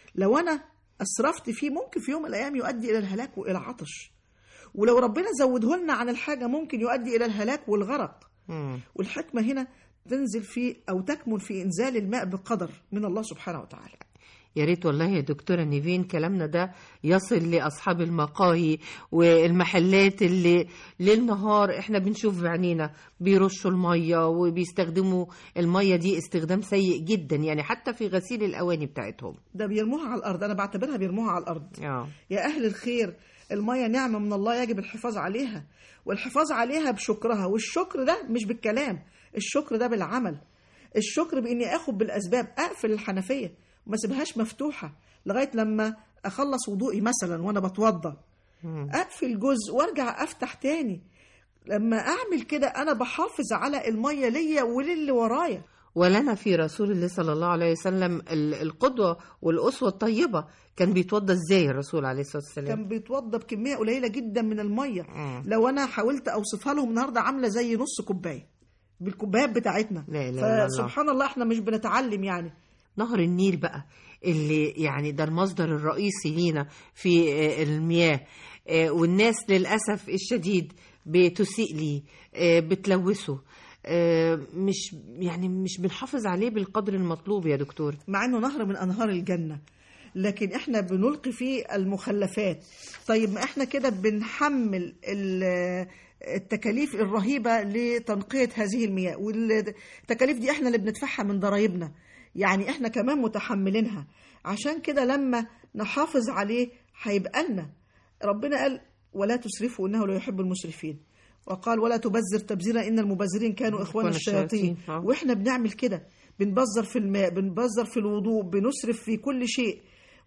لو انا اسرفت فيه ممكن في يوم من الايام يؤدي الى الهلاك والى عطش ولو ربنا زوده لنا عن الحاجه ممكن يؤدي الى الهلاك والغرق والحكمه هنا تنزل في او تكمن في انزال الماء بقدر من الله سبحانه وتعالى يا ريت والله يا دكتورة نيفين كلامنا ده يصل لأصحاب المقاهي والمحلات اللي ليل نهار احنا بنشوف بعينينا بيرشوا المية وبيستخدموا المية دي استخدام سيء جدا يعني حتى في غسيل الأواني بتاعتهم ده بيرموها على الارض انا بعتبرها بيرموها على الارض اه يا اهل الخير المية نعمة من الله يجب الحفاظ عليها والحفاظ عليها بشكرها والشكر ده مش بالكلام الشكر ده بالعمل الشكر باني اخد بالاسباب اقفل الحنفيه وما اسيبهاش مفتوحه لغايه لما اخلص وضوئي مثلا وانا بتوضى اقفل جزء وارجع افتح تاني لما اعمل كده انا بحافظ على الميه ليا وللي ورايا ولنا في رسول الله صلى الله عليه وسلم ال- القدوة والأسوة الطيبة كان بيتوضى ازاي الرسول عليه الصلاة والسلام كان بيتوضى بكميه قليله جدا من الميه لو انا حاولت اوصفها لهم النهارده عامله زي نص كوبايه بالكوبايات بتاعتنا لا إله إلا الله. فسبحان الله احنا مش بنتعلم يعني نهر النيل بقى اللي يعني ده المصدر الرئيسي لينا في آه، المياه آه، والناس للأسف الشديد بتسيء ليه آه، بتلوثه آه، مش يعني مش بنحافظ عليه بالقدر المطلوب يا دكتور مع انه نهر من انهار الجنه لكن احنا بنلقي فيه المخلفات طيب ما احنا كده بنحمل ال- التكاليف الرهيبه لتنقيه هذه المياه والتكاليف دي احنا اللي بندفعها من ضرائبنا يعني احنا كمان متحملينها عشان كده لما نحافظ عليه هيبقى لنا ربنا قال ولا تسرفوا انه لا يحب المسرفين وقال ولا تبذر تبذيرا ان المبذرين كانوا اخوان إخوان الشياطين الشياطين، آه. واحنا بنعمل كده بنبذر في الماء بنبذر في الوضوء بنسرف في كل شيء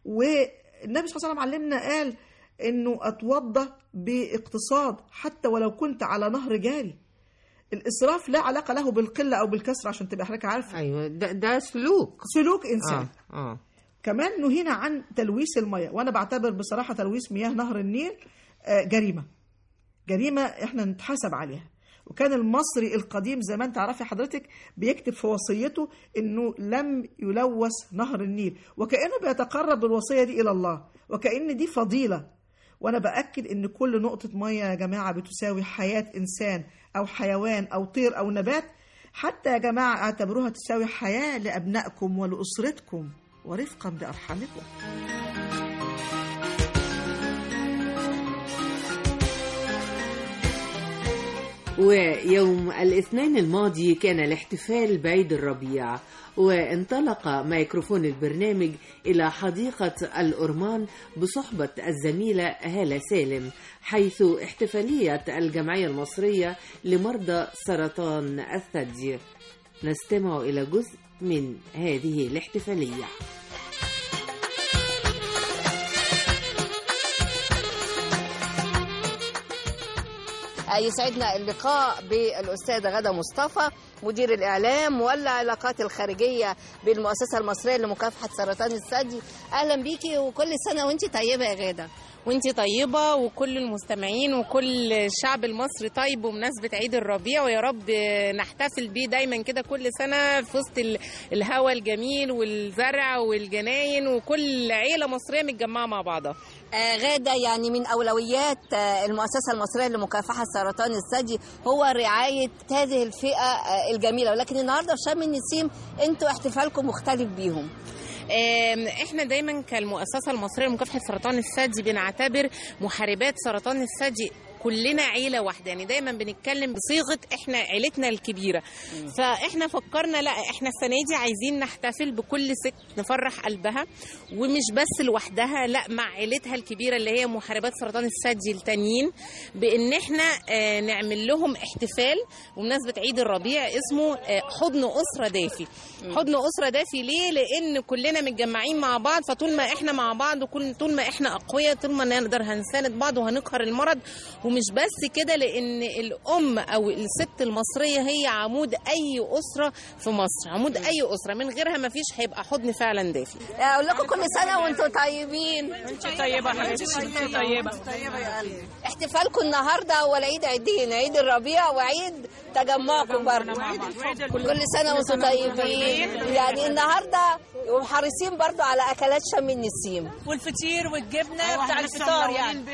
والنبي صلى الله عليه وسلم علمنا قال انه اتوضى باقتصاد حتى ولو كنت على نهر جاري الاسراف لا علاقه له بالقله او بالكسر عشان تبقى حضرتك عارفه ايوه ده, ده سلوك سلوك انسان اه اه كمان نهينا عن تلويث المياه وانا بعتبر بصراحه تلويث مياه نهر النيل آه، جريمه جريمه احنا نتحاسب عليها وكان المصري القديم زمان تعرفي حضرتك بيكتب في وصيته انه لم يلوث نهر النيل وكانه بيتقرب بالوصيه دي الى الله وكان دي فضيله وانا باكد ان كل نقطه ميه يا جماعه بتساوي حياه انسان او حيوان او طير او نبات حتى يا جماعه اعتبروها تساوي حياه لابنائكم ولاسرتكم ورفقا بارحامكم ويوم الاثنين الماضي كان الاحتفال بعيد الربيع وانطلق ميكروفون البرنامج إلى حديقة الأرمان بصحبة الزميلة هالة سالم حيث احتفالية الجمعية المصرية لمرضى سرطان الثدي نستمع إلى جزء من هذه الاحتفالية يسعدنا اللقاء بالأستاذة غادة مصطفى مدير الإعلام والعلاقات الخارجية بالمؤسسة المصرية لمكافحة سرطان الثدي أهلا بيكي وكل سنة وانت طيبة يا غادة وانتي طيبة وكل المستمعين وكل الشعب المصري طيب بمناسبة عيد الربيع ويا رب نحتفل بيه دايما كده كل سنة في وسط ال- الهواء الجميل والزرع والجناين وكل عيلة مصرية متجمعة مع بعضها آه غادة يعني من أولويات آه المؤسسة المصرية لمكافحة سرطان الثدي هو رعاية هذه الفئة آه الجميلة ولكن النهاردة في شم النسيم انتوا احتفالكم مختلف بيهم آم، احنا دايما كالمؤسسه المصريه لمكافحه سرطان الثدي بنعتبر محاربات سرطان الثدي كلنا عيله واحده يعني دايما بنتكلم بصيغه احنا عيلتنا الكبيره فاحنا فكرنا لا احنا السنه دي عايزين نحتفل بكل ست نفرح قلبها ومش بس لوحدها لا مع عيلتها الكبيره اللي هي محاربات سرطان الثدي التانيين بان احنا آه، نعمل لهم احتفال بمناسبه عيد الربيع اسمه آه، حضن اسره دافي حضن اسره دافي ليه لان كلنا متجمعين مع بعض فطول ما احنا مع بعض وكل طول ما احنا اقوياء طول ما نقدر هنساند بعض وهنقهر المرض ومش بس كده لان الام او الست المصريه هي عمود اي اسره في مصر عمود اي اسره من غيرها ما فيش هيبقى حضن فعلا دافي اقول لكم كل سنه وانتم طيبين انت طيبه حبيبتي انت طيبه احتفالكم النهارده هو العيد عيدين عيد الربيع وعيد تجمعكم برضه كل سنه وانتم طيبين يعني النهارده وحريصين برضه على اكلات شم النسيم والفطير والجبنه بتاع الفطار يعني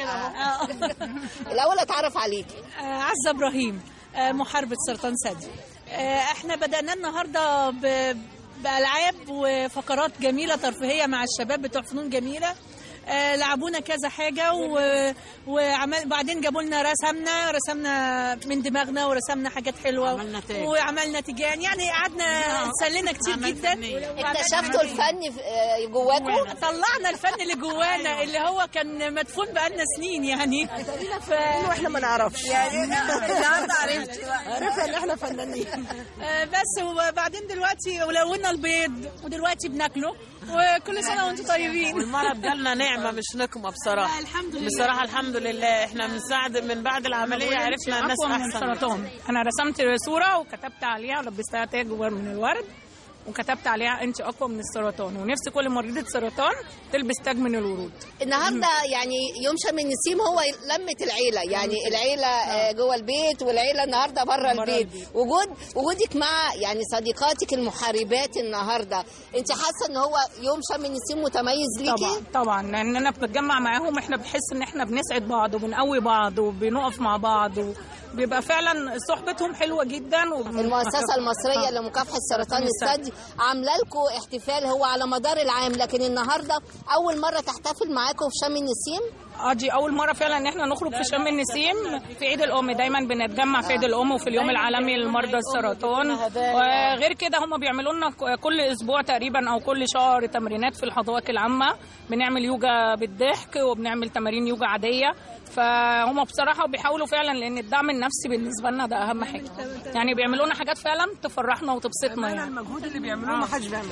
الاول اتعرف عليكي عزه ابراهيم آه، محاربه سرطان ثدي آه، احنا بدانا النهارده ب- بالعاب وفقرات جميله ترفيهيه مع الشباب بتوع فنون جميله آه، لعبونا كذا حاجه و... وعمل بعدين جابوا لنا رسمنا رسمنا من دماغنا ورسمنا حاجات حلوه عملنا تاج. وعملنا تيجان يعني قعدنا اتسلينا كتير جدا اكتشفتوا الفن في- آه، جواكم طلعنا الفن اللي جوانا اللي هو كان مدفون بقالنا سنين يعني ف... واحنا ما نعرفش يعني النهارده عرفت عرفنا ان احنا فنانين آه، بس وبعدين دلوقتي ولونا البيض ودلوقتي بناكله وكل سنه وانتم طيبين والمرض جالنا نعمه مش نقمه بصراحه الحمد لله. بصراحه الحمد لله احنا من ساعد من بعد العمليه عرفنا الناس أقوى من احسن السرطان انا رسمت صوره وكتبت عليها ولبستها تاج من الورد وكتبت عليها انت اقوى من السرطان ونفسي كل مريضه سرطان تلبس تاج من الورود النهارده يعني يوم شم النسيم هو لمة العيلة يعني العيلة آه، جوه البيت والعيلة النهارده بره البيت وجود وجودك مع يعني صديقاتك المحاربات النهارده انت حاسة ان هو يوم شم النسيم متميز ليكي؟ طبعا طبعا لاننا بنتجمع معاهم احنا بنحس ان احنا بنسعد بعض وبنقوي بعض وبنقف مع بعض وبيبقى فعلا صحبتهم حلوه جدا وبن- المؤسسة المصرية لمكافحة سرطان الثدي عاملة لكم احتفال هو على مدار العام لكن النهارده أول مرة تحتفل معاكم في شم النسيم اه دي اول مره فعلا ان احنا نخرج في شم النسيم في عيد الام دايما بنتجمع في عيد الام وفي اليوم العالمي لمرضى السرطان وغير كده هم بيعملوا لنا ك- كل اسبوع تقريبا او كل شهر تمرينات في الحدائق العامه بنعمل يوجا بالضحك وبنعمل تمارين يوجا عاديه فهم بصراحه بيحاولوا فعلا لان الدعم النفسي بالنسبه لنا ده اهم حاجه يعني بيعملوا لنا حاجات فعلا تفرحنا وتبسطنا يعني المجهود اللي بيعملوه ما حدش بيعمله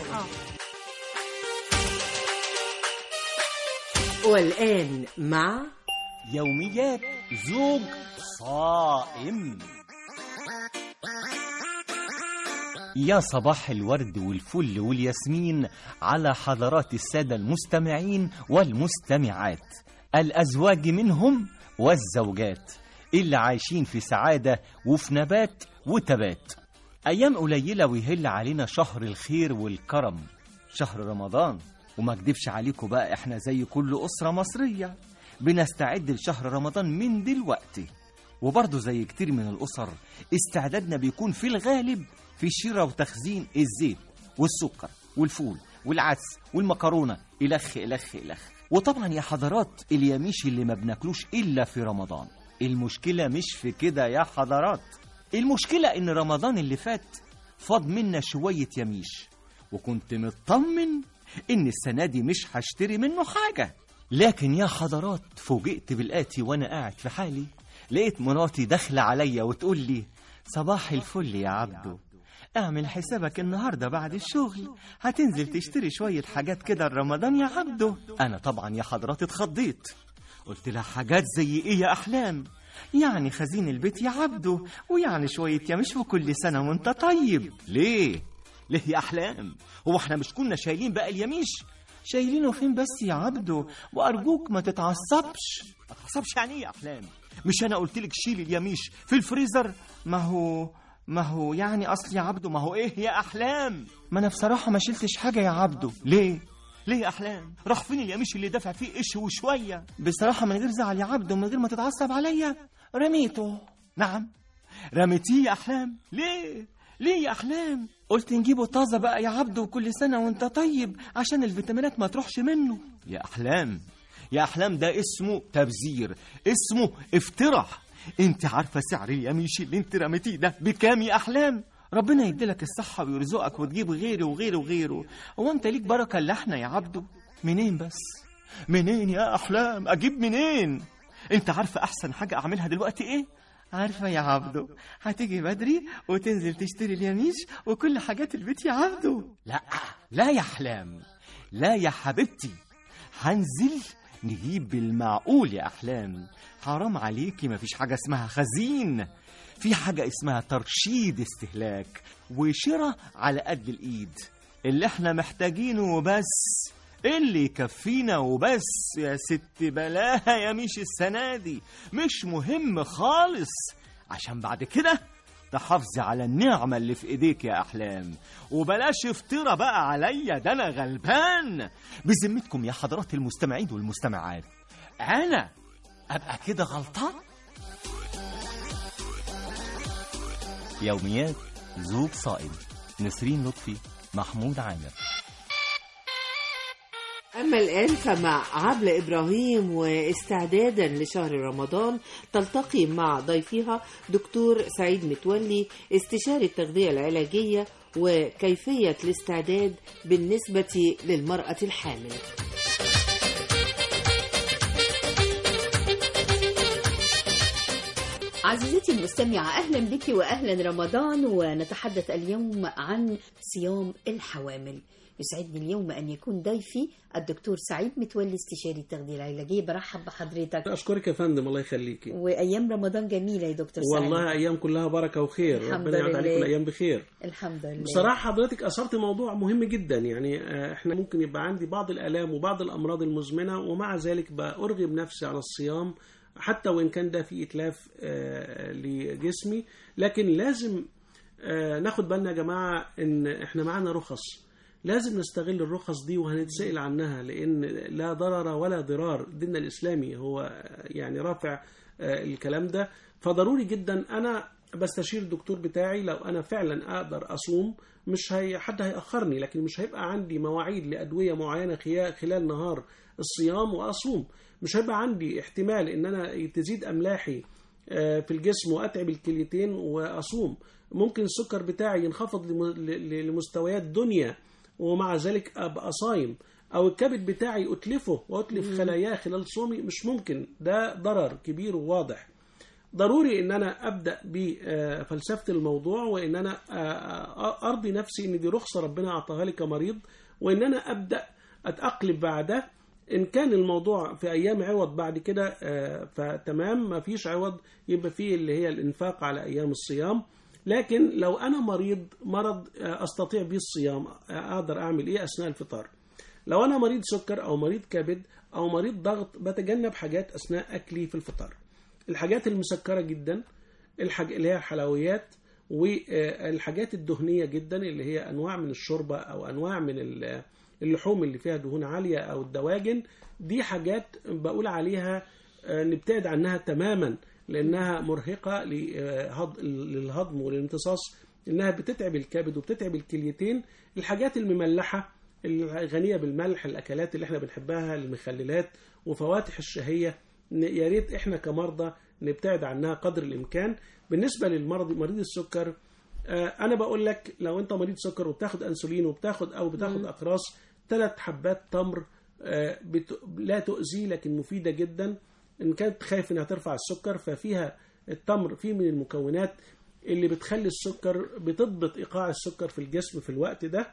والآن مع يوميات زوج صائم يا صباح الورد والفل والياسمين على حضرات السادة المستمعين والمستمعات الأزواج منهم والزوجات اللي عايشين في سعادة وفي نبات وتبات أيام قليلة ويهل علينا شهر الخير والكرم شهر رمضان وما اكدبش عليكم بقى احنا زي كل أسرة مصرية بنستعد لشهر رمضان من دلوقتي وبرضه زي كتير من الأسر استعدادنا بيكون في الغالب في شراء وتخزين الزيت والسكر والفول والعدس والمكرونة إلخ إلخ إلخ وطبعا يا حضرات اليميش اللي ما بناكلوش إلا في رمضان المشكلة مش في كده يا حضرات المشكلة إن رمضان اللي فات فاض منا شوية يميش وكنت مطمن إن السنة دي مش هشتري منه حاجة لكن يا حضرات فوجئت بالآتي وأنا قاعد في حالي لقيت مراتي داخلة عليا وتقول لي صباح الفل يا عبدو اعمل حسابك النهاردة بعد الشغل هتنزل تشتري شوية حاجات كده لرمضان يا عبدو أنا طبعا يا حضرات اتخضيت قلت لها حاجات زي إيه يا أحلام يعني خزين البيت يا عبدو ويعني شوية يمش وكل سنة وانت طيب ليه؟ ليه يا أحلام؟ هو احنا مش كنا شايلين بقى اليميش؟ شايلينه فين بس يا عبدو وأرجوك ما تتعصبش ما تتعصبش يعني إيه يا أحلام؟ مش أنا قلت لك شيل اليميش في الفريزر ما هو ما هو يعني أصل يا عبدو ما هو إيه يا أحلام؟ ما أنا بصراحة ما شلتش حاجة يا عبدو ليه؟ ليه يا احلام راح فين اليميش اللي دافع فيه قش وشويه بصراحه من غير زعل يا عبد ومن غير ما تتعصب عليا رميته نعم رميتيه يا احلام ليه ليه يا احلام قلت نجيبه طازه بقى يا عبد وكل سنه وانت طيب عشان الفيتامينات ما تروحش منه يا احلام يا احلام ده اسمه تبذير اسمه افتراء انت عارفه سعر اليميش اللي انت رميتيه ده بكام يا احلام ربنا يديلك الصحة ويرزقك وتجيب غيره وغيره وغيره هو انت ليك بركة الا احنا يا عبدو منين بس منين يا احلام اجيب منين انت عارفة احسن حاجة اعملها دلوقتي ايه عارفة يا عبدو هتيجي بدري وتنزل تشتري اليميش وكل حاجات البيت يا عبدو لا لا يا احلام لا يا حبيبتي هنزل نجيب بالمعقول يا أحلام حرام عليكي مفيش حاجة اسمها خزين في حاجة اسمها ترشيد استهلاك وشراء على قد الإيد اللي احنا محتاجينه بس اللي يكفينا وبس يا ست بلاها يا مش السنة دي مش مهم خالص عشان بعد كده تحافظي على النعمة اللي في ايديك يا احلام وبلاش افترى بقى عليا ده انا غلبان بذمتكم يا حضرات المستمعين والمستمعات انا ابقى كده غلطان يوميات زوج صائم نسرين لطفي محمود عامر أما الآن فمع عبلة إبراهيم واستعدادا لشهر رمضان تلتقي مع ضيفها دكتور سعيد متولي استشاري التغذية العلاجية وكيفية الاستعداد بالنسبة للمرأة الحامل عزيزتي المستمعة أهلا بك وأهلا رمضان ونتحدث اليوم عن صيام الحوامل يسعدني اليوم أن يكون ضيفي الدكتور سعيد متولي استشاري التغذية العلاجية برحب بحضرتك أشكرك يا فندم الله يخليكي وأيام رمضان جميلة يا دكتور سعيد والله أيام كلها بركة وخير الحمد ربنا يعود لله. عليكم الأيام بخير الحمد لله بصراحة حضرتك أثرت موضوع مهم جدا يعني آه، احنا ممكن يبقى عندي بعض الآلام وبعض الأمراض المزمنة ومع ذلك بأرغب نفسي على الصيام حتى وإن كان ده في إتلاف آه، لجسمي لكن لازم آه، ناخد بالنا يا جماعة إن احنا معانا رخص لازم نستغل الرخص دي وهنتسأل عنها لأن لا ضرر ولا ضرار ديننا الإسلامي هو آه، يعني رافع آه، الكلام ده فضروري جدا أنا بستشير الدكتور بتاعي لو أنا فعلا أقدر أصوم مش هي حد هيأخرني لكن مش هيبقى عندي مواعيد لأدوية معينة خيا- خلال نهار الصيام وأصوم مش هيبقى عندي احتمال إن أنا تزيد أملاحي آه، في الجسم وأتعب الكليتين وأصوم ممكن السكر بتاعي ينخفض لم- ل- لمستويات دنيا ومع ذلك أبقى صايم أو الكبد بتاعي أتلفه وأتلف خلاياه خلال صومي مش ممكن ده ضرر كبير وواضح ضروري ان انا ابدا بفلسفه الموضوع وان انا آه، ارضي نفسي ان دي رخصه ربنا اعطاها لي كمريض وان انا ابدا اتاقلم بعدها ان كان الموضوع في ايام عوض بعد كده آه، فتمام ما فيش عوض يبقى فيه اللي هي الانفاق على ايام الصيام لكن لو انا مريض مرض آه، استطيع به الصيام آه، اقدر اعمل ايه اثناء الفطار لو انا مريض سكر او مريض كبد او مريض ضغط بتجنب حاجات اثناء اكلي في الفطار الحاجات المسكره جدا الحاج... اللي هي الحلويات والحاجات الدهنيه جدا اللي هي انواع من الشوربه او انواع من ال- اللحوم اللي فيها دهون عاليه او الدواجن دي حاجات بقول عليها آه، نبتعد عنها تماما لانها مرهقه لهض- للهضم والامتصاص انها بتتعب الكبد وبتتعب الكليتين الحاجات المملحه الغنيه بالملح الاكلات اللي احنا بنحبها المخللات وفواتح الشهيه ن- يا ريت احنا كمرضى نبتعد عنها قدر الامكان بالنسبه للمرض مريض السكر آه، انا بقول لك لو انت مريض سكر وبتاخد انسولين وبتاخد او بتاخد مم. اقراص ثلاث حبات تمر آه، بت... لا تؤذي لكن مفيده جدا ان كانت خايف انها ترفع السكر ففيها التمر فيه من المكونات اللي بتخلي السكر بتضبط ايقاع السكر في الجسم في الوقت ده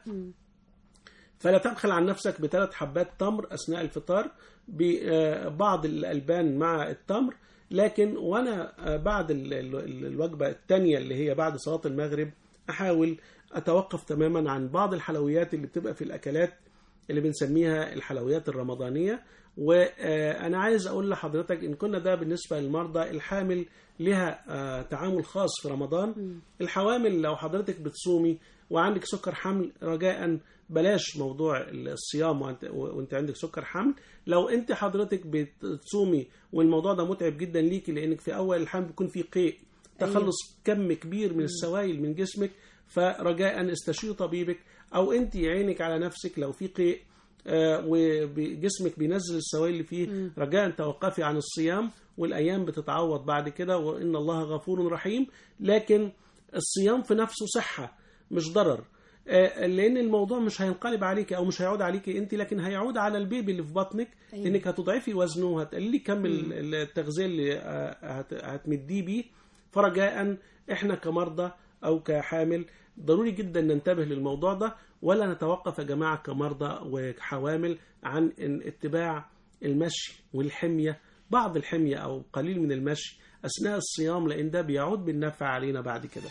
فلا تبخل عن نفسك بثلاث حبات تمر أثناء الفطار ببعض الألبان مع التمر لكن وأنا آه، بعد ال- ال- الوجبة الثانية اللي هي بعد صلاة المغرب أحاول أتوقف تماما عن بعض الحلويات اللي بتبقى في الأكلات اللي بنسميها الحلويات الرمضانية وأنا عايز أقول لحضرتك إن كنا ده بالنسبة للمرضى الحامل لها آه، تعامل خاص في رمضان الحوامل لو حضرتك بتصومي وعندك سكر حمل رجاء بلاش موضوع الصيام وانت, وانت عندك سكر حمل لو انت حضرتك بتصومي والموضوع ده متعب جدا ليكي لانك في اول الحمل بيكون في قيء تخلص كم كبير من السوائل من جسمك فرجاء استشير طبيبك او انت عينك على نفسك لو في قيء آه، وجسمك بينزل السوائل اللي فيه رجاء توقفي عن الصيام والايام بتتعوض بعد كده وان الله غفور رحيم لكن الصيام في نفسه صحه مش ضرر آه، لان الموضوع مش هينقلب عليك او مش هيعود عليك انت لكن هيعود على البيبي اللي في بطنك أيوة. انك هتضعفي وزنه وهتقللي كم مم. ال- التغذيه اللي آه، هت- هتمديه بيه فرجاء احنا كمرضى او كحامل ضروري جدا ننتبه للموضوع ده ولا نتوقف يا جماعه كمرضى وحوامل عن إن اتباع المشي والحمية بعض الحمية أو قليل من المشي أثناء الصيام لأن ده بيعود بالنفع علينا بعد كده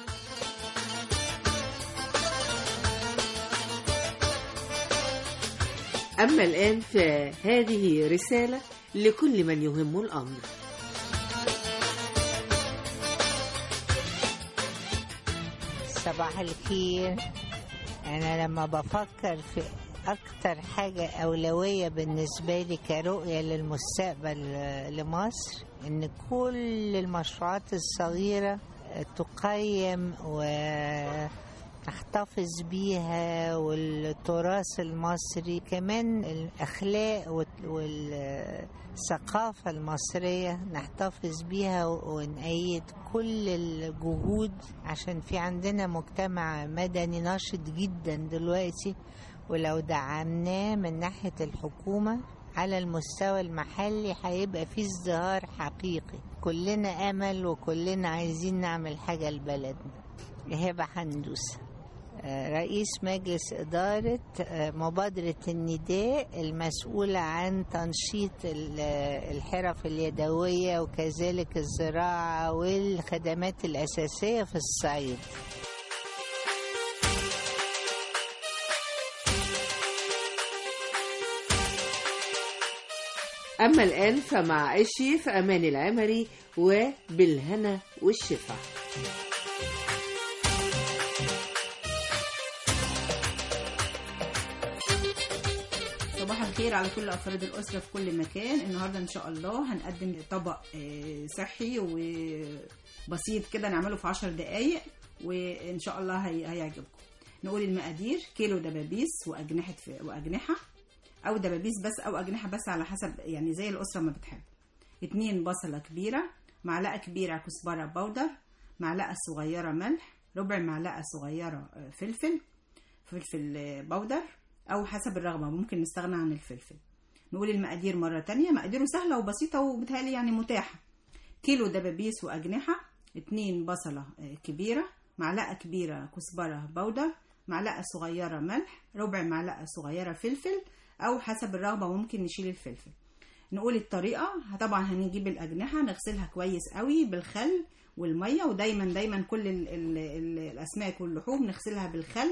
أما الآن فهذه رسالة لكل من يهم الأمر صباح الخير أنا لما بفكر في أكتر حاجة أولوية بالنسبة لي كرؤية للمستقبل آه، لمصر إن كل المشروعات الصغيرة آه، تقيم ونحتفظ بيها والتراث المصري كمان الأخلاق وال- والثقافة المصرية نحتفظ بيها ونأيد كل الجهود عشان في عندنا مجتمع مدني ناشط جدا دلوقتي ولو دعمناه من ناحية الحكومة على المستوى المحلي هيبقى في ازدهار حقيقي كلنا أمل وكلنا عايزين نعمل حاجة لبلدنا هبة حندوسة آه، رئيس مجلس إدارة آه، مبادرة النداء المسؤولة عن تنشيط ال- الحرف اليدوية وكذلك الزراعة والخدمات الأساسية في الصعيد أما الآن فمع الشيف أمان العمري وبالهنا والشفا صباح الخير على كل افراد الاسره في كل مكان النهارده ان شاء الله هنقدم طبق آه، صحي وبسيط كده نعمله في 10 دقائق وان شاء الله هي- هيعجبكم نقول المقادير كيلو دبابيس واجنحه واجنحه او دبابيس بس او اجنحه بس على حسب يعني زي الاسره ما بتحب اتنين بصله كبيره معلقه كبيره كزبره بودر معلقه صغيره ملح ربع معلقه صغيره آه، فلفل فلفل آه، بودر او حسب الرغبه ممكن نستغنى عن الفلفل نقول المقادير مره تانية مقاديره سهله وبسيطه وبتهيألي يعني متاحه كيلو دبابيس واجنحه اتنين بصله آه، كبيره معلقه كبيره كزبره بودر معلقه صغيره ملح ربع معلقه صغيره فلفل او حسب الرغبه ممكن نشيل الفلفل نقول الطريقه طبعا هنجيب الاجنحه نغسلها كويس قوي بالخل والميه ودايما دايما كل ال ال ال الاسماك واللحوم نغسلها بالخل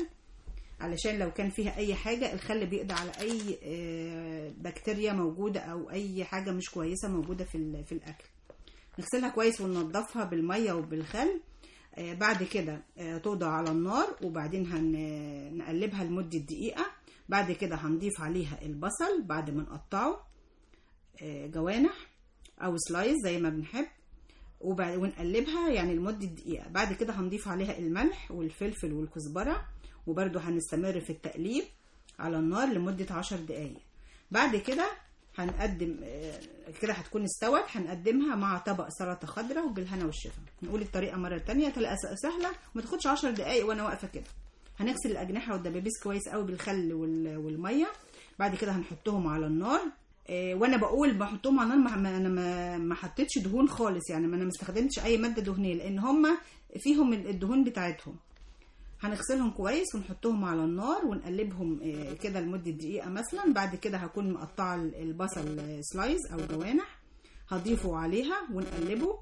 علشان لو كان فيها اي حاجه الخل بيقضي على اي آه، بكتيريا موجوده او اي حاجه مش كويسه موجوده في ال- في الاكل نغسلها كويس وننضفها بالميه وبالخل آه، بعد كده آه، توضع على النار وبعدين هنقلبها لمده دقيقه بعد كده هنضيف عليها البصل بعد ما نقطعه آه، جوانح او سلايز زي ما بنحب وبعد ونقلبها يعني لمدة دقيقة بعد كده هنضيف عليها الملح والفلفل والكزبرة وبرده هنستمر في التقليب على النار لمدة عشر دقايق بعد كده هنقدم آه، كده هتكون استوت هنقدمها مع طبق سلطة خضراء وبالهنا والشفا نقول الطريقة مرة تانية تلاقي س- سهلة وما تاخدش عشر دقايق وانا واقفة كده هنغسل الأجنحة والدبابيس كويس قوي بالخل وال- والمية بعد كده هنحطهم على النار آه، وانا بقول بحطهم على النار ما- ما انا ما ما حطيتش دهون خالص يعني ما انا ما استخدمتش اي ماده دهنيه لان هم فيهم الدهون بتاعتهم هنغسلهم كويس ونحطهم على النار ونقلبهم آه، كده لمده دقيقه مثلا بعد كده هكون مقطعه البصل آه، سلايز او جوانح هضيفه عليها ونقلبه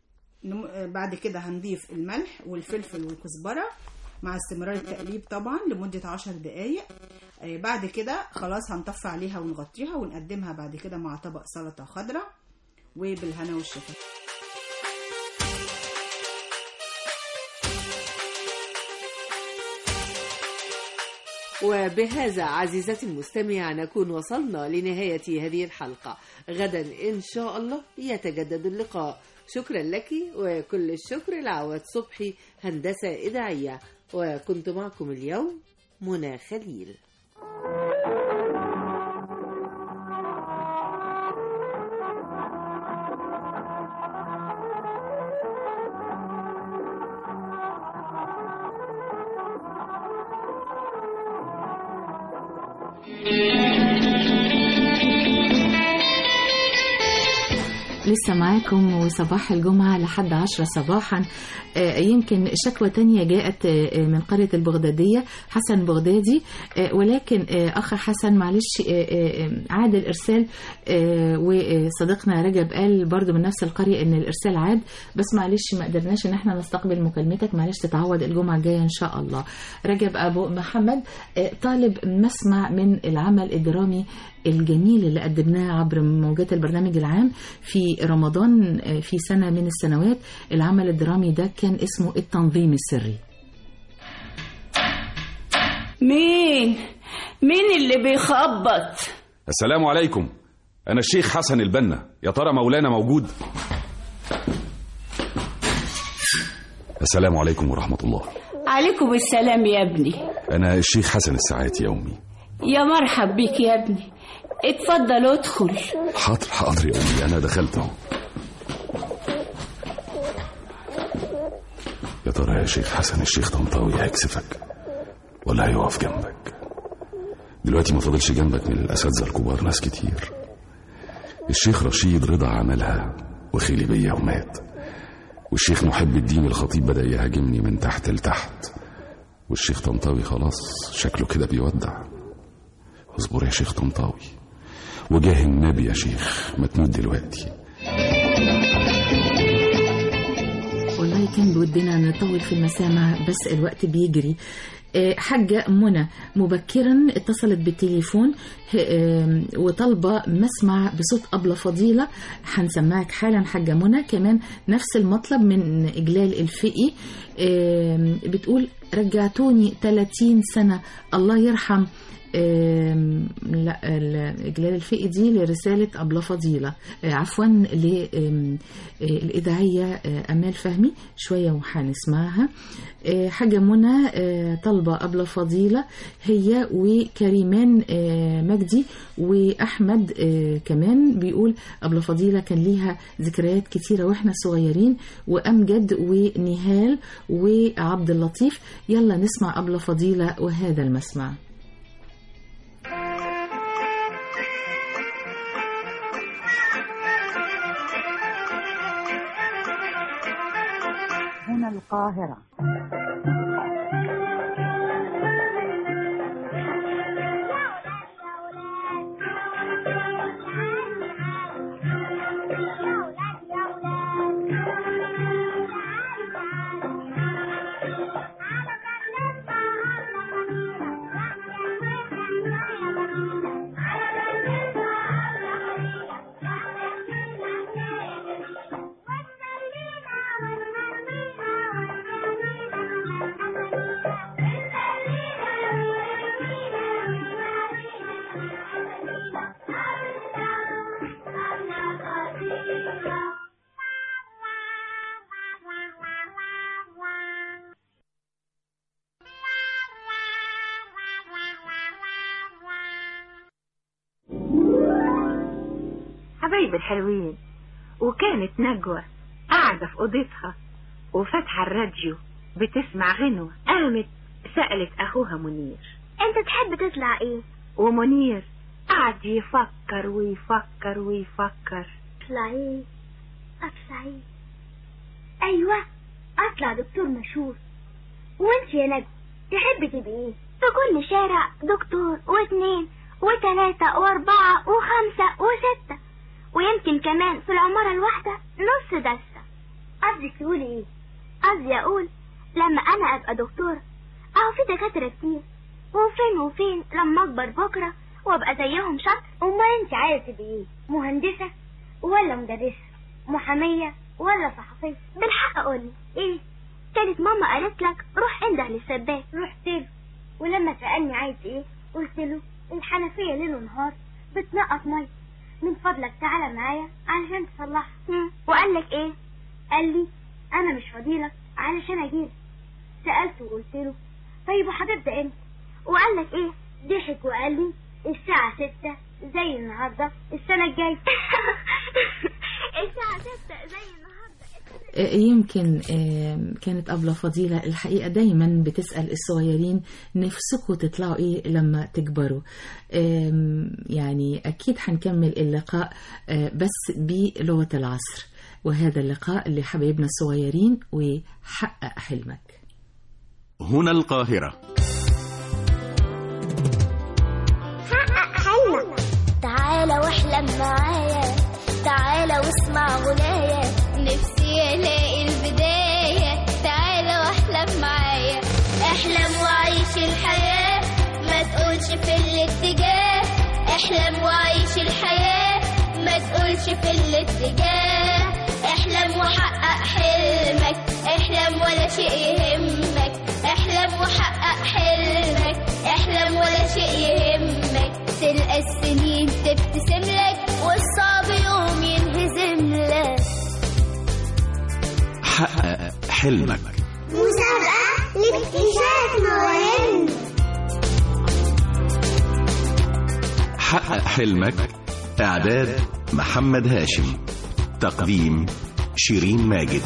نم- آه، بعد كده هنضيف الملح والفلفل والكزبره مع استمرار التقليب طبعا لمدة عشر دقايق آه، بعد كده خلاص هنطفي عليها ونغطيها ونقدمها بعد كده مع طبق سلطة خضراء وبالهنا والشفا وبهذا عزيزتي المستمعة نكون وصلنا لنهاية هذه الحلقة غدا إن شاء الله يتجدد اللقاء شكرا لك وكل الشكر لعواد صبحي هندسة إذاعية وكنت معكم اليوم منى خليل لسه معاكم وصباح الجمعة لحد عشرة صباحا آه، يمكن شكوى تانية جاءت آه، من قرية البغدادية حسن بغدادي آه، ولكن آه، أخ حسن معلش آه، آه، عاد الإرسال آه، وصديقنا رجب قال برضو من نفس القرية إن الإرسال عاد بس معلش ما قدرناش إن احنا نستقبل مكالمتك معلش تتعوض الجمعة الجاية إن شاء الله رجب أبو محمد آه، طالب مسمع من العمل الدرامي الجميل اللي قدمناه عبر موجات البرنامج العام في رمضان آه، في سنة من السنوات العمل الدرامي ده كان اسمه التنظيم السري مين مين اللي بيخبط السلام عليكم أنا الشيخ حسن البنا يا ترى مولانا موجود السلام عليكم ورحمة الله عليكم السلام يا ابني أنا الشيخ حسن الساعاتي يا أمي يا مرحب بك يا ابني اتفضل ادخل حاضر حاضر يا أمي أنا دخلت أهو يا ترى يا شيخ حسن الشيخ طنطاوي هيكسفك ولا هيقف جنبك دلوقتي ما فاضلش جنبك من الأساتذة الكبار ناس كتير الشيخ رشيد رضا عملها وخلي بيا ومات والشيخ محب الدين الخطيب بدأ يهاجمني من تحت لتحت والشيخ طنطاوي خلاص شكله كده بيودع اصبر يا شيخ طنطاوي وجاه النبي يا شيخ ما تموت دلوقتي والله كان بودنا نطول في المسامع بس الوقت بيجري آه، حاجة منى مبكرا اتصلت بالتليفون ه- آم، وطالبة مسمع بصوت أبلة فضيلة هنسمعك حالا حاجة منى كمان نفس المطلب من إجلال الفقي آم، بتقول رجعتوني 30 سنة الله يرحم آم، لا ال- إجلال الفقي دي لرسالة أبلة فضيلة آه، عفوا للإذاعية أمال فهمي شوية وهنسمعها آه، حاجة منى آه، طالبة أبلة فضيلة هي وكريمان آه، مجدي وأحمد آه، كمان بيقول أبلة فضيلة كان ليها ذكريات كتيرة وإحنا صغيرين وأمجد ونهال وعبد اللطيف يلا نسمع أبلة فضيلة وهذا المسمع هنا القاهرة حبايبي الحلوين وكانت نجوى قاعدة في أوضتها وفاتحة الراديو بتسمع غنوة قامت سألت أخوها منير انت تحب تطلع ايه ومنير قعد يفكر ويفكر ويفكر اطلع ايه اطلع ايه ايوه اطلع دكتور مشهور وانت يا نجم تحبي تبقي ايه في كل شارع دكتور واثنين وثلاثة واربعة وخمسة وستة ويمكن كمان في العمارة الواحدة نص دستة قصدك تقولي ايه قصدي اقول لما انا ابقى دكتور اهو في دكاترة كتير وفين وفين لما اكبر بكرة وابقى زيهم شاطر امال انت عايزة تبقي ايه مهندسة ولا مدرسة محامية ولا صحفية بالحق قولي ايه كانت ماما قالت لك روح انده للسباك رحت له ولما سألني عايز ايه قلت له الحنفية ليل ونهار بتنقط مية من فضلك تعالى معايا علشان تصلحها وقال لك ايه قال لي انا مش فضيلك علشان اجيلك سألته وقلت له طيب وهتبدأ امتى وقال لك ايه ضحك وقال لي الساعة ستة زي النهاردة السنة الجاية الساعة ستة زي النهاردة السنة آه، يمكن آه، كانت أبلة فضيلة الحقيقة دايما بتسأل الصغيرين نفسكم تطلعوا إيه لما تكبروا آم، يعني أكيد هنكمل اللقاء آه، بس بلغة العصر وهذا اللقاء لحبايبنا الصغيرين وحقق حلمك هنا القاهرة حقق حلمك تعالى واحلم معايا تعالى واسمع غنايا نفسي الاقي البداية تعالى واحلم معايا احلم وعيش الحياة ما تقولش في الاتجاه احلم وعيش الحياة ما تقولش في الاتجاه احلم وحقق حلمك احلم ولا شيء يهمك احلم وحقق حلمك احلم ولا شيء يهمك تلقى السنين تبتسم لك والصعب يوم ينهزم لك حقق حلمك مسابقة لاكتشاف مواهب حقق حلمك إعداد محمد هاشم تقديم شيرين ماجد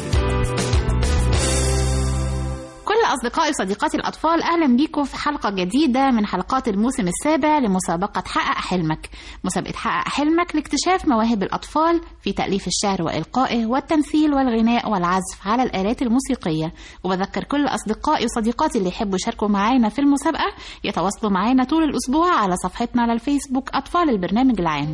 كل أصدقائي وصديقاتي الأطفال أهلا بيكم في حلقة جديدة من حلقات الموسم السابع لمسابقة حقق حلمك مسابقة حقق حلمك لاكتشاف مواهب الأطفال في تأليف الشعر وإلقائه والتمثيل والغناء والعزف على الآلات الموسيقية وبذكر كل أصدقائي وصديقاتي اللي يحبوا يشاركوا معانا في المسابقة يتواصلوا معانا طول الأسبوع على صفحتنا على الفيسبوك أطفال البرنامج العام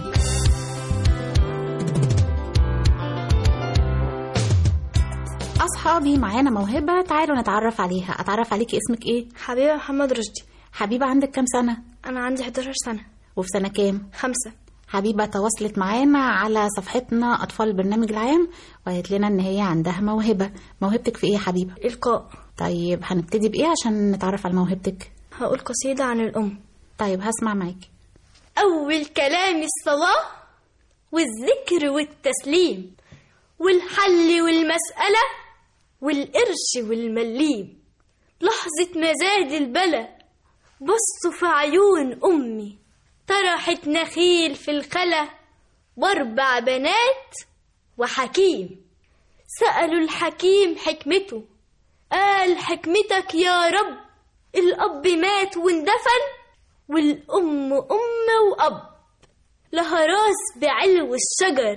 أصحابي معانا موهبة تعالوا نتعرف عليها أتعرف عليكي اسمك إيه؟ حبيبة محمد رشدي حبيبة عندك كام سنة؟ أنا عندي 11 سنة وفي سنة كام؟ خمسة حبيبة تواصلت معانا على صفحتنا أطفال البرنامج العام وقالت لنا إن هي عندها موهبة موهبتك في إيه يا حبيبة؟ إلقاء طيب هنبتدي بإيه عشان نتعرف على موهبتك؟ هقول قصيدة عن الأم طيب هسمع معاكي أول كلام الصلاة والذكر والتسليم والحل والمسألة والقرش والمليم لحظة مزاد البلا بصوا في عيون أمي طرحت نخيل في الخلا وأربع بنات وحكيم سألوا الحكيم حكمته قال حكمتك يا رب الأب مات واندفن والأم أم وأب لها راس بعلو الشجر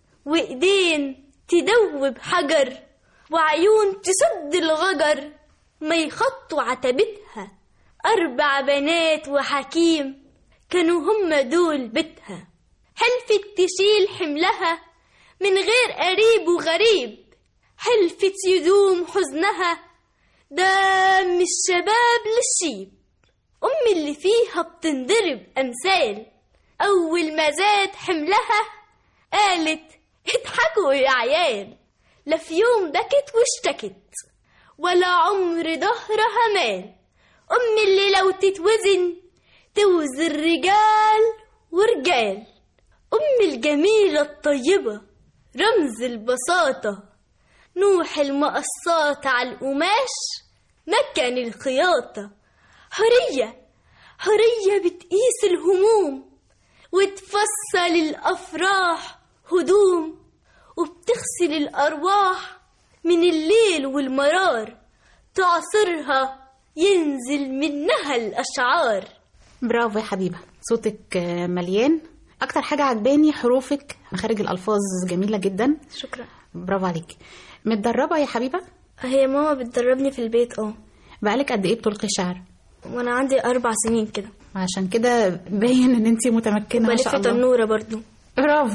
وإيدين تدوب حجر وعيون تسد الغجر ما يخطوا عتبتها أربع بنات وحكيم كانوا هم دول بيتها حلفت تشيل حملها من غير قريب وغريب حلفت يدوم حزنها دم الشباب للشيب أم اللي فيها بتنضرب أمثال أول ما زاد حملها قالت اضحكوا يا عيال لا في يوم بكت واشتكت ولا عمر ظهرها مال أم اللي لو تتوزن توزن رجال ورجال أم الجميلة الطيبة رمز البساطة نوح المقصات على القماش مكن الخياطة حرية حرية بتقيس الهموم وتفصل الأفراح هدوم وبتغسل الأرواح من الليل والمرار تعصرها ينزل منها الأشعار برافو يا حبيبة صوتك آه، مليان أكتر حاجة عجباني حروفك مخارج الألفاظ جميلة جدا شكرا برافو عليك متدربة يا حبيبة؟ هي ماما بتدربني في البيت اه بقالك قد إيه بتلقي شعر؟ وانا عندي اربع سنين كده عشان كده باين ان انتي متمكنه ما بلف شاء الله تنوره برضو برافو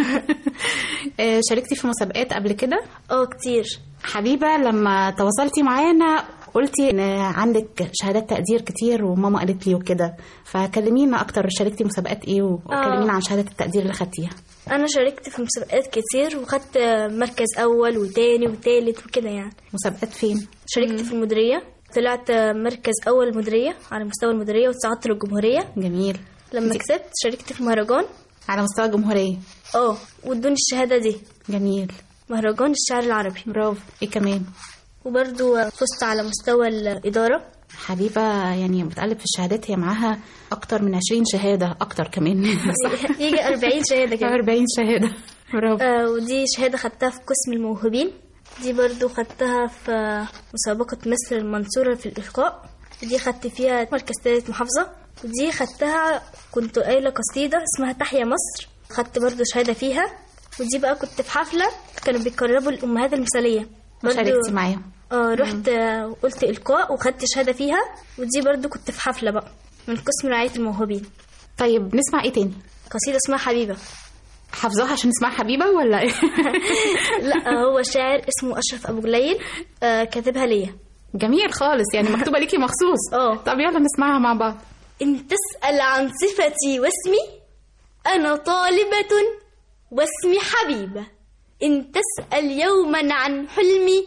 آه، شاركتي في مسابقات قبل كده اه كتير حبيبه لما تواصلتي معانا قلتي ان عندك شهادات تقدير كتير وماما قالت لي وكده فكلمينا اكتر شاركتي مسابقات ايه وكلمينا عن شهادات التقدير اللي خدتيها انا شاركت في مسابقات كتير وخدت مركز اول وتاني وتالت وكده يعني مسابقات فين شاركت في المديريه طلعت مركز اول مديريه على مستوى المديريه وتصعدت للجمهوريه جميل لما كسبت شاركت في مهرجان على مستوى الجمهوريه اه وادوني الشهاده دي جميل مهرجان الشعر العربي برافو ايه كمان وبرضو فزت على مستوى الاداره حبيبة يعني بتقلب في الشهادات هي معاها أكتر من 20 شهادة أكتر كمان يجي 40 شهاده كده 40 شهادة برافو آه ودي شهاده خدتها في قسم الموهوبين دي برضو خدتها في مسابقة مصر المنصورة في الإلقاء دي خدت فيها مركز تالت محافظة ودي خدتها كنت قايلة قصيدة اسمها تحيا مصر خدت برضو شهادة فيها ودي بقى كنت في حفلة كانوا بيقربوا الأمهات المثالية برضو- شاركتي معاهم اه رحت آه، قلت إلقاء وخدت شهادة فيها ودي برضو كنت في حفلة بقى من قسم رعاية الموهوبين طيب نسمع ايه تاني قصيدة اسمها حبيبة حافظاها عشان نسمعها حبيبه ولا ايه لا هو شاعر اسمه أشرف أبو جليل آه كاتبها ليا جميل خالص يعني مكتوبه ليكي مخصوص اه طب يلا نسمعها مع بعض إن تسأل عن صفتي واسمي أنا طالبة واسمي حبيبة إن تسأل يوما عن حلمي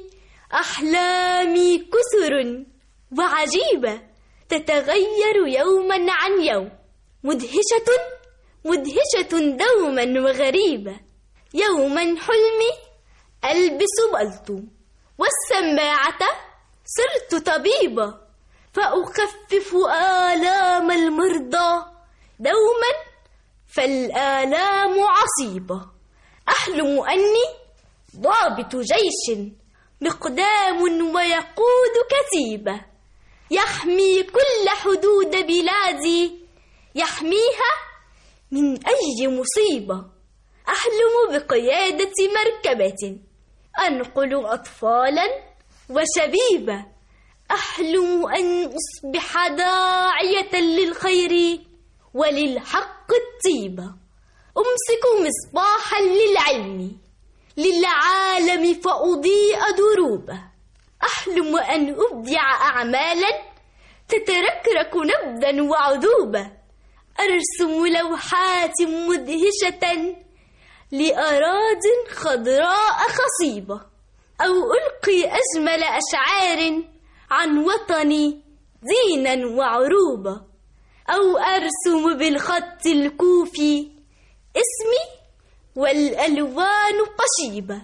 أحلامي كثر وعجيبة تتغير يوما عن يوم مدهشة مدهشة دوما وغريبة يوما حلمي ألبس بلطو والسماعة صرت طبيبة فأخفف آلام المرضى دوما فالآلام عصيبة أحلم أني ضابط جيش مقدام ويقود كتيبة يحمي كل حدود بلادي يحميها من أي مصيبة أحلم بقيادة مركبة أنقل أطفالا وشبيبة أحلم أن أصبح داعية للخير وللحق الطيبة أمسك مصباحا للعلم للعالم فأضيء دروبه أحلم أن أبدع أعمالا تتركرك نبدا وعذوبة أرسم لوحات مدهشة لأراض خضراء خصيبة أو ألقي أجمل أشعار عن وطني زينا وعروبة أو أرسم بالخط الكوفي اسمي والألوان قشيبة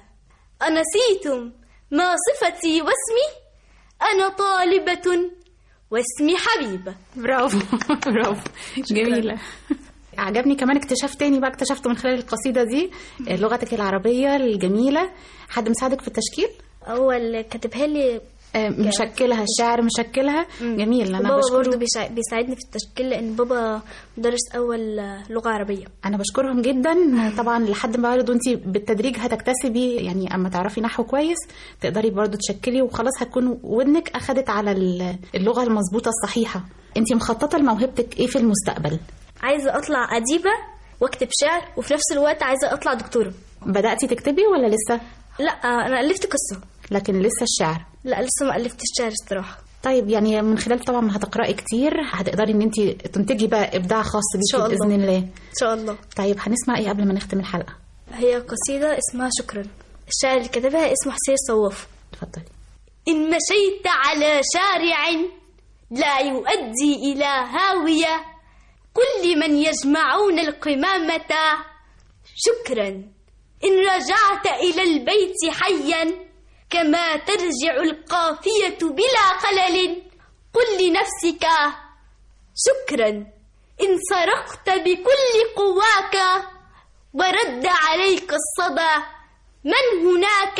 أنسيتم ما صفتي واسمي أنا طالبة واسمي حبيبة برافو برافو جميلة عجبني كمان اكتشاف تاني بقى اكتشفته من خلال القصيدة دي لغتك العربية الجميلة حد مساعدك في التشكيل؟ هو اللي كاتبها لي آه، مشكلها الشعر مشكلها جميل انا بابا بشكره برضه بيساع- بيساعدني في التشكيل لأن بابا مدرس أول لغة عربية انا بشكرهم جدا طبعا لحد ما برضه انت بالتدريج هتكتسبي يعني اما تعرفي نحو كويس تقدري برضه تشكلي وخلاص هتكون ودنك اخدت على ال- اللغه المظبوطه الصحيحه انت مخططه لموهبتك ايه في المستقبل عايزة أطلع أديبة وأكتب شعر وفي نفس الوقت عايزة أطلع دكتورة بداتي تكتبي ولا لسه لا أنا ألفت قصة لكن لسه الشعر لا لسه ما ألفتش شعر الصراحة طيب يعني من خلال طبعا ما هتقراي كتير هتقدري ان انت تنتجي بقى ابداع خاص شاء بيكي الله. باذن الله إن شاء الله طيب هنسمع ايه قبل ما نختم الحلقه هي قصيدة اسمها شكرا الشاعر اللي كتبها اسمه حسين صواف اتفضلي إن مشيت على شارع لا يؤدي إلى هاوية كل من يجمعون القمامة شكرا إن رجعت إلى البيت حيا كما ترجع القافية بلا خلل قل لنفسك شكرا إن صرخت بكل قواك ورد عليك الصدى من هناك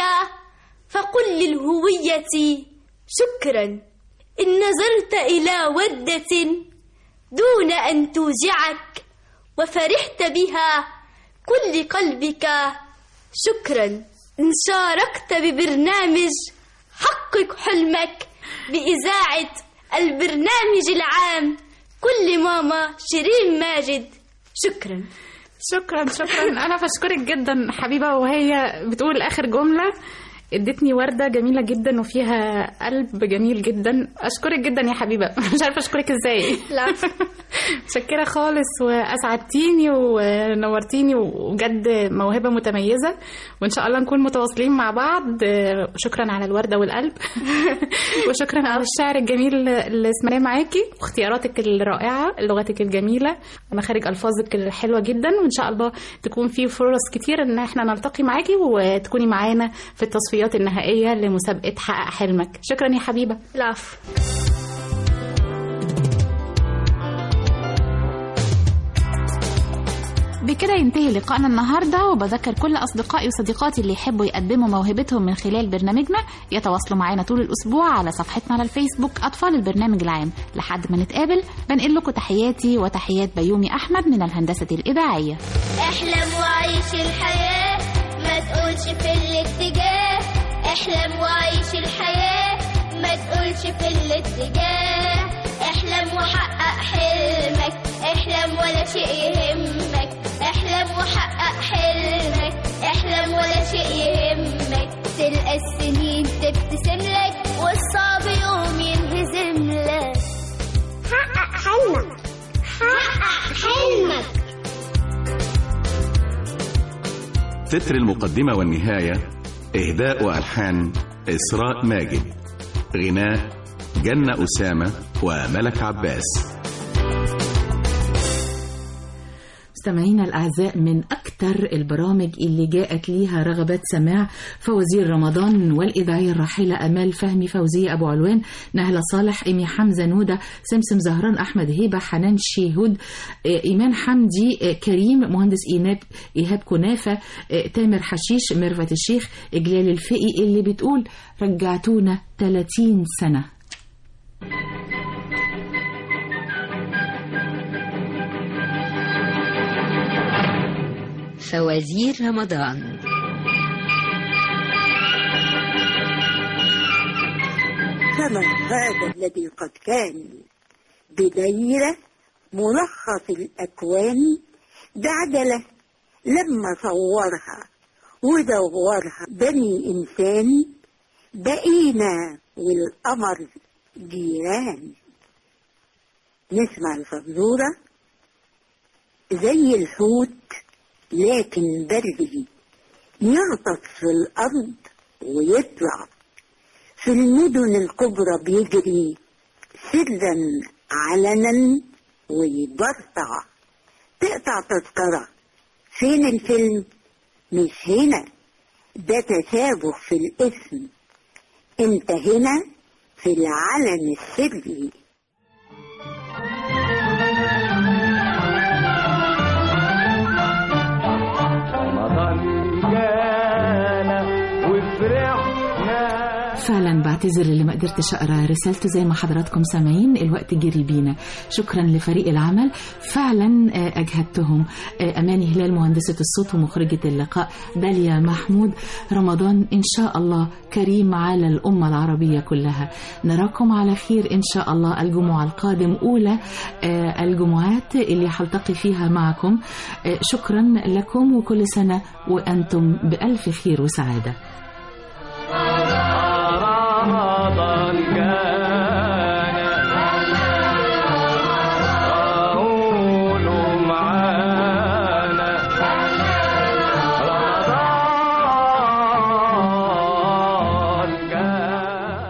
فقل للهوية شكرا إن نظرت إلى وردة دون أن توجعك وفرحت بها كل قلبك شكرا إن شاركت ببرنامج حقق حلمك بإذاعة البرنامج العام كل ماما شيرين ماجد شكرا شكرا شكرا انا بشكرك جدا حبيبه وهي بتقول اخر جمله ادتني ورده جميله جدا وفيها قلب جميل جدا اشكرك جدا يا حبيبه مش عارفه اشكرك ازاي العفو متشكره خالص واسعدتيني ونورتيني وبجد موهبه متميزه وان شاء الله نكون متواصلين مع بعض شكرا على الورده والقلب وشكرا على الشعر الجميل اللي سمعناه معاكي واختياراتك الرائعه لغتك الجميله ومخارج الفاظك الحلوه جدا وان شاء الله تكون في فرص كتير ان احنا نلتقي معاكي وتكوني معانا في التصفيات النهائيه لمسابقه حقق حلمك شكرا يا حبيبه العفو بكده ينتهي لقائنا النهارده وبذكر كل اصدقائي وصديقاتي اللي يحبوا يقدموا موهبتهم من خلال برنامجنا يتواصلوا معانا طول الاسبوع على صفحتنا على الفيسبوك اطفال البرنامج العام لحد ما نتقابل بنقل لكم تحياتي وتحيات بيومي احمد من الهندسه الاذاعيه احلم وعيش الحياة ما تقولش في الاتجاه احلم وعيش الحياة ما تقولش في الاتجاه احلم وحقق حلمك احلم ولا شيء يهمك احلم وحقق حلمك احلم ولا شيء يهمك تلقى السنين تبتسم لك والصعب يوم ينهزم لك حقق حلمك حقق حلمك تتر المقدمة والنهاية إهداء وألحان إسراء ماجد غناء جنة أسامة وملك عباس مستمعينا الأعزاء من أكثر البرامج اللي جاءت ليها رغبات سماع فوزير رمضان والإذاعية الراحلة أمال فهمي فوزية أبو علوان نهلة صالح إيمي حمزة نودة سمسم زهران أحمد هيبة حنان شيهود آه، إيمان حمدي آه، كريم مهندس إيناب إيهاب كنافة آه، تامر حشيش ميرفت الشيخ إجلال الفقي اللي بتقول رجعتونا 30 سنة فوازير رمضان كما هذا الذي قد كان بدايرة ملخص الأكوان بعجلة لما صورها ودورها بني إنسان بقينا والقمر جيران نسمع الفزورة زي الحوت لكن بري يغطس في الأرض ويطلع في المدن الكبرى بيجري سرا علنا ويبرطع تقطع تذكرة فين الفيلم مش هنا ده تشابه في الاسم انت هنا في العلن السري فعلا بعتذر اللي ما قدرتش اقرا رسالته زي ما حضراتكم سامعين الوقت جري بينا شكرا لفريق العمل فعلا آه، اجهدتهم آه، اماني هلال مهندسه الصوت ومخرجه اللقاء داليا محمود رمضان ان شاء الله كريم على الامه العربيه كلها نراكم على خير ان شاء الله الجمعه القادم اولى آه، الجمعات اللي حلتقي فيها معكم آه، شكرا لكم وكل سنه وانتم بالف خير وسعاده رمضان كان قولوا معانا رمضان كان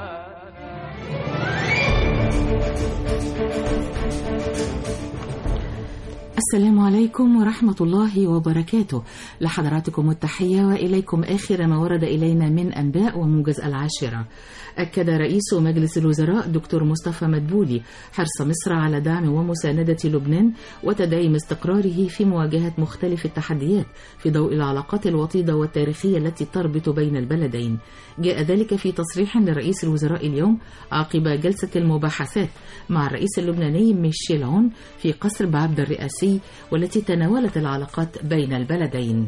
السلام عليكم ورحمة الله وبركاته لحضراتكم التحية وإليكم آخر ما ورد إلينا من أنباء وموجز العاشرة أكد رئيس مجلس الوزراء دكتور مصطفى مدبولي حرص مصر على دعم ومساندة لبنان وتدعيم استقراره في مواجهة مختلف التحديات في ضوء العلاقات الوطيدة والتاريخية التي تربط بين البلدين جاء ذلك في تصريح لرئيس الوزراء اليوم عقب جلسة المباحثات مع الرئيس اللبناني ميشيل عون في قصر بعبد الرئاسي والتي تناولت العلاقات بين البلدين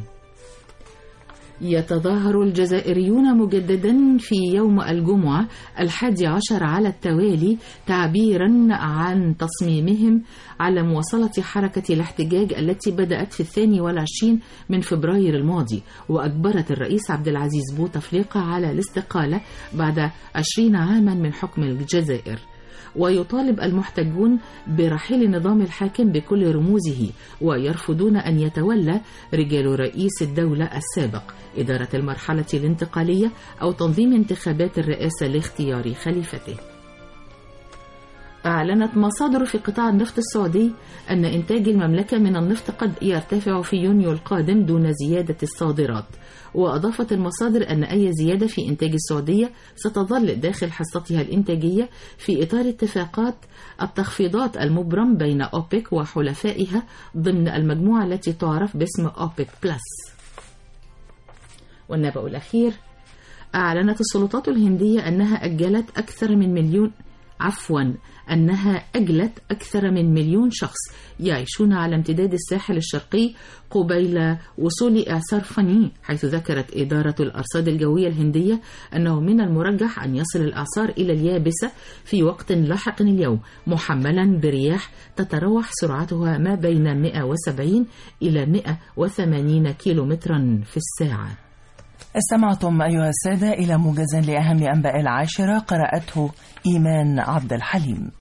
يتظاهر الجزائريون مجددا في يوم الجمعة الحادي عشر على التوالي تعبيرا عن تصميمهم على مواصلة حركة الاحتجاج التي بدأت في الثاني والعشرين من فبراير الماضي وأجبرت الرئيس عبد العزيز بوتفليقة على الاستقالة بعد عشرين عاما من حكم الجزائر ويطالب المحتجون برحيل النظام الحاكم بكل رموزه ويرفضون أن يتولى رجال رئيس الدولة السابق إدارة المرحلة الانتقالية أو تنظيم انتخابات الرئاسة لاختيار خليفته أعلنت مصادر في قطاع النفط السعودي أن إنتاج المملكة من النفط قد يرتفع في يونيو القادم دون زيادة الصادرات وأضافت المصادر أن أي زيادة في إنتاج السعودية ستظل داخل حصتها الإنتاجية في إطار اتفاقات التخفيضات المبرم بين أوبك وحلفائها ضمن المجموعة التي تعرف باسم أوبك بلس والنبأ الأخير أعلنت السلطات الهندية أنها أجلت أكثر من مليون عفوا أنها أجلت أكثر من مليون شخص يعيشون على امتداد الساحل الشرقي قبيل وصول إعصار فني حيث ذكرت إدارة الأرصاد الجوية الهندية أنه من المرجح أن يصل الإعصار إلى اليابسة في وقت لاحق اليوم محملا برياح تتراوح سرعتها ما بين 170 إلى 180 كيلومترا في الساعة استمعتم أيها السادة إلى موجز لأهم أنباء العاشرة قرأته إيمان عبد الحليم